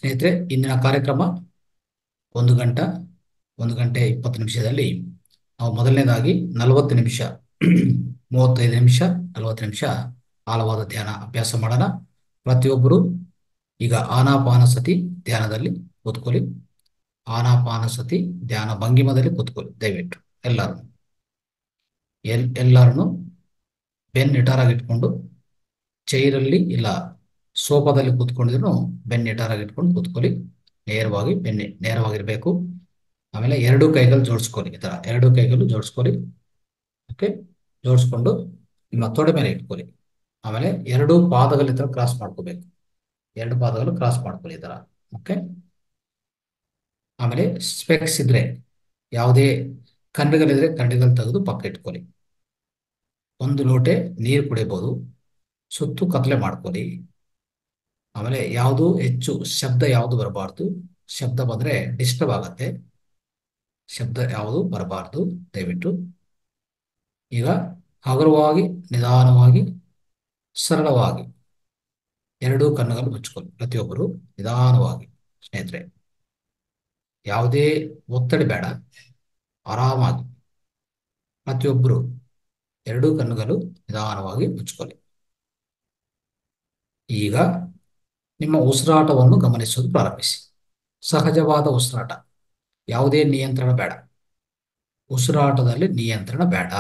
ಸ್ನೇಹಿತರೆ ಇಂದಿನ ಕಾರ್ಯಕ್ರಮ ಒಂದು ಗಂಟ ಒಂದು ಗಂಟೆ ಇಪ್ಪತ್ತು ನಿಮಿಷದಲ್ಲಿ ನಾವು ಮೊದಲನೇದಾಗಿ ನಲವತ್ತು ನಿಮಿಷ ಮೂವತ್ತೈದು ನಿಮಿಷ ನಲವತ್ತು ನಿಮಿಷ ಆಳವಾದ ಧ್ಯಾನ ಅಭ್ಯಾಸ ಮಾಡೋಣ ಪ್ರತಿಯೊಬ್ಬರು ಈಗ ಆನಾಪಾನಸತಿ ಧ್ಯಾನದಲ್ಲಿ ಕೂತ್ಕೊಳ್ಳಿ ಆನಾಪಾನಸತಿ ಧ್ಯಾನ ಭಂಗಿಮದಲ್ಲಿ ಕೂತ್ಕೊಳ್ಳಿ ದಯವಿಟ್ಟು ಎಲ್ಲರೂ ಎಲ್ ಎಲ್ಲರನ್ನು ಬೆನ್ ನಿಟಾರಾಗಿ ಇಟ್ಕೊಂಡು ಚೈರಲ್ಲಿ ಇಲ್ಲ ಸೋಫಾದಲ್ಲಿ ಕೂತ್ಕೊಂಡಿದ್ರು ಬೆನ್ ನಿಟಾರಾಗಿ ಇಟ್ಕೊಂಡು ಕೂತ್ಕೊಳ್ಳಿ ನೇರವಾಗಿ ಬೆನ್ನಿ ನೇರವಾಗಿರ್ಬೇಕು ಆಮೇಲೆ ಎರಡು ಕೈಗಳು ಜೋಡಿಸ್ಕೊಳ್ಳಿ ಈ ತರ ಎರಡು ಕೈಗಳು ಜೋಡಿಸ್ಕೊಳ್ಳಿ ಓಕೆ ಜೋಡಿಸ್ಕೊಂಡು ನಿಮ್ಮ ತೊಡೆ ಮೇಲೆ ಇಟ್ಕೊಳ್ಳಿ ಆಮೇಲೆ ಎರಡು ಪಾದಗಳ ತರ ಕ್ರಾಸ್ ಮಾಡ್ಕೋಬೇಕು ಎರಡು ಪಾದಗಳು ಕ್ರಾಸ್ ಮಾಡ್ಕೊಳ್ಳಿ ಈ ತರ ಓಕೆ ಆಮೇಲೆ ಸ್ಪೆಕ್ಸ್ ಇದ್ರೆ ಯಾವುದೇ ಕನ್ನಡಿಗಳಿದ್ರೆ ಕನ್ನಡಿಗಳು ತೆಗೆದು ಪಕ್ಕ ಇಟ್ಕೊಳ್ಳಿ ಒಂದು ಲೋಟೆ ನೀರು ಕುಡಿಬಹುದು ಸುತ್ತು ಕತ್ಲೆ ಮಾಡ್ಕೊಳ್ಳಿ ಆಮೇಲೆ ಯಾವುದು ಹೆಚ್ಚು ಶಬ್ದ ಯಾವುದು ಬರಬಾರ್ದು ಶಬ್ದ ಬಂದ್ರೆ ಡಿಸ್ಟರ್ಬ್ ಆಗತ್ತೆ ಶಬ್ದ ಯಾವುದು ಬರಬಾರ್ದು ದಯವಿಟ್ಟು ಈಗ ಹಗುರವಾಗಿ ನಿಧಾನವಾಗಿ ಸರಳವಾಗಿ ಎರಡೂ ಕಣ್ಣುಗಳು ಮುಚ್ಕೊಳ್ಳಿ ಪ್ರತಿಯೊಬ್ಬರು ನಿಧಾನವಾಗಿ ಸ್ನೇಹಿತರೆ ಯಾವುದೇ ಒತ್ತಡ ಬೇಡ ಆರಾಮಾಗಿ ಪ್ರತಿಯೊಬ್ಬರು ಎರಡೂ ಕಣ್ಣುಗಳು ನಿಧಾನವಾಗಿ ಮುಚ್ಕೊಳ್ಳಿ ಈಗ ನಿಮ್ಮ ಉಸಿರಾಟವನ್ನು ಗಮನಿಸೋದು ಪ್ರಾರಂಭಿಸಿ ಸಹಜವಾದ ಉಸಿರಾಟ ಯಾವುದೇ ನಿಯಂತ್ರಣ ಬೇಡ ಉಸಿರಾಟದಲ್ಲಿ ನಿಯಂತ್ರಣ ಬೇಡ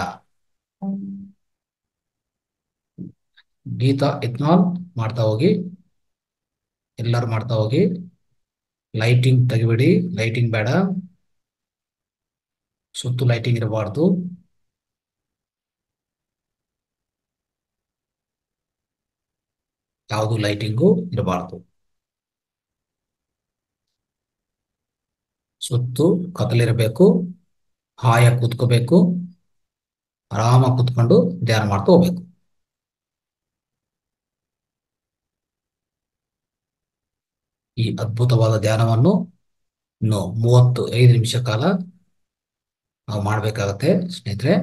ಗೀತಾ ಇತ್ನಾಲ್ ಮಾಡ್ತಾ ಹೋಗಿ ಎಲ್ಲರೂ ಮಾಡ್ತಾ ಹೋಗಿ ಲೈಟಿಂಗ್ ತೆಗಿಬೇಡಿ ಲೈಟಿಂಗ್ ಬೇಡ ಸುತ್ತು ಲೈಟಿಂಗ್ ಇರಬಾರ್ದು ಯಾವುದು ಲೈಟಿಂಗು ಇರಬಾರ್ದು ಸುತ್ತು ಕತ್ತಲಿರಬೇಕು ಹಾಯಾಗಿ ಕೂತ್ಕೋಬೇಕು ಆರಾಮಾಗಿ ಕೂತ್ಕೊಂಡು ಧ್ಯಾನ ಮಾಡ್ತಾ ಹೋಗ್ಬೇಕು ಈ ಅದ್ಭುತವಾದ ಧ್ಯಾನವನ್ನು ಇನ್ನು ಮೂವತ್ತು ಐದು ನಿಮಿಷ ಕಾಲ ನಾವು ಮಾಡಬೇಕಾಗತ್ತೆ ಸ್ನೇಹಿತರೆ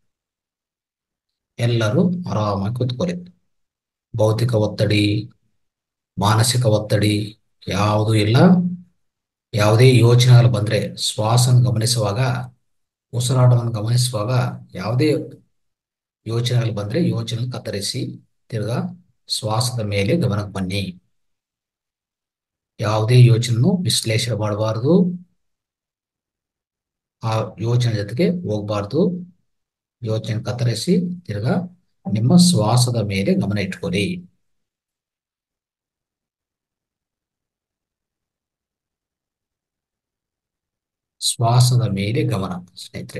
ಎಲ್ಲರೂ ಆರಾಮಾಗಿ ಕೂತ್ಕೊಳ್ಳಿ ಭೌತಿಕ ಒತ್ತಡಿ ಮಾನಸಿಕ ಒತ್ತಡಿ ಯಾವುದೂ ಇಲ್ಲ ಯಾವುದೇ ಯೋಚನೆಗಳು ಬಂದ್ರೆ ಶ್ವಾಸನ ಗಮನಿಸುವಾಗ ಉಸಿರಾಟವನ್ನು ಗಮನಿಸುವಾಗ ಯಾವುದೇ ಯೋಚನೆಗಳು ಬಂದ್ರೆ ಯೋಚನೆ ಕತ್ತರಿಸಿ ತಿರ್ಗಾ ಶ್ವಾಸದ ಮೇಲೆ ಗಮನಕ್ಕೆ ಬನ್ನಿ ಯಾವುದೇ ಯೋಚನೆಯನ್ನು ವಿಶ್ಲೇಷಣೆ ಮಾಡಬಾರದು ಆ ಯೋಚನೆ ಜೊತೆಗೆ ಹೋಗ್ಬಾರ್ದು ಯೋಚನೆ ಕತ್ತರಿಸಿ ತಿರ್ಗಾ ನಿಮ್ಮ ಶ್ವಾಸದ ಮೇಲೆ ಗಮನ ಇಟ್ಕೊಳ್ಳಿ ಶ್ವಾಸದ ಮೇಲೆ ಗಮನ ಸ್ನೇಹಿತರೆ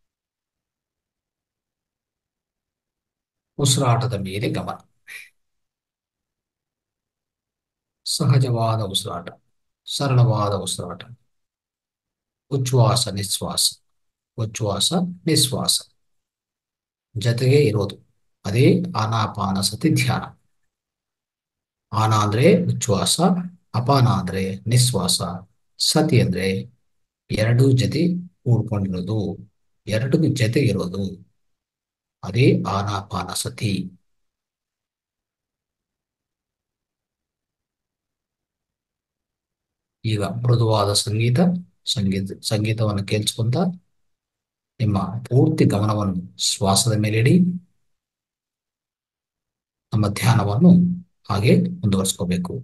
ಉಸಿರಾಟದ ಮೇಲೆ ಗಮನ ಸಹಜವಾದ ಉಸಿರಾಟ ಸರಳವಾದ ಉಸಿರಾಟ ಉಚ್ಛ್ವಾಸ ನಿಶ್ವಾಸ ಉಚ್ಛ್ವಾಸ ನಿಶ್ವಾಸ ಜೊತೆಗೆ ಇರೋದು ಅದೇ ಆನಾಪಾನಸತಿ ಧ್ಯಾನ ಆನ ಅಂದ್ರೆ ಉಚ್ಛ್ವಾಸ ಅಪಾನ ಅಂದ್ರೆ ನಿಶ್ವಾಸ ಸತಿ ಅಂದ್ರೆ ಎರಡು ಜೊತೆ ಕೂಡ್ಕೊಂಡಿರೋದು ಎರಡು ಜೊತೆ ಇರೋದು ಅದೇ ಆನಾಪಾನಸತಿ ಈಗ ಮೃದುವಾದ ಸಂಗೀತ ಸಂಗೀತ ಸಂಗೀತವನ್ನು ಕೇಳಿಸ್ಕೊಂತ ನಿಮ್ಮ ಪೂರ್ತಿ ಗಮನವನ್ನು ಶ್ವಾಸದ ಮೇಲೆ ಇಡಿ ನಮ್ಮ ಧ್ಯಾನವನ್ನು ಹಾಗೆ ಮುಂದುವರಿಸ್ಕೋಬೇಕು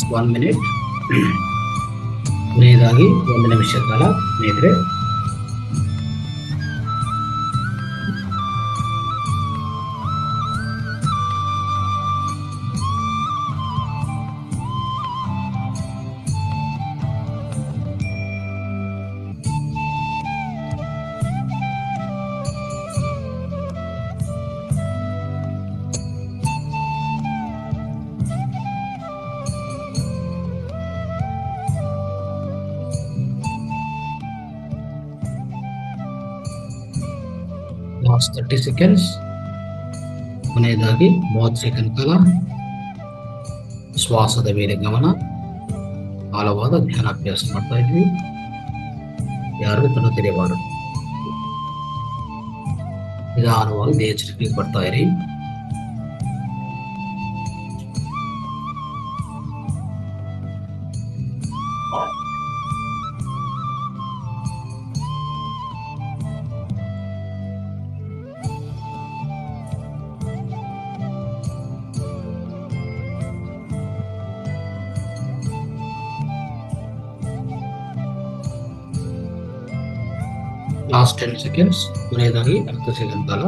ಒನ್ ಮಿನಿಟ್ ಕೊನೆಯದಾಗಿ ಒಂದು ನಿಮಿಷ ಕಾಲ ಸ್ನೇಹಿತರೆ ಲಾಸ್ಟ್ ತರ್ಟಿ ಸೆಕೆಂಡ್ಸ್ ಕೊನೆಯದಾಗಿ ಮೂವತ್ತು ಸೆಕೆಂಡ್ ಕಾಲ ಶ್ವಾಸದ ಮೇಲೆ ಗಮನ ಆಳವಾದ ಧ್ಯಾನಾಭ್ಯಾಸ ಮಾಡ್ತಾ ಇದ್ವಿ ಯಾರು ಕಣ್ಣು ತೆರೆಯಬಾರದು ನಿಧಾನವಾಗಿ ದೇಹ ಎಚ್ಚರಿಕೆಗೆ ಬರ್ತಾ ಇರಿ ಲಾಸ್ಟ್ ಟೆನ್ ಸೆಕೆಂಡ್ಸ್ ಕೊನೆಯದಾಗಿ ಹತ್ತು ಸೆಕೆಂಡ್ ಕಾಲ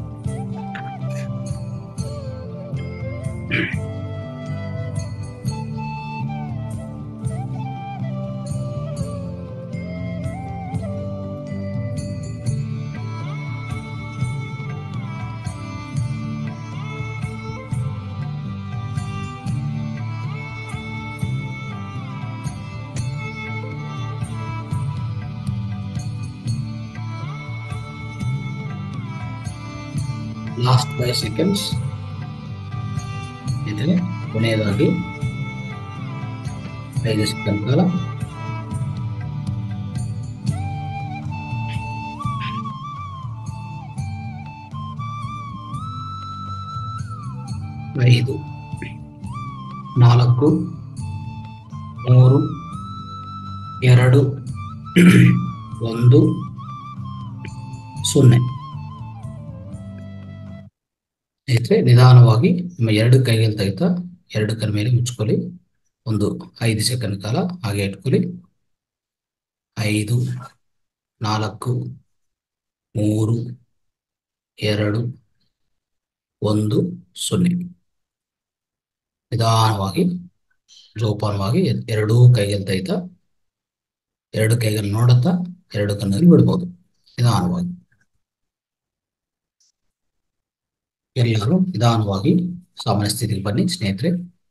ಲಾಸ್ಟ್ ಫೈವ್ ಸೆಕೆಂಡ್ಸ್ ಇದ್ರೆ ಕೊನೆಯದಾಗಿ ಐದು ಸೆಕೆಂಡ್ ಕಾಲ ಐದು ನಾಲ್ಕು ಮೂರು ಎರಡು ಒಂದು ಸೊನ್ನೆ ಸ್ನೇಹಿತರೆ ನಿಧಾನವಾಗಿ ನಿಮ್ಮ ಎರಡು ಕೈಗೆ ತೆಗಿತಾ ಎರಡು ಕೈ ಮೇಲೆ ಮುಚ್ಕೊಳ್ಳಿ ಒಂದು ಐದು ಸೆಕೆಂಡ್ ಕಾಲ ಹಾಗೆ ಇಟ್ಕೊಳ್ಳಿ ಐದು ನಾಲ್ಕು ಮೂರು ಎರಡು ಒಂದು ಸೊನ್ನೆ ನಿಧಾನವಾಗಿ ಜೋಪಾನವಾಗಿ ಎರಡೂ ಕೈಗೆ ತೆಗಿತಾ ಎರಡು ಕೈಗಳು ನೋಡುತ್ತಾ ಎರಡು ಕಣ್ಣಲ್ಲಿ ಬಿಡ್ಬೋದು ನಿಧಾನವಾಗಿ ಎಲ್ಲರೂ ನಿಧಾನವಾಗಿ ಸಾಮಾನ್ಯ ಸ್ಥಿತಿಗೆ ಬನ್ನಿ ಸ್ನೇಹಿತರೆ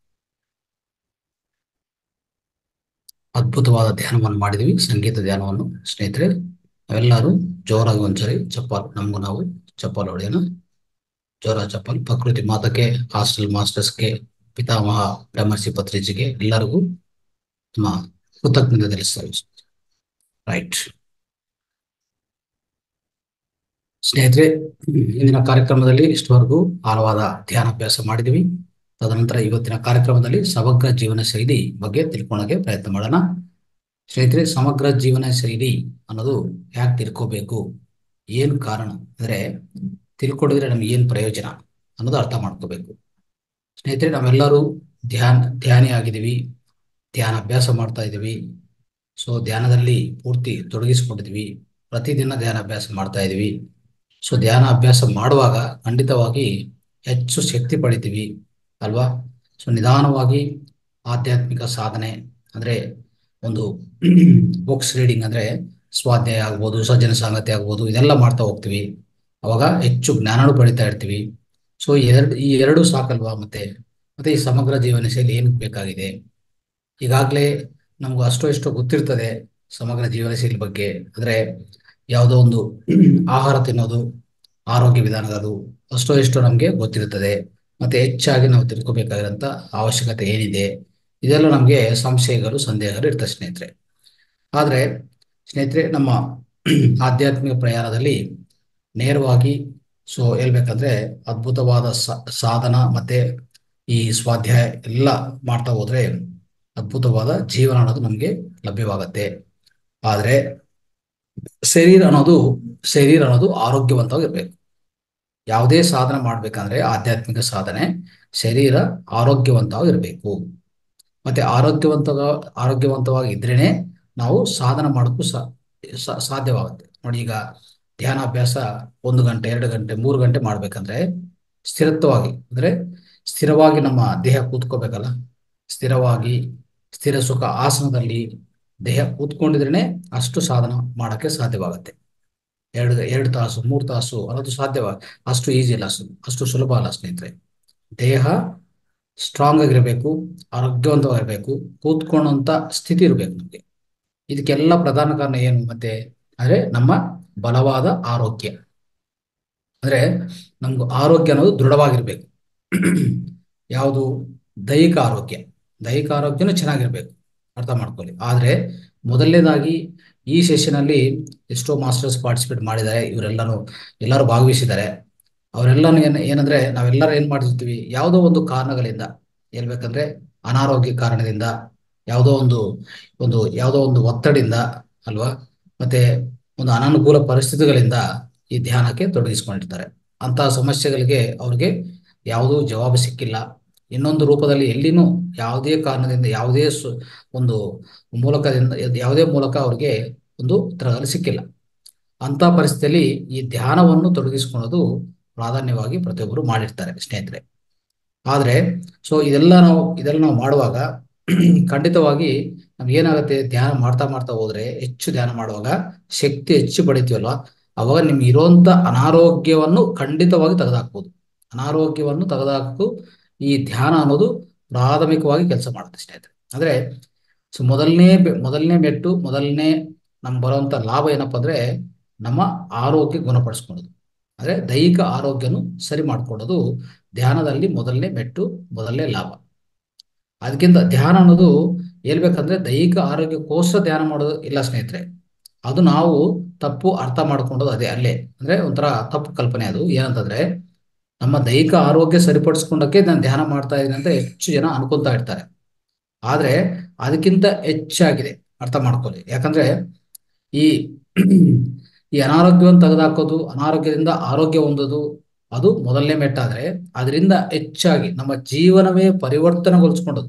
ಅದ್ಭುತವಾದ ಧ್ಯಾನವನ್ನು ಮಾಡಿದ್ವಿ ಸಂಗೀತ ಧ್ಯಾನವನ್ನು ಸ್ನೇಹಿತರೆ ನಾವೆಲ್ಲರೂ ಜೋರಾಗಿ ಒಂದ್ಸರಿ ಚಪ್ಪಾಲ್ ನಮಗೂ ನಾವು ಚಪ್ಪಾಲ್ ಹೊಡೆಯೋಣ ಜೋರ ಚಪ್ಪಲ್ ಪ್ರಕೃತಿ ಮಾತಕ್ಕೆ ಹಾಸ್ಟೆಲ್ ಮಾಸ್ಟರ್ಸ್ಗೆ ಪಿತಾಮಹ ಬ್ರಹ್ಮರ್ಷಿ ಪತ್ರಿಜಿಗೆ ಎಲ್ಲರಿಗೂ ನಮ್ಮ ಕೃತಜ್ಞತೆ ತಿಳಿಸ್ತಾರೆ ರೈಟ್ ಸ್ನೇಹಿತರೆ ಇಂದಿನ ಕಾರ್ಯಕ್ರಮದಲ್ಲಿ ಇಷ್ಟವರೆಗೂ ಆಳವಾದ ಧ್ಯಾನಾಭ್ಯಾಸ ಮಾಡಿದ್ವಿ ತದನಂತರ ಇವತ್ತಿನ ಕಾರ್ಯಕ್ರಮದಲ್ಲಿ ಸಮಗ್ರ ಜೀವನ ಶೈಲಿ ಬಗ್ಗೆ ತಿಳ್ಕೊಳ್ಳೋಕೆ ಪ್ರಯತ್ನ ಮಾಡೋಣ ಸ್ನೇಹಿತರೆ ಸಮಗ್ರ ಜೀವನ ಶೈಲಿ ಅನ್ನೋದು ಯಾಕೆ ತಿಳ್ಕೋಬೇಕು ಏನು ಕಾರಣ ಅಂದ್ರೆ ತಿಳ್ಕೊಂಡಿದ್ರೆ ನಮ್ಗೆ ಏನು ಪ್ರಯೋಜನ ಅನ್ನೋದು ಅರ್ಥ ಮಾಡ್ಕೋಬೇಕು ಸ್ನೇಹಿತರೆ ನಾವೆಲ್ಲರೂ ಧ್ಯಾನ ಧ್ಯಾನಿ ಆಗಿದ್ದೀವಿ ಧ್ಯಾನ ಅಭ್ಯಾಸ ಮಾಡ್ತಾ ಇದ್ದೀವಿ ಸೊ ಧ್ಯಾನದಲ್ಲಿ ಪೂರ್ತಿ ತೊಡಗಿಸ್ಕೊಂಡಿದ್ವಿ ಪ್ರತಿದಿನ ಧ್ಯಾನ ಅಭ್ಯಾಸ ಮಾಡ್ತಾ ಇದೀವಿ ಸೊ ಧ್ಯಾನ ಅಭ್ಯಾಸ ಮಾಡುವಾಗ ಖಂಡಿತವಾಗಿ ಹೆಚ್ಚು ಶಕ್ತಿ ಪಡಿತೀವಿ ಅಲ್ವಾ ಸೊ ನಿಧಾನವಾಗಿ ಆಧ್ಯಾತ್ಮಿಕ ಸಾಧನೆ ಅಂದ್ರೆ ಒಂದು ಬುಕ್ಸ್ ರೀಡಿಂಗ್ ಅಂದ್ರೆ ಸ್ವಾಧ್ಯಾಯ ಆಗ್ಬೋದು ಸಜ್ಜನ ಸಂಗತಿ ಆಗ್ಬೋದು ಇದೆಲ್ಲ ಮಾಡ್ತಾ ಹೋಗ್ತೀವಿ ಅವಾಗ ಹೆಚ್ಚು ಜ್ಞಾನನೂ ಪಡಿತಾ ಇರ್ತೀವಿ ಸೊ ಎರಡು ಈ ಎರಡು ಸಾಕಲ್ವಾ ಮತ್ತೆ ಮತ್ತೆ ಈ ಸಮಗ್ರ ಜೀವನ ಶೈಲಿ ಏನಕ್ಕೆ ಬೇಕಾಗಿದೆ ಈಗಾಗಲೇ ನಮ್ಗೆ ಅಷ್ಟೋ ಇಷ್ಟೋ ಗೊತ್ತಿರ್ತದೆ ಸಮಗ್ರ ಜೀವನ ಶೈಲಿ ಬಗ್ಗೆ ಅಂದ್ರೆ ಯಾವುದೋ ಒಂದು ಆಹಾರ ತಿನ್ನೋದು ಆರೋಗ್ಯ ವಿಧಾನಗಳು ಅಷ್ಟೋ ಇಷ್ಟೋ ನಮಗೆ ಗೊತ್ತಿರುತ್ತದೆ ಮತ್ತೆ ಹೆಚ್ಚಾಗಿ ನಾವು ತಿಳ್ಕೊಬೇಕಾಗಿರೋಂಥ ಅವಶ್ಯಕತೆ ಏನಿದೆ ಇದೆಲ್ಲ ನಮಗೆ ಸಂಶಯಗಳು ಸಂದೇಹಗಳು ಇರ್ತದೆ ಸ್ನೇಹಿತರೆ ಆದರೆ ಸ್ನೇಹಿತರೆ ನಮ್ಮ ಆಧ್ಯಾತ್ಮಿಕ ಪ್ರಯಾಣದಲ್ಲಿ ನೇರವಾಗಿ ಸೊ ಹೇಳ್ಬೇಕಂದ್ರೆ ಅದ್ಭುತವಾದ ಸಾಧನ ಮತ್ತೆ ಈ ಸ್ವಾಧ್ಯಾಯ ಎಲ್ಲ ಮಾಡ್ತಾ ಹೋದ್ರೆ ಅದ್ಭುತವಾದ ಜೀವನ ಅನ್ನೋದು ನಮಗೆ ಲಭ್ಯವಾಗತ್ತೆ ಆದರೆ ಶರೀರ ಅನ್ನೋದು ಶರೀರ ಅನ್ನೋದು ಆರೋಗ್ಯವಂತವಾಗಿರ್ಬೇಕು ಯಾವುದೇ ಸಾಧನೆ ಮಾಡ್ಬೇಕಂದ್ರೆ ಆಧ್ಯಾತ್ಮಿಕ ಸಾಧನೆ ಶರೀರ ಆರೋಗ್ಯವಂತವಾಗಿರ್ಬೇಕು ಮತ್ತೆ ಆರೋಗ್ಯವಂತ ಆರೋಗ್ಯವಂತವಾಗಿ ಇದ್ರೇನೆ ನಾವು ಸಾಧನ ಮಾಡೋಕ್ಕೂ ಸಾ ಸಾ- ಸಾಧ್ಯವಾಗುತ್ತೆ ನೋಡಿ ಈಗ ಧ್ಯಾನಾಭ್ಯಾಸ ಒಂದು ಗಂಟೆ ಎರಡು ಗಂಟೆ ಮೂರು ಗಂಟೆ ಮಾಡ್ಬೇಕಂದ್ರೆ ಸ್ಥಿರತ್ವವಾಗಿ ಅಂದ್ರೆ ಸ್ಥಿರವಾಗಿ ನಮ್ಮ ದೇಹ ಕೂತ್ಕೋಬೇಕಲ್ಲ ಸ್ಥಿರವಾಗಿ ಸ್ಥಿರ ಸುಖ ಆಸನದಲ್ಲಿ ದೇಹ ಕೂತ್ಕೊಂಡಿದ್ರೇನೆ ಅಷ್ಟು ಸಾಧನ ಮಾಡಕ್ಕೆ ಸಾಧ್ಯವಾಗುತ್ತೆ ಎರಡು ಎರಡು ತಾಸು ಮೂರು ತಾಸು ಅನ್ನೋದು ಸಾಧ್ಯವ ಅಷ್ಟು ಈಸಿ ಇಲ್ಲ ಅಷ್ಟು ಅಷ್ಟು ಸುಲಭ ಅಲ್ಲ ಸ್ನೇಹಿತರೆ ದೇಹ ಸ್ಟ್ರಾಂಗ್ ಆಗಿರಬೇಕು ಆರೋಗ್ಯವಂತವಾಗಿರಬೇಕು ಕೂತ್ಕೊಳ್ಳುವಂತ ಸ್ಥಿತಿ ಇರಬೇಕು ನಮಗೆ ಇದಕ್ಕೆಲ್ಲ ಪ್ರಧಾನ ಕಾರಣ ಏನು ಮತ್ತೆ ಅಂದ್ರೆ ನಮ್ಮ ಬಲವಾದ ಆರೋಗ್ಯ ಅಂದ್ರೆ ನಮ್ಗೆ ಆರೋಗ್ಯ ಅನ್ನೋದು ದೃಢವಾಗಿರ್ಬೇಕು ಯಾವುದು ದೈಹಿಕ ಆರೋಗ್ಯ ದೈಹಿಕ ಆರೋಗ್ಯನೂ ಚೆನ್ನಾಗಿರ್ಬೇಕು ಅರ್ಥ ಮಾಡ್ಕೊಳ್ಳಿ ಆದ್ರೆ ಮೊದಲನೇದಾಗಿ ಈ ಸೆಷನ್ ಅಲ್ಲಿ ಎಷ್ಟೋ ಮಾಸ್ಟರ್ಸ್ ಪಾರ್ಟಿಸಿಪೇಟ್ ಮಾಡಿದ್ದಾರೆ ಇವರೆಲ್ಲರೂ ಎಲ್ಲರೂ ಭಾಗವಹಿಸಿದ್ದಾರೆ ಅವರೆಲ್ಲನೂ ಏನ್ ಏನಂದ್ರೆ ನಾವೆಲ್ಲರೂ ಏನ್ ಮಾಡಿರ್ತೀವಿ ಯಾವುದೋ ಒಂದು ಕಾರಣಗಳಿಂದ ಹೇಳ್ಬೇಕಂದ್ರೆ ಅನಾರೋಗ್ಯ ಕಾರಣದಿಂದ ಯಾವುದೋ ಒಂದು ಒಂದು ಯಾವುದೋ ಒಂದು ಒತ್ತಡಿಂದ ಅಲ್ವಾ ಮತ್ತೆ ಒಂದು ಅನಾನುಕೂಲ ಪರಿಸ್ಥಿತಿಗಳಿಂದ ಈ ಧ್ಯಾನಕ್ಕೆ ತೊಡಗಿಸಿಕೊಂಡಿರ್ತಾರೆ ಅಂತಹ ಸಮಸ್ಯೆಗಳಿಗೆ ಅವ್ರಿಗೆ ಯಾವುದೂ ಜವಾಬು ಸಿಕ್ಕಿಲ್ಲ ಇನ್ನೊಂದು ರೂಪದಲ್ಲಿ ಎಲ್ಲಿನೂ ಯಾವುದೇ ಕಾರಣದಿಂದ ಯಾವುದೇ ಸು ಒಂದು ಮೂಲಕದಿಂದ ಯಾವುದೇ ಮೂಲಕ ಅವ್ರಿಗೆ ಒಂದು ಉತ್ತರಗಳು ಸಿಕ್ಕಿಲ್ಲ ಅಂತ ಪರಿಸ್ಥಿತಿಯಲ್ಲಿ ಈ ಧ್ಯಾನವನ್ನು ತೊಡಗಿಸಿಕೊಳ್ಳೋದು ಪ್ರಾಧಾನ್ಯವಾಗಿ ಪ್ರತಿಯೊಬ್ಬರು ಮಾಡಿರ್ತಾರೆ ಸ್ನೇಹಿತರೆ ಆದ್ರೆ ಸೊ ಇದೆಲ್ಲ ನಾವು ಇದೆಲ್ಲ ನಾವು ಮಾಡುವಾಗ ಖಂಡಿತವಾಗಿ ನಮ್ಗೆ ಏನಾಗುತ್ತೆ ಧ್ಯಾನ ಮಾಡ್ತಾ ಮಾಡ್ತಾ ಹೋದ್ರೆ ಹೆಚ್ಚು ಧ್ಯಾನ ಮಾಡುವಾಗ ಶಕ್ತಿ ಹೆಚ್ಚು ಪಡಿತೀವಲ್ವಾ ಅವಾಗ ನಿಮ್ಗೆ ಇರುವಂತ ಅನಾರೋಗ್ಯವನ್ನು ಖಂಡಿತವಾಗಿ ತೆಗೆದುಹಾಕ್ಬೋದು ಅನಾರೋಗ್ಯವನ್ನು ತೆಗೆದುಹಾಕು ಈ ಧ್ಯಾನ ಅನ್ನೋದು ಪ್ರಾಥಮಿಕವಾಗಿ ಕೆಲಸ ಮಾಡುತ್ತೆ ಸ್ನೇಹಿತರೆ ಅಂದ್ರೆ ಸೊ ಮೊದಲನೇ ಬೆ- ಮೊದಲನೇ ಮೆಟ್ಟು ಮೊದಲನೇ ನಮ್ಗೆ ಬರುವಂತ ಲಾಭ ಏನಪ್ಪಾ ಅಂದ್ರೆ ನಮ್ಮ ಆರೋಗ್ಯ ಗುಣಪಡಿಸ್ಕೊಳ್ಳೋದು ಅಂದ್ರೆ ದೈಹಿಕ ಆರೋಗ್ಯನು ಸರಿ ಮಾಡ್ಕೊಳ್ಳೋದು ಧ್ಯಾನದಲ್ಲಿ ಮೊದಲನೇ ಮೆಟ್ಟು ಮೊದಲನೇ ಲಾಭ ಅದಕ್ಕಿಂತ ಧ್ಯಾನ ಅನ್ನೋದು ಹೇಳ್ಬೇಕಂದ್ರೆ ದೈಹಿಕ ಆರೋಗ್ಯಕ್ಕೋಸ್ಕರ ಧ್ಯಾನ ಮಾಡೋದು ಇಲ್ಲ ಸ್ನೇಹಿತರೆ ಅದು ನಾವು ತಪ್ಪು ಅರ್ಥ ಮಾಡ್ಕೊಂಡೋದು ಅದೇ ಅಲ್ಲೇ ಅಂದ್ರೆ ಒಂಥರ ತಪ್ಪು ಕಲ್ಪನೆ ಅದು ಏನಂತಂದ್ರೆ ನಮ್ಮ ದೈಹಿಕ ಆರೋಗ್ಯ ಸರಿಪಡಿಸ್ಕೊಂಡಕ್ಕೆ ನಾನು ಧ್ಯಾನ ಮಾಡ್ತಾ ಇದ್ದೀನಿ ಅಂತ ಹೆಚ್ಚು ಜನ ಅನ್ಕೊಂತಾ ಇರ್ತಾರೆ ಆದ್ರೆ ಅದಕ್ಕಿಂತ ಹೆಚ್ಚಾಗಿದೆ ಅರ್ಥ ಮಾಡ್ಕೊಳ್ಳಿ ಯಾಕಂದ್ರೆ ಈ ಈ ಅನಾರೋಗ್ಯವನ್ನು ತೆಗೆದುಹಾಕೋದು ಅನಾರೋಗ್ಯದಿಂದ ಆರೋಗ್ಯ ಹೊಂದೋದು ಅದು ಮೊದಲನೇ ಮೆಟ್ಟಾದ್ರೆ ಅದರಿಂದ ಹೆಚ್ಚಾಗಿ ನಮ್ಮ ಜೀವನವೇ ಪರಿವರ್ತನೆಗೊಳಿಸ್ಕೊಂಡದು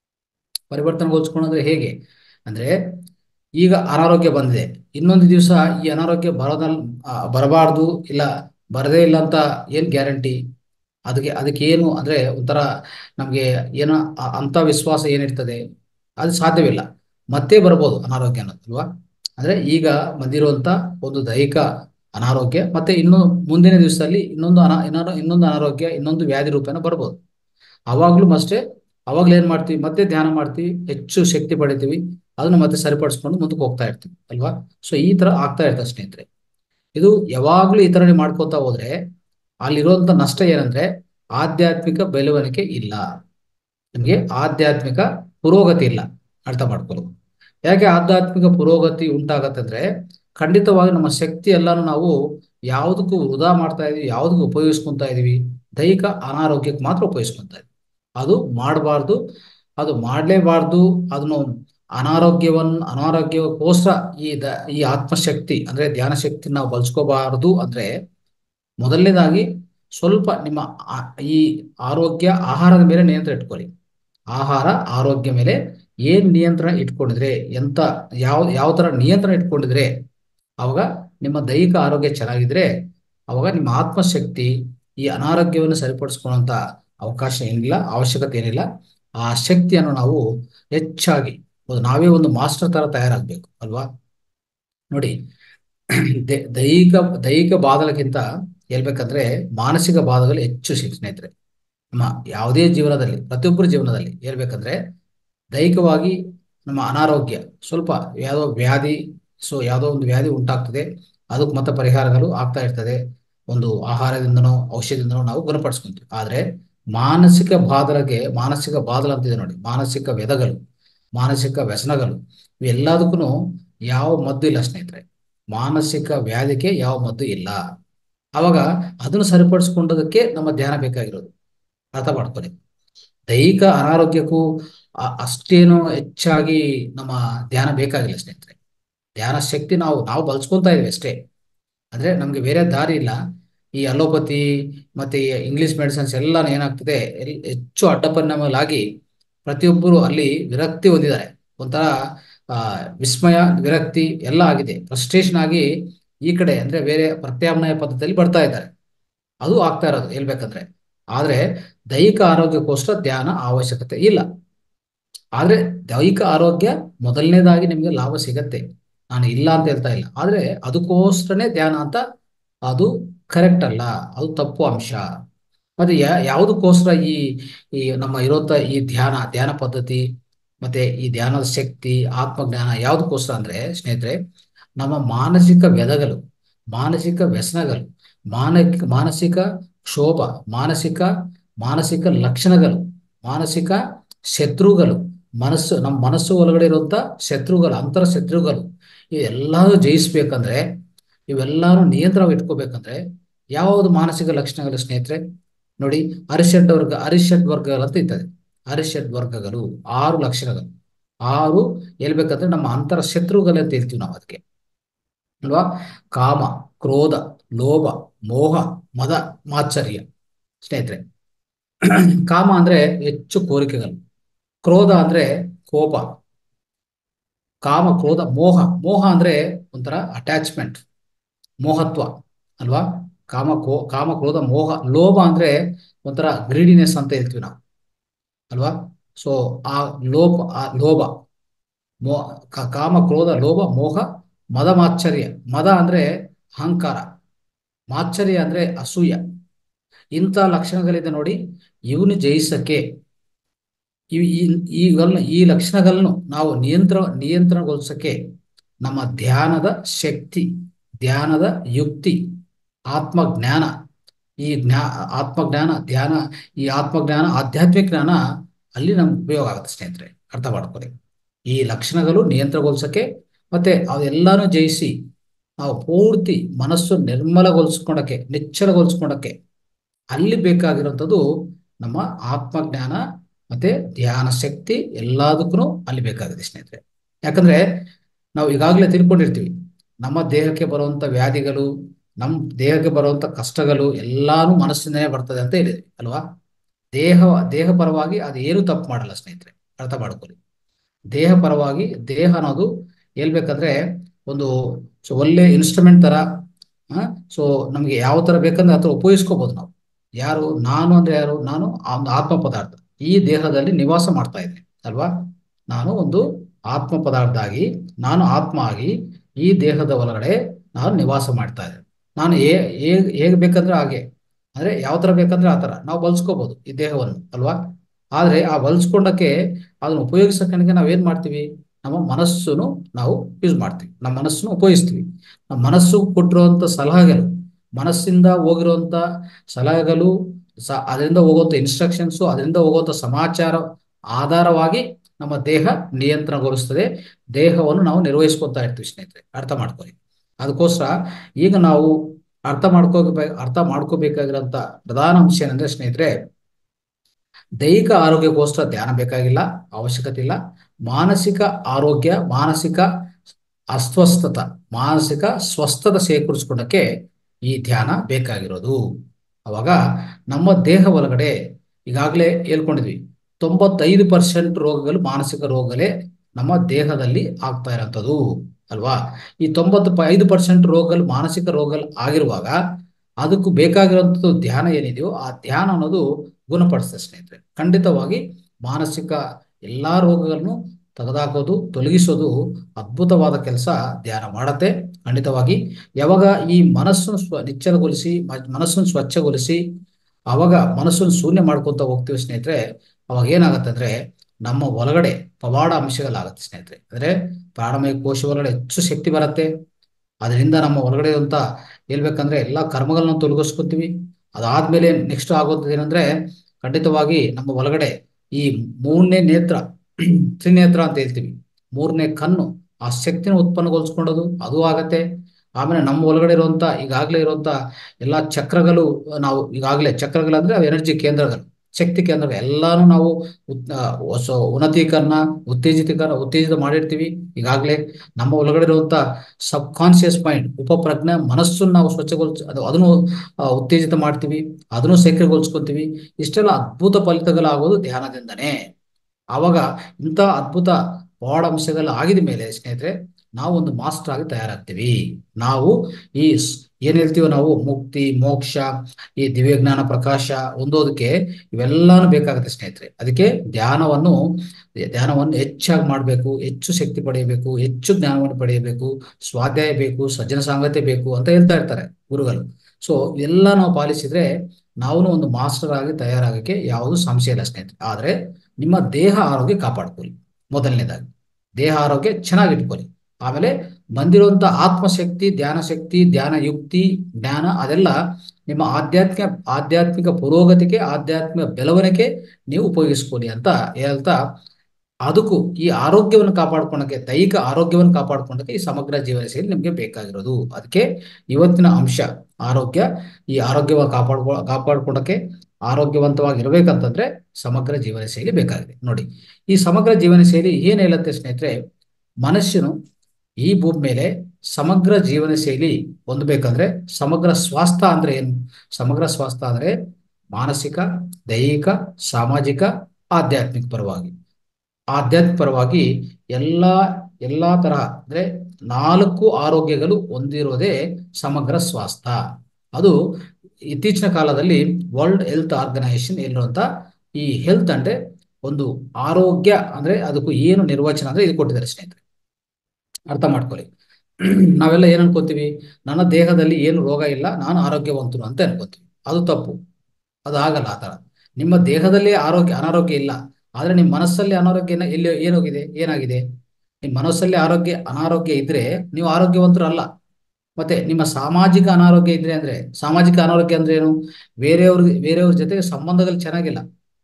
ಪರಿವರ್ತನೆಗೊಳಿಸ್ಕೊಂಡ್ರೆ ಹೇಗೆ ಅಂದ್ರೆ ಈಗ ಅನಾರೋಗ್ಯ ಬಂದಿದೆ ಇನ್ನೊಂದು ದಿವಸ ಈ ಅನಾರೋಗ್ಯ ಬರೋದಲ್ ಆ, ಬರಬಾರ್ದು ಇಲ್ಲ ಬರದೇ ಇಲ್ಲ ಅಂತ ಏನ್ ಗ್ಯಾರಂಟಿ ಅದಕ್ಕೆ ಅದಕ್ಕೆ ಏನು ಅಂದ್ರೆ ಒಂಥರ ನಮ್ಗೆ ಏನೋ ಆ- ಅಂತ ವಿಶ್ವಾಸ ಏನಿರ್ತದೆ ಅದು ಸಾಧ್ಯವಿಲ್ಲ ಮತ್ತೆ ಬರ್ಬೋದು ಅನಾರೋಗ್ಯ ಅನ್ನೋದು ಅಲ್ವಾ ಅಂದ್ರೆ ಈಗ ಬಂದಿರುವಂತ ಒಂದು ದೈಹಿಕ ಅನಾರೋಗ್ಯ ಮತ್ತೆ ಇನ್ನು ಮುಂದಿನ ದಿವಸದಲ್ಲಿ ಇನ್ನೊಂದು ಅನಾ ಇನ್ನೊಂದು ಇನ್ನೊಂದು ಅನಾರೋಗ್ಯ ಇನ್ನೊಂದು ವ್ಯಾಧಿ ರೂಪೇಣ ಬರ್ಬೋದು ಅವಾಗ್ಲೂ ಅಷ್ಟೇ ಅವಾಗ್ಲೂ ಏನ್ ಮಾಡ್ತೀವಿ ಮತ್ತೆ ಧ್ಯಾನ ಮಾಡ್ತೀವಿ ಹೆಚ್ಚು ಶಕ್ತಿ ಪಡಿತೀವಿ ಅದನ್ನ ಮತ್ತೆ ಸರಿಪಡಿಸ್ಕೊಂಡು ಮುಂದಕ್ಕೆ ಹೋಗ್ತಾ ಇರ್ತೀವಿ ಅಲ್ವಾ ಸೊ ಈ ತರ ಆಗ್ತಾ ಇರ್ತದೆ ಸ್ನೇಹಿತರೆ ಇದು ಯಾವಾಗ್ಲೂ ಈ ತರ ನೀವು ಮಾಡ್ಕೊತಾ ಹೋದ್ರೆ ಅಲ್ಲಿರುವಂತ ನಷ್ಟ ಏನಂದ್ರೆ ಆಧ್ಯಾತ್ಮಿಕ ಬೆಳವಣಿಗೆ ಇಲ್ಲ ನಿಮ್ಗೆ ಆಧ್ಯಾತ್ಮಿಕ ಪುರೋಗತಿ ಇಲ್ಲ ಅರ್ಥ ಮಾಡ್ಕೊಳ್ಳೋದು ಯಾಕೆ ಆಧ್ಯಾತ್ಮಿಕ ಪುರೋಗತಿ ಉಂಟಾಗತ್ತಂದ್ರೆ ಖಂಡಿತವಾಗಿ ನಮ್ಮ ಶಕ್ತಿ ಎಲ್ಲಾನು ನಾವು ಯಾವುದಕ್ಕೂ ವೃಧಾ ಮಾಡ್ತಾ ಇದೀವಿ ಯಾವುದಕ್ಕೂ ಉಪಯೋಗಿಸ್ಕೊಂತಾ ಇದೀವಿ ದೈಹಿಕ ಅನಾರೋಗ್ಯಕ್ಕೆ ಮಾತ್ರ ಉಪಯೋಗಿಸ್ಕೊಂತಾ ಇದೀವಿ ಅದು ಮಾಡಬಾರ್ದು ಅದು ಮಾಡಲೇಬಾರ್ದು ಅದನ್ನು ಅನಾರೋಗ್ಯವನ್ನ ಅನಾರೋಗ್ಯಕ್ಕೋಸ್ಕರ ಈ ದ ಈ ಆತ್ಮಶಕ್ತಿ ಅಂದ್ರೆ ಧ್ಯಾನ ಶಕ್ತಿ ನಾವು ಬಳಸ್ಕೋಬಾರದು ಅಂದ್ರೆ ಮೊದಲನೇದಾಗಿ ಸ್ವಲ್ಪ ನಿಮ್ಮ ಆ- ಈ ಆರೋಗ್ಯ ಆಹಾರದ ಮೇಲೆ ನಿಯಂತ್ರಣ ಇಟ್ಕೊಳ್ಳಿ ಆಹಾರ ಆರೋಗ್ಯ ಮೇಲೆ ಏನ್ ನಿಯಂತ್ರಣ ಇಟ್ಕೊಂಡಿದ್ರೆ ಎಂತ ಯಾವ ಯಾವ ತರ ನಿಯಂತ್ರಣ ಇಟ್ಕೊಂಡಿದ್ರೆ ಅವಾಗ ನಿಮ್ಮ ದೈಹಿಕ ಆರೋಗ್ಯ ಚೆನ್ನಾಗಿದ್ರೆ ಅವಾಗ ನಿಮ್ಮ ಆತ್ಮಶಕ್ತಿ ಈ ಅನಾರೋಗ್ಯವನ್ನು ಸರಿಪಡಿಸ್ಕೊಳ್ಳುವಂತ ಅವಕಾಶ ಏನಿಲ್ಲ ಅವಶ್ಯಕತೆ ಏನಿಲ್ಲ ಆ ಶಕ್ತಿಯನ್ನು ನಾವು ಹೆಚ್ಚಾಗಿ ಒಂದು ನಾವೇ ಒಂದು ಮಾಸ್ಟರ್ ತರ ತಯಾರಾಗ್ಬೇಕು ಅಲ್ವಾ ನೋಡಿ ದೆ- ದೈಹಿಕ ದೈಹಿಕ ಬಾಧಲಕ್ಕಿಂತ ಹೇಳ್ಬೇಕಂದ್ರೆ ಮಾನಸಿಕ ಬಾಧಗಳು ಹೆಚ್ಚು ಸಿ- ಸ್ನೇಹಿತರೆ ನಮ್ಮ ಯಾವುದೇ ಜೀವನದಲ್ಲಿ ಪ್ರತಿಯೊಬ್ಬರ ಜೀವನದಲ್ಲಿ ಹೇಳ್ಬೇಕಂದ್ರೆ ದೈಹಿಕವಾಗಿ ನಮ್ಮ ಅನಾರೋಗ್ಯ ಸ್ವಲ್ಪ ಯಾವುದೋ ವ್ಯಾಧಿ ಸೊ ಯಾವುದೋ ಒಂದು ವ್ಯಾಧಿ ಉಂಟಾಗ್ತದೆ ಅದಕ್ಕೆ ಮತ್ತೆ ಪರಿಹಾರಗಳು ಆಗ್ತಾ ಇರ್ತದೆ ಒಂದು ಆಹಾರದಿಂದನೋ ಔಷಧಿಯಿಂದನೋ ನಾವು ಗುಣಪಡಿಸ್ಕೊಂತೀವಿ ಆದ್ರೆ ಮಾನಸಿಕ ಬಾಧಲಗೆ ಮಾನಸಿಕ ಬಾಧಲ ಅಂತಿದೆ ನೋಡಿ ಮಾನಸಿಕ ವ್ಯಧಗಳು ಮಾನಸಿಕ ವ್ಯಸನಗಳು ಇವೆಲ್ಲದಕ್ಕೂ ಯಾವ ಮದ್ದು ಇಲ್ಲ ಸ್ನೇಹಿತರೆ ಮಾನಸಿಕ ವ್ಯಾಧಿಗೆ ಯಾವ ಮದ್ದು ಇಲ್ಲ ಅವಾಗ ಅದನ್ನು ಸರಿಪಡಿಸ್ಕೊಂಡದಕ್ಕೆ ನಮ್ಮ ಧ್ಯಾನ ಬೇಕಾಗಿರೋದು ಅರ್ಥ ಮಾಡ್ಕೊಳ್ಳಿ ದೈಹಿಕ ಅನಾರೋಗ್ಯಕ್ಕೂ ಅ- ಅಷ್ಟೇನು ಹೆಚ್ಚಾಗಿ ನಮ್ಮ ಧ್ಯಾನ ಬೇಕಾಗಿಲ್ಲ ಸ್ನೇಹಿತರೆ ಧ್ಯಾನ ಶಕ್ತಿ ನಾವು ನಾವು ಬಳಸ್ಕೊಂತಾ ಇದೀವಿ ಅಷ್ಟೇ ಅಂದ್ರೆ ನಮ್ಗೆ ಬೇರೆ ದಾರಿ ಇಲ್ಲ ಈ ಅಲೋಪತಿ ಮತ್ತೆ ಈ ಇಂಗ್ಲಿಷ್ ಮೆಡಿಸಿನ್ಸ್ ಎಲ್ಲ ಏನಾಗ್ತದೆ ಎಲ್- ಹೆಚ್ಚು ಅಡ್ಡ ಪರಿಣಾಮಗಳಾಗಿ ಪ್ರತಿಯೊಬ್ಬರು ಅಲ್ಲಿ ವಿರಕ್ತಿ ಹೊಂದಿದ್ದಾರೆ ಒಂಥರ ಆ, ವಿಸ್ಮಯ ವಿರಕ್ತಿ ಎಲ್ಲ ಆಗಿದೆ ಫ್ರಸ್ಟ್ರೇಷನ್ ಆಗಿ ಈ ಕಡೆ ಅಂದ್ರೆ ಬೇರೆ ಪ್ರತ್ಯಾಮ್ನಾಯ ಪದ್ಧತಿಯಲ್ಲಿ ಬರ್ತಾ ಇದ್ದಾರೆ ಅದು ಆಗ್ತಾ ಇರೋದು ಹೇಳ್ಬೇಕಂದ್ರೆ ಆದ್ರೆ ದೈಹಿಕ ಆರೋಗ್ಯಕ್ಕೋಸ್ಕರ ಧ್ಯಾನ ಅವಶ್ಯಕತೆ ಇಲ್ಲ ಆದ್ರೆ ದೈಹಿಕ ಆರೋಗ್ಯ ಮೊದಲನೇದಾಗಿ ನಿಮಗೆ ಲಾಭ ಸಿಗತ್ತೆ ನಾನು ಇಲ್ಲ ಅಂತ ಹೇಳ್ತಾ ಇಲ್ಲ ಆದ್ರೆ ಅದಕ್ಕೋಸ್ಕರನೇ ಧ್ಯಾನ ಅಂತ ಅದು ಕರೆಕ್ಟ್ ಅಲ್ಲ ಅದು ತಪ್ಪು ಅಂಶ ಮತ್ತೆ ಯಾ ಯಾವುದಕ್ಕೋಸ್ಕರ ಈ ಈ ನಮ್ಮ ಇರೋಂಥ ಈ ಧ್ಯಾನ ಧ್ಯಾನ ಪದ್ಧತಿ ಮತ್ತೆ ಈ ಧ್ಯಾನದ ಶಕ್ತಿ ಆತ್ಮಜ್ಞಾನ ಯಾವುದಕ್ಕೋಸ್ಕರ ಅಂದ್ರೆ ಸ್ನೇಹಿತರೆ ನಮ್ಮ ಮಾನಸಿಕ ವ್ಯಧಗಳು ಮಾನಸಿಕ ವ್ಯಸನಗಳು ಮಾನಸಿಕ ಮಾನಸಿಕ ಕ್ಷೋಭ ಮಾನಸಿಕ ಮಾನಸಿಕ ಲಕ್ಷಣಗಳು ಮಾನಸಿಕ ಶತ್ರುಗಳು ಮನಸ್ಸು ನಮ್ಮ ಮನಸ್ಸು ಒಳಗಡೆ ಇರುವಂತ ಶತ್ರುಗಳು ಅಂತರ ಶತ್ರುಗಳು ಇವೆಲ್ಲರೂ ಜಯಿಸ್ಬೇಕಂದ್ರೆ ಇವೆಲ್ಲಾನು ನಿಯಂತ್ರಣ ಇಟ್ಕೋಬೇಕಂದ್ರೆ ಯಾವುದು ಮಾನಸಿಕ ಲಕ್ಷಣಗಳು ಸ್ನೇಹಿತರೆ ನೋಡಿ ಅರಿಷಡ್ ವರ್ಗ ಅರಿಷಡ್ ವರ್ಗಗಳು ಅಂತ ಇರ್ತದೆ ಅರಿಷಡ್ ವರ್ಗಗಳು ಆರು ಲಕ್ಷಣಗಳು ಆರು ಹೇಳ್ಬೇಕಂದ್ರೆ ನಮ್ಮ ಅಂತರ ಶತ್ರುಗಳು ಅಂತ ಹೇಳ್ತೀವಿ ನಾವು ಅದಕ್ಕೆ ಅಲ್ವಾ ಕಾಮ ಕ್ರೋಧ ಲೋಭ ಮೋಹ ಮದ ಮಾತ್ಸರ್ಯ ಸ್ನೇಹಿತರೆ ಕಾಮ ಅಂದ್ರೆ ಹೆಚ್ಚು ಕೋರಿಕೆಗಳು ಕ್ರೋಧ ಅಂದ್ರೆ ಕೋಪ ಕಾಮ ಕ್ರೋಧ ಮೋಹ ಮೋಹ ಅಂದ್ರೆ ಒಂಥರ ಅಟ್ಯಾಚ್ಮೆಂಟ್ ಮೋಹತ್ವ ಅಲ್ವಾ ಕಾಮ ಕೋ ಕಾಮ ಕ್ರೋಧ ಮೋಹ ಲೋಭ ಅಂದ್ರೆ ಒಂಥರ ಗ್ರೀಡಿನೆಸ್ ಅಂತ ಹೇಳ್ತೀವಿ ನಾವು ಅಲ್ವಾ ಸೊ ಆ ಲೋಭ ಆ ಲೋಭ ಮೋ ಕ- ಕಾಮ ಕ್ರೋಧ ಲೋಭ ಮೋಹ ಮದ ಮಾತ್ಸರ್ಯ ಮದ ಅಂದ್ರೆ ಅಹಂಕಾರ ಮಾತ್ಸರ್ಯ ಅಂದ್ರೆ ಅಸೂಯ ಇಂಥ ಲಕ್ಷಣಗಳಿದೆ ನೋಡಿ ಇವನು ಜಯಿಸಕ್ಕೆ ಇವ್- ಈ ಈಗಲ್ಲ ಈ ಲಕ್ಷಣಗಳನ್ನು ನಾವು ನಿಯಂತ್ರ ನಿಯಂತ್ರಣಗೊಳಿಸಕ್ಕೆ ನಮ್ಮ ಧ್ಯಾನದ ಶಕ್ತಿ ಧ್ಯಾನದ ಯುಕ್ತಿ ಆತ್ಮಜ್ಞಾನ ಈ ಜ್ಞಾ ಆತ್ಮಜ್ಞಾನ ಧ್ಯಾನ ಈ ಆತ್ಮಜ್ಞಾನ ಆಧ್ಯಾತ್ಮಿಕ ಜ್ಞಾನ ಅಲ್ಲಿ ನಮ್ಗೆ ಉಪಯೋಗ ಆಗುತ್ತೆ ಸ್ನೇಹಿತರೆ ಅರ್ಥ ಮಾಡ್ಕೊಳ್ಳಿ ಈ ಲಕ್ಷಣಗಳು ನಿಯಂತ್ರಣಗೊಳಿಸಕ್ಕೆ ಮತ್ತೆ ಅವೆಲ್ಲಾನು ಜಯಿಸಿ ನಾವು ಪೂರ್ತಿ ಮನಸ್ಸು ನಿರ್ಮಲಗೊಳಿಸ್ಕೊಳಕ್ಕೆ ನಿಚ್ಚಳಗೊಳಿಸ್ಕೊಳಕ್ಕೆ ಅಲ್ಲಿ ಬೇಕಾಗಿರುವಂಥದ್ದು ನಮ್ಮ ಆತ್ಮಜ್ಞಾನ ಮತ್ತೆ ಧ್ಯಾನ ಶಕ್ತಿ ಎಲ್ಲದಕ್ಕೂ ಅಲ್ಲಿ ಬೇಕಾಗಿದೆ ಸ್ನೇಹಿತರೆ ಯಾಕಂದ್ರೆ ನಾವು ಈಗಾಗಲೇ ತಿಳ್ಕೊಂಡಿರ್ತೀವಿ ನಮ್ಮ ದೇಹಕ್ಕೆ ಬರುವಂತ ವ್ಯಾಧಿಗಳು ನಮ್ಮ ದೇಹಕ್ಕೆ ಬರುವಂತ ಕಷ್ಟಗಳು ಎಲ್ಲಾನು ಮನಸ್ಸಿಂದನೇ ಬರ್ತದೆ ಅಂತ ಹೇಳಿದ್ವಿ ಅಲ್ವಾ ದೇಹ ದೇಹ ಪರವಾಗಿ ಅದು ಏನು ತಪ್ಪು ಮಾಡಲ್ಲ ಸ್ನೇಹಿತರೆ ಅರ್ಥ ಮಾಡ್ಕೊಳ್ಳಿ ದೇಹ ಪರವಾಗಿ ದೇಹ ಅನ್ನೋದು ಹೇಳ್ಬೇಕಂದ್ರೆ ಒಂದು ಸೊ ಒಳ್ಳೆ ಇನ್ಸ್ಟ್ರೂಮೆಂಟ್ ತರ ಸೊ ನಮ್ಗೆ ಯಾವ ತರ ಬೇಕಂದ್ರೆ ಆ ಥರ ಉಪಯೋಗಿಸ್ಕೋಬಹುದು ನಾವು ಯಾರು ನಾನು ಅಂದ್ರೆ ಯಾರು ನಾನು ಆ ಒಂದು ಆತ್ಮ ಪದಾರ್ಥ ಈ ದೇಹದಲ್ಲಿ ನಿವಾಸ ಮಾಡ್ತಾ ಇದ್ದೇನೆ ಅಲ್ವಾ ನಾನು ಒಂದು ಆತ್ಮ ಪದಾರ್ಥ ಆಗಿ ನಾನು ಆತ್ಮ ಆಗಿ ಈ ದೇಹದ ಒಳಗಡೆ ನಾನು ನಿವಾಸ ಮಾಡ್ತಾ ಇದ್ದೇನೆ ನಾನು ಹೇ ಹೇಗ್ ಹೇಗ್ ಬೇಕಂದ್ರೆ ಹಾಗೆ ಅಂದ್ರೆ ಯಾವ ತರ ಬೇಕಂದ್ರೆ ಆ ತರ ನಾವು ಬಳಸ್ಕೋಬಹುದು ಈ ದೇಹವನ್ನು ಅಲ್ವಾ ಆದ್ರೆ ಆ ಬಳಸ್ಕೊಂಡಕ್ಕೆ ಅದನ್ನ ಉಪಯೋಗಿಸಕ್ಕೆ ನಾವೇನ್ ಮಾಡ್ತೀವಿ ನಮ್ಮ ಮನಸ್ಸುನು ನಾವು ಯೂಸ್ ಮಾಡ್ತೀವಿ ನಮ್ಮ ಮನಸ್ಸನ್ನು ಉಪಯೋಗಿಸ್ತೀವಿ ನಮ್ಮ ಮನಸ್ಸು ಕೊಟ್ಟಿರುವಂತ ಸಲಹೆಗಳು ಮನಸ್ಸಿಂದ ಹೋಗಿರುವಂತ ಸಲಹೆಗಳು ಸ ಅದರಿಂದ ಹೋಗುವಂತ ಇನ್ಸ್ಟ್ರಕ್ಷನ್ಸು ಅದರಿಂದ ಹೋಗುವಂತ ಸಮಾಚಾರ ಆಧಾರವಾಗಿ ನಮ್ಮ ದೇಹ ನಿಯಂತ್ರಣಗೊಳಿಸ್ತದೆ ದೇಹವನ್ನು ನಾವು ನಿರ್ವಹಿಸ್ಕೊತಾ ಇರ್ತೀವಿ ಸ್ನೇಹಿತರೆ ಅರ್ಥ ಮಾಡ್ಕೊಳ್ಳಿ ಅದಕ್ಕೋಸ್ಕರ ಈಗ ನಾವು ಅರ್ಥ ಮಾಡ್ಕೋಬೇಕು ಅರ್ಥ ಮಾಡ್ಕೋಬೇಕಾಗಿರೋಂಥ ಪ್ರಧಾನ ಅಂಶ ಏನಂದ್ರೆ ಸ್ನೇಹಿತರೆ ದೈಹಿಕ ಆರೋಗ್ಯಕ್ಕೋಸ್ಕರ ಧ್ಯಾನ ಬೇಕಾಗಿಲ್ಲ ಅವಶ್ಯಕತೆ ಇಲ್ಲ ಮಾನಸಿಕ ಆರೋಗ್ಯ ಮಾನಸಿಕ ಅಸ್ವಸ್ಥತ ಮಾನಸಿಕ ಸ್ವಸ್ಥത ಸೇಕೂರಿಸ್ಕೊಳ್ಳಕ್ಕೆ ಈ ಧ್ಯಾನ ಬೇಕಾಗಿರೋದು ಅವಾಗ ನಮ್ಮ ದೇಹ ಒಳಗಡೆ ಈಗಾಗಲೇ ಹೇಳ್ಕೊಂಡಿದ್ವಿ ತೊಂಬತ್ತೈದು ಪರ್ಸೆಂಟ್ ರೋಗಗಳು ಮಾನಸಿಕ ರೋಗಗಳೇ ನಮ್ಮ ದೇಹದಲ್ಲಿ ಆಗ್ತಾ ಇರೋಂಥದ್ದು ಅಲ್ವಾ ಈ ತೊಂಬತ್ತು ಪ ಐದು ಪರ್ಸೆಂಟ್ ರೋಗಗಳು ಮಾನಸಿಕ ರೋಗಗಳು ಆಗಿರುವಾಗ ಅದಕ್ಕೂ ಬೇಕಾಗಿರುವಂಥದ್ದು ಧ್ಯಾನ ಏನಿದೆಯೋ ಆ ಧ್ಯಾನ ಅನ್ನೋದು ಗುಣಪಡಿಸ್ತದೆ ಸ್ನೇಹಿತರೆ ಖಂಡಿತವಾಗಿ ಮಾನಸಿಕ ಎಲ್ಲಾ ರೋಗಗಳನ್ನು ತೆಗೆದಾಕೋದು ತೊಲಗಿಸೋದು ಅದ್ಭುತವಾದ ಕೆಲಸ ಧ್ಯಾನ ಮಾಡತ್ತೆ ಖಂಡಿತವಾಗಿ ಯಾವಾಗ ಈ ಮನಸ್ಸನ್ನು ಸ್ವ ನಿಚ್ಚಳಗೊಳಿಸಿ ಮ- ಮನಸ್ಸನ್ನು ಸ್ವಚ್ಛಗೊಳಿಸಿ ಅವಾಗ ಮನಸ್ಸನ್ನು ಶೂನ್ಯ ಮಾಡ್ಕೊಂತ ಹೋಗ್ತೀವಿ ಸ್ನೇಹಿತರೆ ಅವಾಗ ಏನಾಗತ್ತೆ ಅಂದ್ರೆ ನಮ್ಮ ಒಳಗಡೆ ಪವಾಡ ಅಂಶಗಳಾಗತ್ತೆ ಸ್ನೇಹಿತರೆ ಅಂದ್ರೆ ಪ್ರಾಣಮಯ ಕೋಶ ಒಳಗಡೆ ಹೆಚ್ಚು ಶಕ್ತಿ ಬರುತ್ತೆ ಅದರಿಂದ ನಮ್ಮ ಒಳಗಡೆ ಇರುವಂತ ಹೇಳ್ಬೇಕಂದ್ರೆ ಎಲ್ಲಾ ಕರ್ಮಗಳನ್ನ ತೊಲಗಿಸ್ಕೊತೀವಿ ಅದಾದ್ಮೇಲೆ ನೆಕ್ಸ್ಟ್ ಆಗೋದು ಏನಂದ್ರೆ ಖಂಡಿತವಾಗಿ ನಮ್ಮ ಒಳಗಡೆ ಈ ಮೂರನೇ ನೇತ್ರ ತ್ರಿನೇತ್ರ ಅಂತ ಹೇಳ್ತೀವಿ ಮೂರನೇ ಕಣ್ಣು ಆ ಶಕ್ತಿನ ಉತ್ಪನ್ನಗೊಳಿಸ್ಕೊಳ್ಳೋದು ಅದು ಆಗತ್ತೆ ಆಮೇಲೆ ನಮ್ಮ ಒಳಗಡೆ ಇರುವಂತ ಈಗಾಗಲೇ ಇರುವಂತ ಎಲ್ಲಾ ಚಕ್ರಗಳು ನಾವು ಈಗಾಗಲೇ ಚಕ್ರಗಳಂದ್ರೆ ಅವು ಎನರ್ಜಿ ಕೇಂದ್ರಗಳು ಶಕ್ತಿ ಕೇಂದ್ರಗಳು ಎಲ್ಲಾನು ನಾವು ಉತ್- ಆ, ಹೊಸ ಉನ್ನತೀಕರಣ ಉತ್ತೇಜಿತೀಕರಣ ಉತ್ತೇಜಿತ ಮಾಡಿರ್ತೀವಿ ಈಗಾಗಲೇ ನಮ್ಮ ಒಳಗಡೆ ಇರುವಂತ ಸಬ್ ಕಾನ್ಶಿಯಸ್ ಮೈಂಡ್ ಉಪಪ್ರಜ್ಞೆ ಮನಸ್ಸನ್ನು ನಾವು ಸ್ವಚ್ಛಗೊಳಿಸ್ ಅದು ಅದನ್ನು ಆ, ಉತ್ತೇಜಿತ ಮಾಡ್ತೀವಿ ಅದನ್ನು ಸಕ್ರಿಯಗೊಳಿಸ್ಕೊತೀವಿ ಇಷ್ಟೆಲ್ಲ ಅದ್ಭುತ ಫಲಿತಗಳಾಗೋದು ಧ್ಯಾನದಿಂದನೇ ಆವಾಗ ಇಂಥ ಅದ್ಭುತ ಪಾಠಾಂಶಗಳು ಆಗಿದ ಮೇಲೆ ಸ್ನೇಹಿತರೆ ನಾವು ಒಂದು ಮಾಸ್ಟರ್ ಆಗಿ ತಯಾರಾಗ್ತೀವಿ ನಾವು ಈ ಸ್- ಏನ್ ಹೇಳ್ತೀವೋ ನಾವು ಮುಕ್ತಿ ಮೋಕ್ಷ ಈ ದಿವ್ಯಜ್ಞಾನ ಪ್ರಕಾಶ ಹೊಂದೋದಕ್ಕೆ ಇವೆಲ್ಲಾನು ಬೇಕಾಗುತ್ತೆ ಸ್ನೇಹಿತರೆ ಅದಕ್ಕೆ ಧ್ಯಾನವನ್ನು ಧ್ಯಾನವನ್ನು ಹೆಚ್ಚಾಗಿ ಮಾಡಬೇಕು ಹೆಚ್ಚು ಶಕ್ತಿ ಪಡೆಯಬೇಕು ಹೆಚ್ಚು ಜ್ಞಾನವನ್ನು ಪಡೆಯಬೇಕು ಸ್ವಾಧ್ಯಾಯ ಬೇಕು ಸಜ್ಜನ ಸಾಂಗತ್ಯ ಬೇಕು ಅಂತ ಹೇಳ್ತಾ ಇರ್ತಾರೆ ಗುರುಗಳು ಸೊ ಎಲ್ಲ ನಾವು ಪಾಲಿಸಿದ್ರೆ ನಾವು ಒಂದು ಮಾಸ್ಟರ್ ಆಗಿ ತಯಾರಾಗಕ್ಕೆ ಯಾವುದು ಸಂಶಯ ಇಲ್ಲ ಸ್ನೇಹಿತರೆ ಆದ್ರೆ ನಿಮ್ಮ ದೇಹ ಆರೋಗ್ಯ ಕಾಪಾಡ್ಕೊಳ್ಳಿ ಮೊದಲನೇದಾಗಿ ದೇಹ ಆರೋಗ್ಯ ಚೆನ್ನಾಗಿ ಇಟ್ಕೊಳ್ಳಿ ಆಮೇಲೆ ಬಂದಿರುವಂತ ಆತ್ಮಶಕ್ತಿ ಧ್ಯಾನ ಶಕ್ತಿ ಧ್ಯಾನ ಯುಕ್ತಿ ಜ್ಞಾನ ಅದೆಲ್ಲ ನಿಮ್ಮ ಆಧ್ಯಾತ್ಮಿಕ ಆಧ್ಯಾತ್ಮಿಕ ಪುರೋಗತಿಗೆ ಆಧ್ಯಾತ್ಮಿಕ ಬೆಳವಣಿಗೆ ನೀವು ಉಪಯೋಗಿಸ್ಕೊಳ್ಳಿ ಅಂತ ಹೇಳ್ತಾ ಅದಕ್ಕೂ ಈ ಆರೋಗ್ಯವನ್ನು ಕಾಪಾಡ್ಕೊಳಕ್ಕೆ ದೈಹಿಕ ಆರೋಗ್ಯವನ್ನು ಕಾಪಾಡ್ಕೊಳಕ್ಕೆ ಈ ಸಮಗ್ರ ಜೀವನ ಶೈಲಿ ನಿಮಗೆ ಬೇಕಾಗಿರೋದು ಅದಕ್ಕೆ ಇವತ್ತಿನ ಅಂಶ ಆರೋಗ್ಯ ಈ ಆರೋಗ್ಯವನ್ನು ಕಾಪಾಡ್ಕೊ ಕಾಪಾಡ್ಕೊಳಕ್ಕೆ ಆರೋಗ್ಯವಂತವಾಗಿರ್ಬೇಕಂತಂದ್ರೆ ಸಮಗ್ರ ಜೀವನ ಶೈಲಿ ಬೇಕಾಗಿದೆ ನೋಡಿ ಈ ಸಮಗ್ರ ಜೀವನ ಶೈಲಿ ಏನ್ ಹೇಳುತ್ತೆ ಸ್ನೇಹಿತರೆ ಮನುಷ್ಯನು ಈ ಭೂಮಿ ಮೇಲೆ ಸಮಗ್ರ ಜೀವನ ಶೈಲಿ ಹೊಂದಬೇಕಂದ್ರೆ ಸಮಗ್ರ ಸ್ವಾಸ್ಥ್ಯ ಅಂದ್ರೆ ಏನು ಸಮಗ್ರ ಸ್ವಾಸ್ಥ್ಯ ಅಂದ್ರೆ ಮಾನಸಿಕ ದೈಹಿಕ ಸಾಮಾಜಿಕ ಆಧ್ಯಾತ್ಮಿಕ ಪರವಾಗಿ ಆಧ್ಯಾತ್ಮಿಕ ಪರವಾಗಿ ಎಲ್ಲಾ ಎಲ್ಲಾ ತರಹ ಅಂದ್ರೆ ನಾಲ್ಕು ಆರೋಗ್ಯಗಳು ಹೊಂದಿರೋದೇ ಸಮಗ್ರ ಸ್ವಾಸ್ಥ್ಯ ಅದು ಇತ್ತೀಚಿನ ಕಾಲದಲ್ಲಿ ವರ್ಲ್ಡ್ ಹೆಲ್ತ್ ಆರ್ಗನೈಸೇಷನ್ ಇಲ್ಲಿರುವಂತ ಈ ಹೆಲ್ತ್ ಅಂದ್ರೆ ಒಂದು ಆರೋಗ್ಯ ಅಂದ್ರೆ ಅದಕ್ಕೂ ಏನು ನಿರ್ವಚನ ಅಂದ್ರೆ ಇದು ಕೊಟ್ಟಿದ್ದಾರೆ ಸ್ನೇಹಿತರೆ ಅರ್ಥ ಮಾಡ್ಕೊಳ್ಳಿ ನಾವೆಲ್ಲ ಏನ್ ಅನ್ಕೋತೀವಿ ನನ್ನ ದೇಹದಲ್ಲಿ ಏನು ರೋಗ ಇಲ್ಲ ನಾನು ಆರೋಗ್ಯವಂತನು ಅಂತ ಅನ್ಕೋತೀವಿ ಅದು ತಪ್ಪು ಅದು ಆಗಲ್ಲ ಆ ತರ ನಿಮ್ಮ ದೇಹದಲ್ಲಿ ಆರೋಗ್ಯ ಅನಾರೋಗ್ಯ ಇಲ್ಲ ಆದ್ರೆ ನಿಮ್ಮ ಮನಸ್ಸಲ್ಲಿ ಅನಾರೋಗ್ಯ ಏನ- ಎಲ್ಲಿ ಏನೋಗಿದೆ ಏನಾಗಿದೆ ನಿಮ್ಮ ಮನಸ್ಸಲ್ಲಿ ಆರೋಗ್ಯ ಅನಾರೋಗ್ಯ ಇದ್ರೆ ನೀವು ಆರೋಗ್ಯವಂತರು ಅಲ್ಲ ಮತ್ತೆ ನಿಮ್ಮ ಸಾಮಾಜಿಕ ಅನಾರೋಗ್ಯ ಇದ್ರೆ ಅಂದ್ರೆ ಸಾಮಾಜಿಕ ಅನಾರೋಗ್ಯ ಅಂದ್ರೆ ಏನು ಬೇರೆಯವ್ರ ಬೇರೆಯವ್ರ ಜೊತೆಗೆ ಸಂಬಂಧಗಳು ಚೆನ್ನಾಗಿಲ್ಲ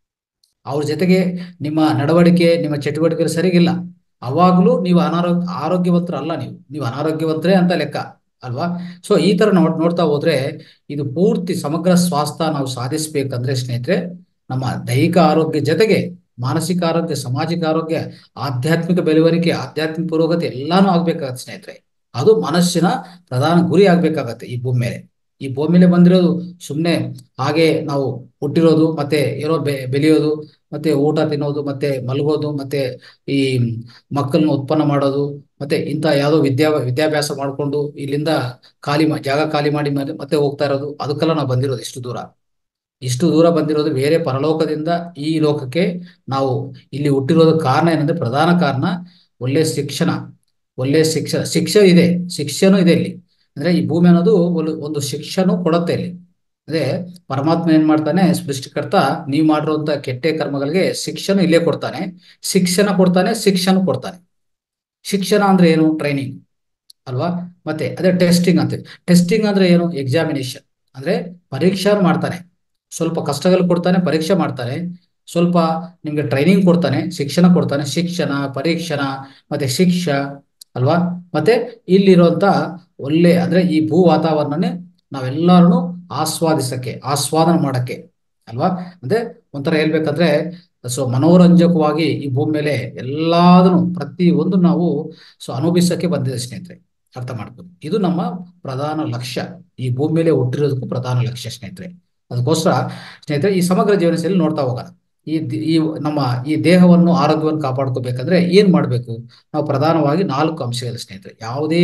ಅವ್ರ ಜೊತೆಗೆ ನಿಮ್ಮ ನಡವಳಿಕೆ ನಿಮ್ಮ ಚಟುವಟಿಕೆಗಳು ಸರಿಗಿಲ್ಲ ಅವಾಗಲೂ ನೀವು ಅನಾರೋಗ್ಯ ಆರೋಗ್ಯವಂತರಲ್ಲ ನೀವು ನೀವು ಅನಾರೋಗ್ಯವಂತರೇ ಅಂತ ಲೆಕ್ಕ ಅಲ್ವಾ ಸೊ ಈ ತರ ನೋಡ್ ನೋಡ್ತಾ ಹೋದ್ರೆ ಇದು ಪೂರ್ತಿ ಸಮಗ್ರ ಸ್ವಾಸ್ಥ್ಯ ನಾವು ಸಾಧಿಸ್ಬೇಕಂದ್ರೆ ಸ್ನೇಹಿತರೆ ನಮ್ಮ ದೈಹಿಕ ಆರೋಗ್ಯ ಜೊತೆಗೆ ಮಾನಸಿಕ ಆರೋಗ್ಯ ಸಾಮಾಜಿಕ ಆರೋಗ್ಯ ಆಧ್ಯಾತ್ಮಿಕ ಬೆಳವಣಿಗೆ ಆಧ್ಯಾತ್ಮಿಕ ಪುರೋಗತಿ ಎಲ್ಲಾನು ಆಗ್ಬೇಕಾಗತ್ತೆ ಸ್ನೇಹಿತರೆ ಅದು ಮನಸ್ಸಿನ ಪ್ರಧಾನ ಗುರಿ ಆಗ್ಬೇಕಾಗತ್ತೆ ಈ ಭೂಮಿ ಮೇಲೆ ಈ ಭೂಮಿ ಮೇಲೆ ಬಂದಿರೋದು ಸುಮ್ಮನೆ ಹಾಗೆ ನಾವು ಹುಟ್ಟಿರೋದು ಮತ್ತೆ ಏನೋ ಬೆ ಬೆಳೆಯೋದು ಮತ್ತೆ ಊಟ ತಿನ್ನೋದು ಮತ್ತೆ ಮಲಗೋದು ಮತ್ತೆ ಈ ಮಕ್ಕಳನ್ನ ಉತ್ಪನ್ನ ಮಾಡೋದು ಮತ್ತೆ ಇಂಥ ಯಾವುದೋ ವಿದ್ಯಾ ವಿದ್ಯಾಭ್ಯಾಸ ಮಾಡ್ಕೊಂಡು ಇಲ್ಲಿಂದ ಖಾಲಿ ಮಾ- ಜಾಗ ಖಾಲಿ ಮಾಡಿ ಮೇಲೆ ಮತ್ತೆ ಹೋಗ್ತಾ ಇರೋದು ಅದಕ್ಕೆಲ್ಲ ನಾವು ಬಂದಿರೋದು ಇಷ್ಟು ದೂರ ಇಷ್ಟು ದೂರ ಬಂದಿರೋದು ಬೇರೆ ಪರಲೋಕದಿಂದ ಈ ಲೋಕಕ್ಕೆ ನಾವು ಇಲ್ಲಿ ಹುಟ್ಟಿರೋದು ಕಾರಣ ಏನಂದ್ರೆ ಪ್ರಧಾನ ಕಾರಣ ಒಳ್ಳೆ ಶಿಕ್ಷಣ ಒಳ್ಳೆ ಶಿಕ್ಷಣ ಶಿಕ್ಷೆ ಇದೆ ಶಿಕ್ಷೆನೂ ಇದೆ ಇಲ್ಲಿ ಅಂದ್ರೆ ಈ ಭೂಮಿ ಅನ್ನೋದು ಒಂದು ಒಂದು ಶಿಕ್ಷಣ ಕೊಡುತ್ತೆ ಇಲ್ಲಿ ಅಂದ್ರೆ ಪರಮಾತ್ಮ ಏನ್ ಮಾಡ್ತಾನೆ ಸೃಷ್ಟಿಕರ್ತ ನೀವು ಮಾಡಿರುವಂತ ಕೆಟ್ಟ ಕರ್ಮಗಳಿಗೆ ಶಿಕ್ಷಣ ಇಲ್ಲೇ ಕೊಡ್ತಾನೆ ಶಿಕ್ಷಣ ಕೊಡ್ತಾನೆ ಶಿಕ್ಷಣ ಕೊಡ್ತಾನೆ ಶಿಕ್ಷಣ ಅಂದ್ರೆ ಏನು ಟ್ರೈನಿಂಗ್ ಅಲ್ವಾ ಮತ್ತೆ ಅದೇ ಟೆಸ್ಟಿಂಗ್ ಅಂತ ಟೆಸ್ಟಿಂಗ್ ಅಂದ್ರೆ ಏನು ಎಕ್ಸಾಮಿನೇಷನ್ ಅಂದ್ರೆ ಪರೀಕ್ಷೆ ಮಾಡ್ತಾನೆ ಸ್ವಲ್ಪ ಕಷ್ಟಗಳು ಕೊಡ್ತಾನೆ ಪರೀಕ್ಷೆ ಮಾಡ್ತಾನೆ ಸ್ವಲ್ಪ ನಿಮ್ಗೆ ಟ್ರೈನಿಂಗ್ ಕೊಡ್ತಾನೆ ಶಿಕ್ಷಣ ಕೊಡ್ತಾನೆ ಶಿಕ್ಷಣ ಪರೀಕ್ಷಣ ಮತ್ತೆ ಶಿಕ್ಷಾ ಅಲ್ವಾ ಮತ್ತೆ ಇಲ್ಲಿರುವಂತ ಒಳ್ಳೆ ಅಂದ್ರೆ ಈ ಭೂ ವಾತಾವರಣನೇ ನಾವೆಲ್ಲರೂ ಆಸ್ವಾದಿಸಕ್ಕೆ ಆಸ್ವಾದನ ಮಾಡಕ್ಕೆ ಅಲ್ವಾ ಅಂದ್ರೆ ಒಂಥರ ಹೇಳ್ಬೇಕಂದ್ರೆ ಸೊ ಮನೋರಂಜಕವಾಗಿ ಈ ಭೂಮಿ ಮೇಲೆ ಎಲ್ಲಾದನ್ನು ಪ್ರತಿ ಒಂದು ನಾವು ಸೊ ಅನುಭವಿಸಕ್ಕೆ ಬಂದಿದೆ ಸ್ನೇಹಿತರೆ ಅರ್ಥ ಮಾಡ್ಬೋದು ಇದು ನಮ್ಮ ಪ್ರಧಾನ ಲಕ್ಷ್ಯ ಈ ಭೂಮಿ ಮೇಲೆ ಹುಟ್ಟಿರೋದಕ್ಕೂ ಪ್ರಧಾನ ಲಕ್ಷ್ಯ ಸ್ನೇಹಿತರೆ ಅದಕ್ಕೋಸ್ಕರ ಸ್ನೇಹಿತರೆ ಈ ಸಮಗ್ರ ಜೀವನ ಶೈಲಿ ನೋಡ್ತಾ ಹೋಗೋಣ ಈ ದಿ- ಈ ನಮ್ಮ ಈ ದೇಹವನ್ನು ಆರೋಗ್ಯವನ್ನು ಕಾಪಾಡ್ಕೋಬೇಕಂದ್ರೆ ಏನ್ ಮಾಡ್ಬೇಕು ನಾವು ಪ್ರಧಾನವಾಗಿ ನಾಲ್ಕು ಅಂಶಗಳು ಸ್ನೇಹಿತರೆ ಯಾವುದೇ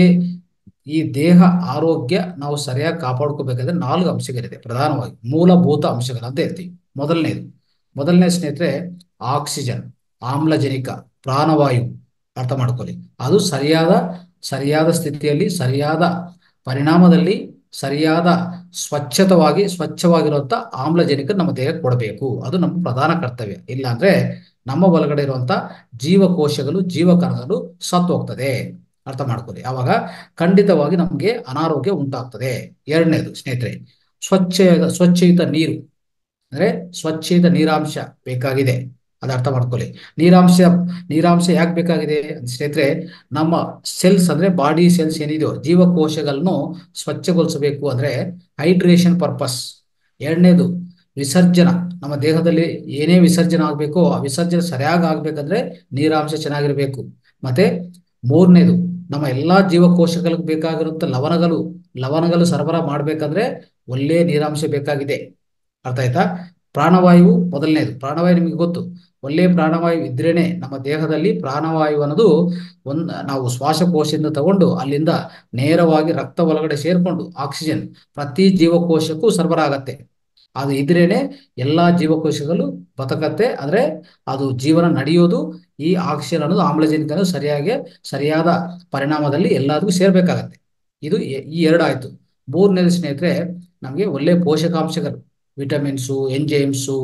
ಈ ದೇಹ ಆರೋಗ್ಯ ನಾವು ಸರಿಯಾಗಿ ಕಾಪಾಡ್ಕೋಬೇಕಾದ್ರೆ ನಾಲ್ಕು ಅಂಶಗಳಿದೆ ಪ್ರಧಾನವಾಗಿ ಮೂಲಭೂತ ಅಂಶಗಳು ಅಂತ ಹೇಳ್ತೀವಿ ಮೊದಲನೇದು ಮೊದಲನೇ ಸ್ನೇಹಿತರೆ ಆಕ್ಸಿಜನ್ ಆಮ್ಲಜನಕ ಪ್ರಾಣವಾಯು ಅರ್ಥ ಮಾಡ್ಕೊಳ್ಳಿ ಅದು ಸರಿಯಾದ ಸರಿಯಾದ ಸ್ಥಿತಿಯಲ್ಲಿ ಸರಿಯಾದ ಪರಿಣಾಮದಲ್ಲಿ ಸರಿಯಾದ ಸ್ವಚ್ಛತವಾಗಿ ಸ್ವಚ್ಛವಾಗಿರುವಂತ ಆಮ್ಲಜನಕ ನಮ್ಮ ದೇಹಕ್ಕೆ ಕೊಡಬೇಕು ಅದು ನಮ್ಮ ಪ್ರಧಾನ ಕರ್ತವ್ಯ ಇಲ್ಲಾಂದ್ರೆ ನಮ್ಮ ಒಳಗಡೆ ಇರುವಂತ ಜೀವಕೋಶಗಳು ಜೀವಕಣಗಳು ಸತ್ತು ಹೋಗ್ತದೆ ಅರ್ಥ ಮಾಡ್ಕೊಳ್ಳಿ ಆವಾಗ ಖಂಡಿತವಾಗಿ ನಮಗೆ ಅನಾರೋಗ್ಯ ಉಂಟಾಗ್ತದೆ ಎರಡನೇದು ಸ್ನೇಹಿತರೆ ಸ್ವಚ್ಛ ಸ್ವಚ್ಛಯುತ ನೀರು ಅಂದ್ರೆ ಸ್ವಚ್ಛಯುತ ನೀರಾಂಶ ಬೇಕಾಗಿದೆ ಅದು ಅರ್ಥ ಮಾಡ್ಕೊಳ್ಳಿ ನೀರಾಂಶ ನೀರಾಂಶ ಯಾಕೆ ಬೇಕಾಗಿದೆ ಅಂತ ಸ್ನೇಹಿತರೆ ನಮ್ಮ ಸೆಲ್ಸ್ ಅಂದ್ರೆ ಬಾಡಿ ಸೆಲ್ಸ್ ಏನಿದೆಯೋ ಜೀವಕೋಶಗಳನ್ನು ಸ್ವಚ್ಛಗೊಳಿಸಬೇಕು ಅಂದ್ರೆ ಹೈಡ್ರೇಷನ್ ಪರ್ಪಸ್ ಎರಡನೇದು ವಿಸರ್ಜನ ನಮ್ಮ ದೇಹದಲ್ಲಿ ಏನೇ ವಿಸರ್ಜನೆ ಆಗ್ಬೇಕೋ ಆ ವಿಸರ್ಜನೆ ಸರಿಯಾಗಿ ಆಗ್ಬೇಕಂದ್ರೆ ನೀರಾಂಶ ಚೆನ್ನಾಗಿರ್ಬೇಕು ಮತ್ತೆ ಮೂರನೇದು ನಮ್ಮ ಎಲ್ಲಾ ಜೀವಕೋಶಗಳಿಗೆ ಬೇಕಾಗಿರುವಂತ ಲವಣಗಳು ಲವಣಗಳು ಸರಬರಾಜು ಮಾಡ್ಬೇಕಂದ್ರೆ ಒಳ್ಳೆಯ ನೀರಾಂಶ ಬೇಕಾಗಿದೆ ಅರ್ಥ ಆಯ್ತಾ ಪ್ರಾಣವಾಯು ಮೊದಲನೇದು ಪ್ರಾಣವಾಯು ನಿಮಗೆ ಗೊತ್ತು ಒಳ್ಳೆ ಪ್ರಾಣವಾಯು ಇದ್ರೇನೆ ನಮ್ಮ ದೇಹದಲ್ಲಿ ಪ್ರಾಣವಾಯು ಅನ್ನೋದು ಒಂದ್ ನಾವು ಶ್ವಾಸಕೋಶದಿಂದ ತಗೊಂಡು ಅಲ್ಲಿಂದ ನೇರವಾಗಿ ರಕ್ತ ಒಳಗಡೆ ಸೇರ್ಕೊಂಡು ಆಕ್ಸಿಜನ್ ಪ್ರತಿ ಜೀವಕೋಶಕ್ಕೂ ಸರಬರಾಗತ್ತೆ ಅದು ಇದ್ರೇನೆ ಎಲ್ಲಾ ಜೀವಕೋಶಗಳು ಬದುಕತ್ತೆ ಅಂದ್ರೆ ಅದು ಜೀವನ ನಡೆಯೋದು ಈ ಆಕ್ಸಿಜನ್ ಅನ್ನೋದು ಆಮ್ಲಜನಕ ಅನ್ನೋದು ಸರಿಯಾಗಿ ಸರಿಯಾದ ಪರಿಣಾಮದಲ್ಲಿ ಎಲ್ಲದಕ್ಕೂ ಸೇರ್ಬೇಕಾಗತ್ತೆ ಇದು ಎ- ಈ ಎರಡು ಆಯ್ತು ಮೂರನೇದು ಸ್ನೇಹಿತರೆ ನಮಗೆ ಒಳ್ಳೆ ಪೋಷಕಾಂಶಗಳು ವಿಟಮಿನ್ಸು ಎಂಜೈಮ್ಸು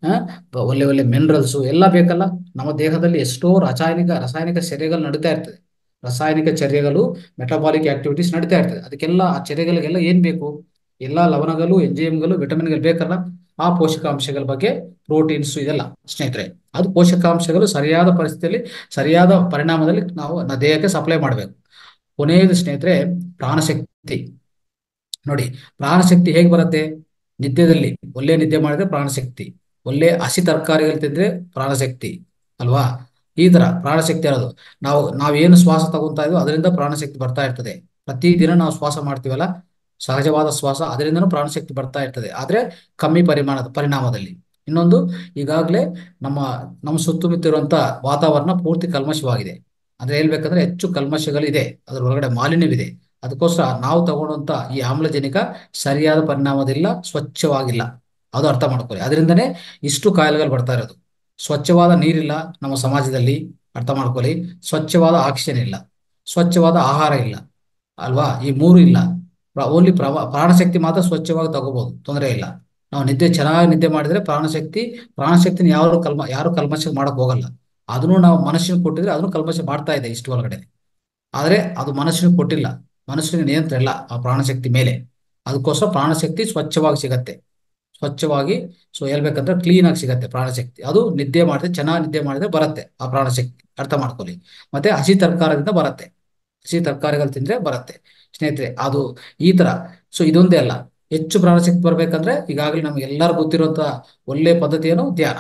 ಒಳ್ಳೆ ಒಳ್ಳೆ ಮಿನರಲ್ಸು ಎಲ್ಲ ಬೇಕಲ್ಲ ನಮ್ಮ ದೇಹದಲ್ಲಿ ಎಷ್ಟೋ ರಾಸಾಯನಿಕ ರಾಸಾಯನಿಕ ಚರ್ಯಗಳು ನಡೀತಾ ಇರ್ತದೆ ರಾಸಾಯನಿಕ ಚರ್ಯಗಳು ಮೆಟಬಾಲಿಕ್ ಆಕ್ಟಿವಿಟೀಸ್ ನಡೀತಾ ಇರ್ತದೆ ಅದಕ್ಕೆಲ್ಲ ಆ ಚರ್ಯಗಳಿಗೆಲ್ಲ ಏನ್ ಬೇಕು ಎಲ್ಲ ಲವಣಗಳು ಎಂಜೈಮ್ಗಳು ವಿಟಮಿನ್ಗಳು ಬೇಕಲ್ಲ ಆ ಪೋಷಕಾಂಶಗಳ ಬಗ್ಗೆ ಪ್ರೋಟೀನ್ಸ್ ಇದೆಲ್ಲ ಸ್ನೇಹಿತರೆ ಅದು ಪೋಷಕಾಂಶಗಳು ಸರಿಯಾದ ಪರಿಸ್ಥಿತಿಯಲ್ಲಿ ಸರಿಯಾದ ಪರಿಣಾಮದಲ್ಲಿ ನಾವು ನ ದೇಹಕ್ಕೆ ಸಪ್ಲೈ ಮಾಡಬೇಕು ಕೊನೆಯದು ಸ್ನೇಹಿತರೆ ಪ್ರಾಣಶಕ್ತಿ ನೋಡಿ ಪ್ರಾಣಶಕ್ತಿ ಹೇಗೆ ಬರುತ್ತೆ ನಿದ್ಯದಲ್ಲಿ ಒಳ್ಳೆ ನಿದ್ದೆ ಮಾಡಿದ್ರೆ ಪ್ರಾಣಶಕ್ತಿ ಒಳ್ಳೆ ಹಸಿ ತರಕಾರಿಗಳು ತಿಂದ್ರೆ ಪ್ರಾಣಶಕ್ತಿ ಅಲ್ವಾ ಈ ತರ ಪ್ರಾಣಶಕ್ತಿ ಅನ್ನೋದು ನಾವು ನಾವೇನು ಶ್ವಾಸ ತಗೊಂತಾ ಇದೀವೋ ಅದರಿಂದ ಪ್ರಾಣಶಕ್ತಿ ಬರ್ತಾ ಇರ್ತದೆ ಪ್ರತಿದಿನ ನಾವು ಶ್ವಾಸ ಮಾಡ್ತೀವಲ್ಲ ಸಹಜವಾದ ಶ್ವಾಸ ಅದರಿಂದನೂ ಪ್ರಾಣಶಕ್ತಿ ಬರ್ತಾ ಇರ್ತದೆ ಆದ್ರೆ ಕಮ್ಮಿ ಪರಿಮಾಣದ ಪರಿಣಾಮದಲ್ಲಿ ಇನ್ನೊಂದು ಈಗಾಗಲೇ ನಮ್ಮ ನಮ್ಮ ಸುತ್ತಮುತ್ತ ಇರುವಂತ ವಾತಾವರಣ ಪೂರ್ತಿ ಕಲ್ಮಶವಾಗಿದೆ ಅಂದ್ರೆ ಹೇಳ್ಬೇಕಂದ್ರೆ ಹೆಚ್ಚು ಕಲ್ಮಶಗಳಿದೆ ಅದ್ರ ಒಳಗಡೆ ಮಾಲಿನ್ಯವಿದೆ ಅದಕ್ಕೋಸ್ಕರ ನಾವು ತಗೊಂಡಂತ ಈ ಆಮ್ಲಜನಕ ಸರಿಯಾದ ಪರಿಣಾಮದಿಲ್ಲ ಸ್ವಚ್ಛವಾಗಿಲ್ಲ ಅದು ಅರ್ಥ ಮಾಡ್ಕೊಳ್ಳಿ ಅದರಿಂದನೇ ಇಷ್ಟು ಕಾಯಿಲೆಗಳು ಬರ್ತಾ ಇರೋದು ಸ್ವಚ್ಛವಾದ ನೀರಿಲ್ಲ ನಮ್ಮ ಸಮಾಜದಲ್ಲಿ ಅರ್ಥ ಮಾಡ್ಕೊಳ್ಳಿ ಸ್ವಚ್ಛವಾದ ಆಕ್ಸಿಜನ್ ಇಲ್ಲ ಸ್ವಚ್ಛವಾದ ಆಹಾರ ಇಲ್ಲ ಅಲ್ವಾ ಈ ಮೂರು ಇಲ್ಲ ಓನ್ಲಿ ಪ್ರವ ಪ್ರಾಣಶಕ್ತಿ ಮಾತ್ರ ಸ್ವಚ್ಛವಾಗಿ ತಗೋಬಹುದು ತೊಂದರೆ ಇಲ್ಲ ನಾವು ನಿದ್ದೆ ಚೆನ್ನಾಗಿ ನಿದ್ದೆ ಮಾಡಿದ್ರೆ ಪ್ರಾಣಶಕ್ತಿ ಪ್ರಾಣಶಕ್ತಿನ ಯಾರು ಕಲ್ಮ ಯಾರು ಕಲ್ಮಶ ಮಾಡಕ್ ಹೋಗಲ್ಲ ಅದನ್ನು ನಾವು ಮನುಷ್ಯನ ಕೊಟ್ಟಿದ್ರೆ ಅದನ್ನು ಕಲ್ಮಶ ಮಾಡ್ತಾ ಇದೆ ಇಷ್ಟು ಒಳಗಡೆ ಆದ್ರೆ ಅದು ಮನುಷ್ಯನಿಗೆ ಕೊಟ್ಟಿಲ್ಲ ಮನುಷ್ಯನಿಗೆ ನಿಯಂತ್ರಣ ಇಲ್ಲ ಆ ಪ್ರಾಣಶಕ್ತಿ ಮೇಲೆ ಅದಕ್ಕೋಸ್ಕರ ಪ್ರಾಣಶಕ್ತಿ ಸ್ವಚ್ಛವಾಗಿ ಸಿಗತ್ತೆ ಸ್ವಚ್ಛವಾಗಿ ಸೊ ಹೇಳ್ಬೇಕಂದ್ರೆ ಕ್ಲೀನ್ ಆಗಿ ಸಿಗತ್ತೆ ಪ್ರಾಣಶಕ್ತಿ ಅದು ನಿದ್ದೆ ಮಾಡಿದ್ರೆ ಚೆನ್ನಾಗಿ ನಿದ್ದೆ ಮಾಡಿದ್ರೆ ಬರುತ್ತೆ ಆ ಪ್ರಾಣಶಕ್ತಿ ಅರ್ಥ ಮಾಡ್ಕೊಳ್ಳಿ ಮತ್ತೆ ಹಸಿ ತರಕಾರದಿಂದ ಬರುತ್ತೆ ಹಸಿ ತರಕಾರಿಗಳು ತಿಂದ್ರೆ ಬರುತ್ತೆ ಸ್ನೇಹಿತರೆ ಅದು ಈ ತರ ಸೊ ಇದೊಂದೇ ಅಲ್ಲ ಹೆಚ್ಚು ಪ್ರಾಣಶಕ್ತಿ ಬರ್ಬೇಕಂದ್ರೆ ಈಗಾಗಲೇ ನಮ್ಗೆ ಎಲ್ಲರಿಗೂ ಗೊತ್ತಿರುವಂತ ಒಳ್ಳೆ ಪದ್ಧತಿ ಏನು ಧ್ಯಾನ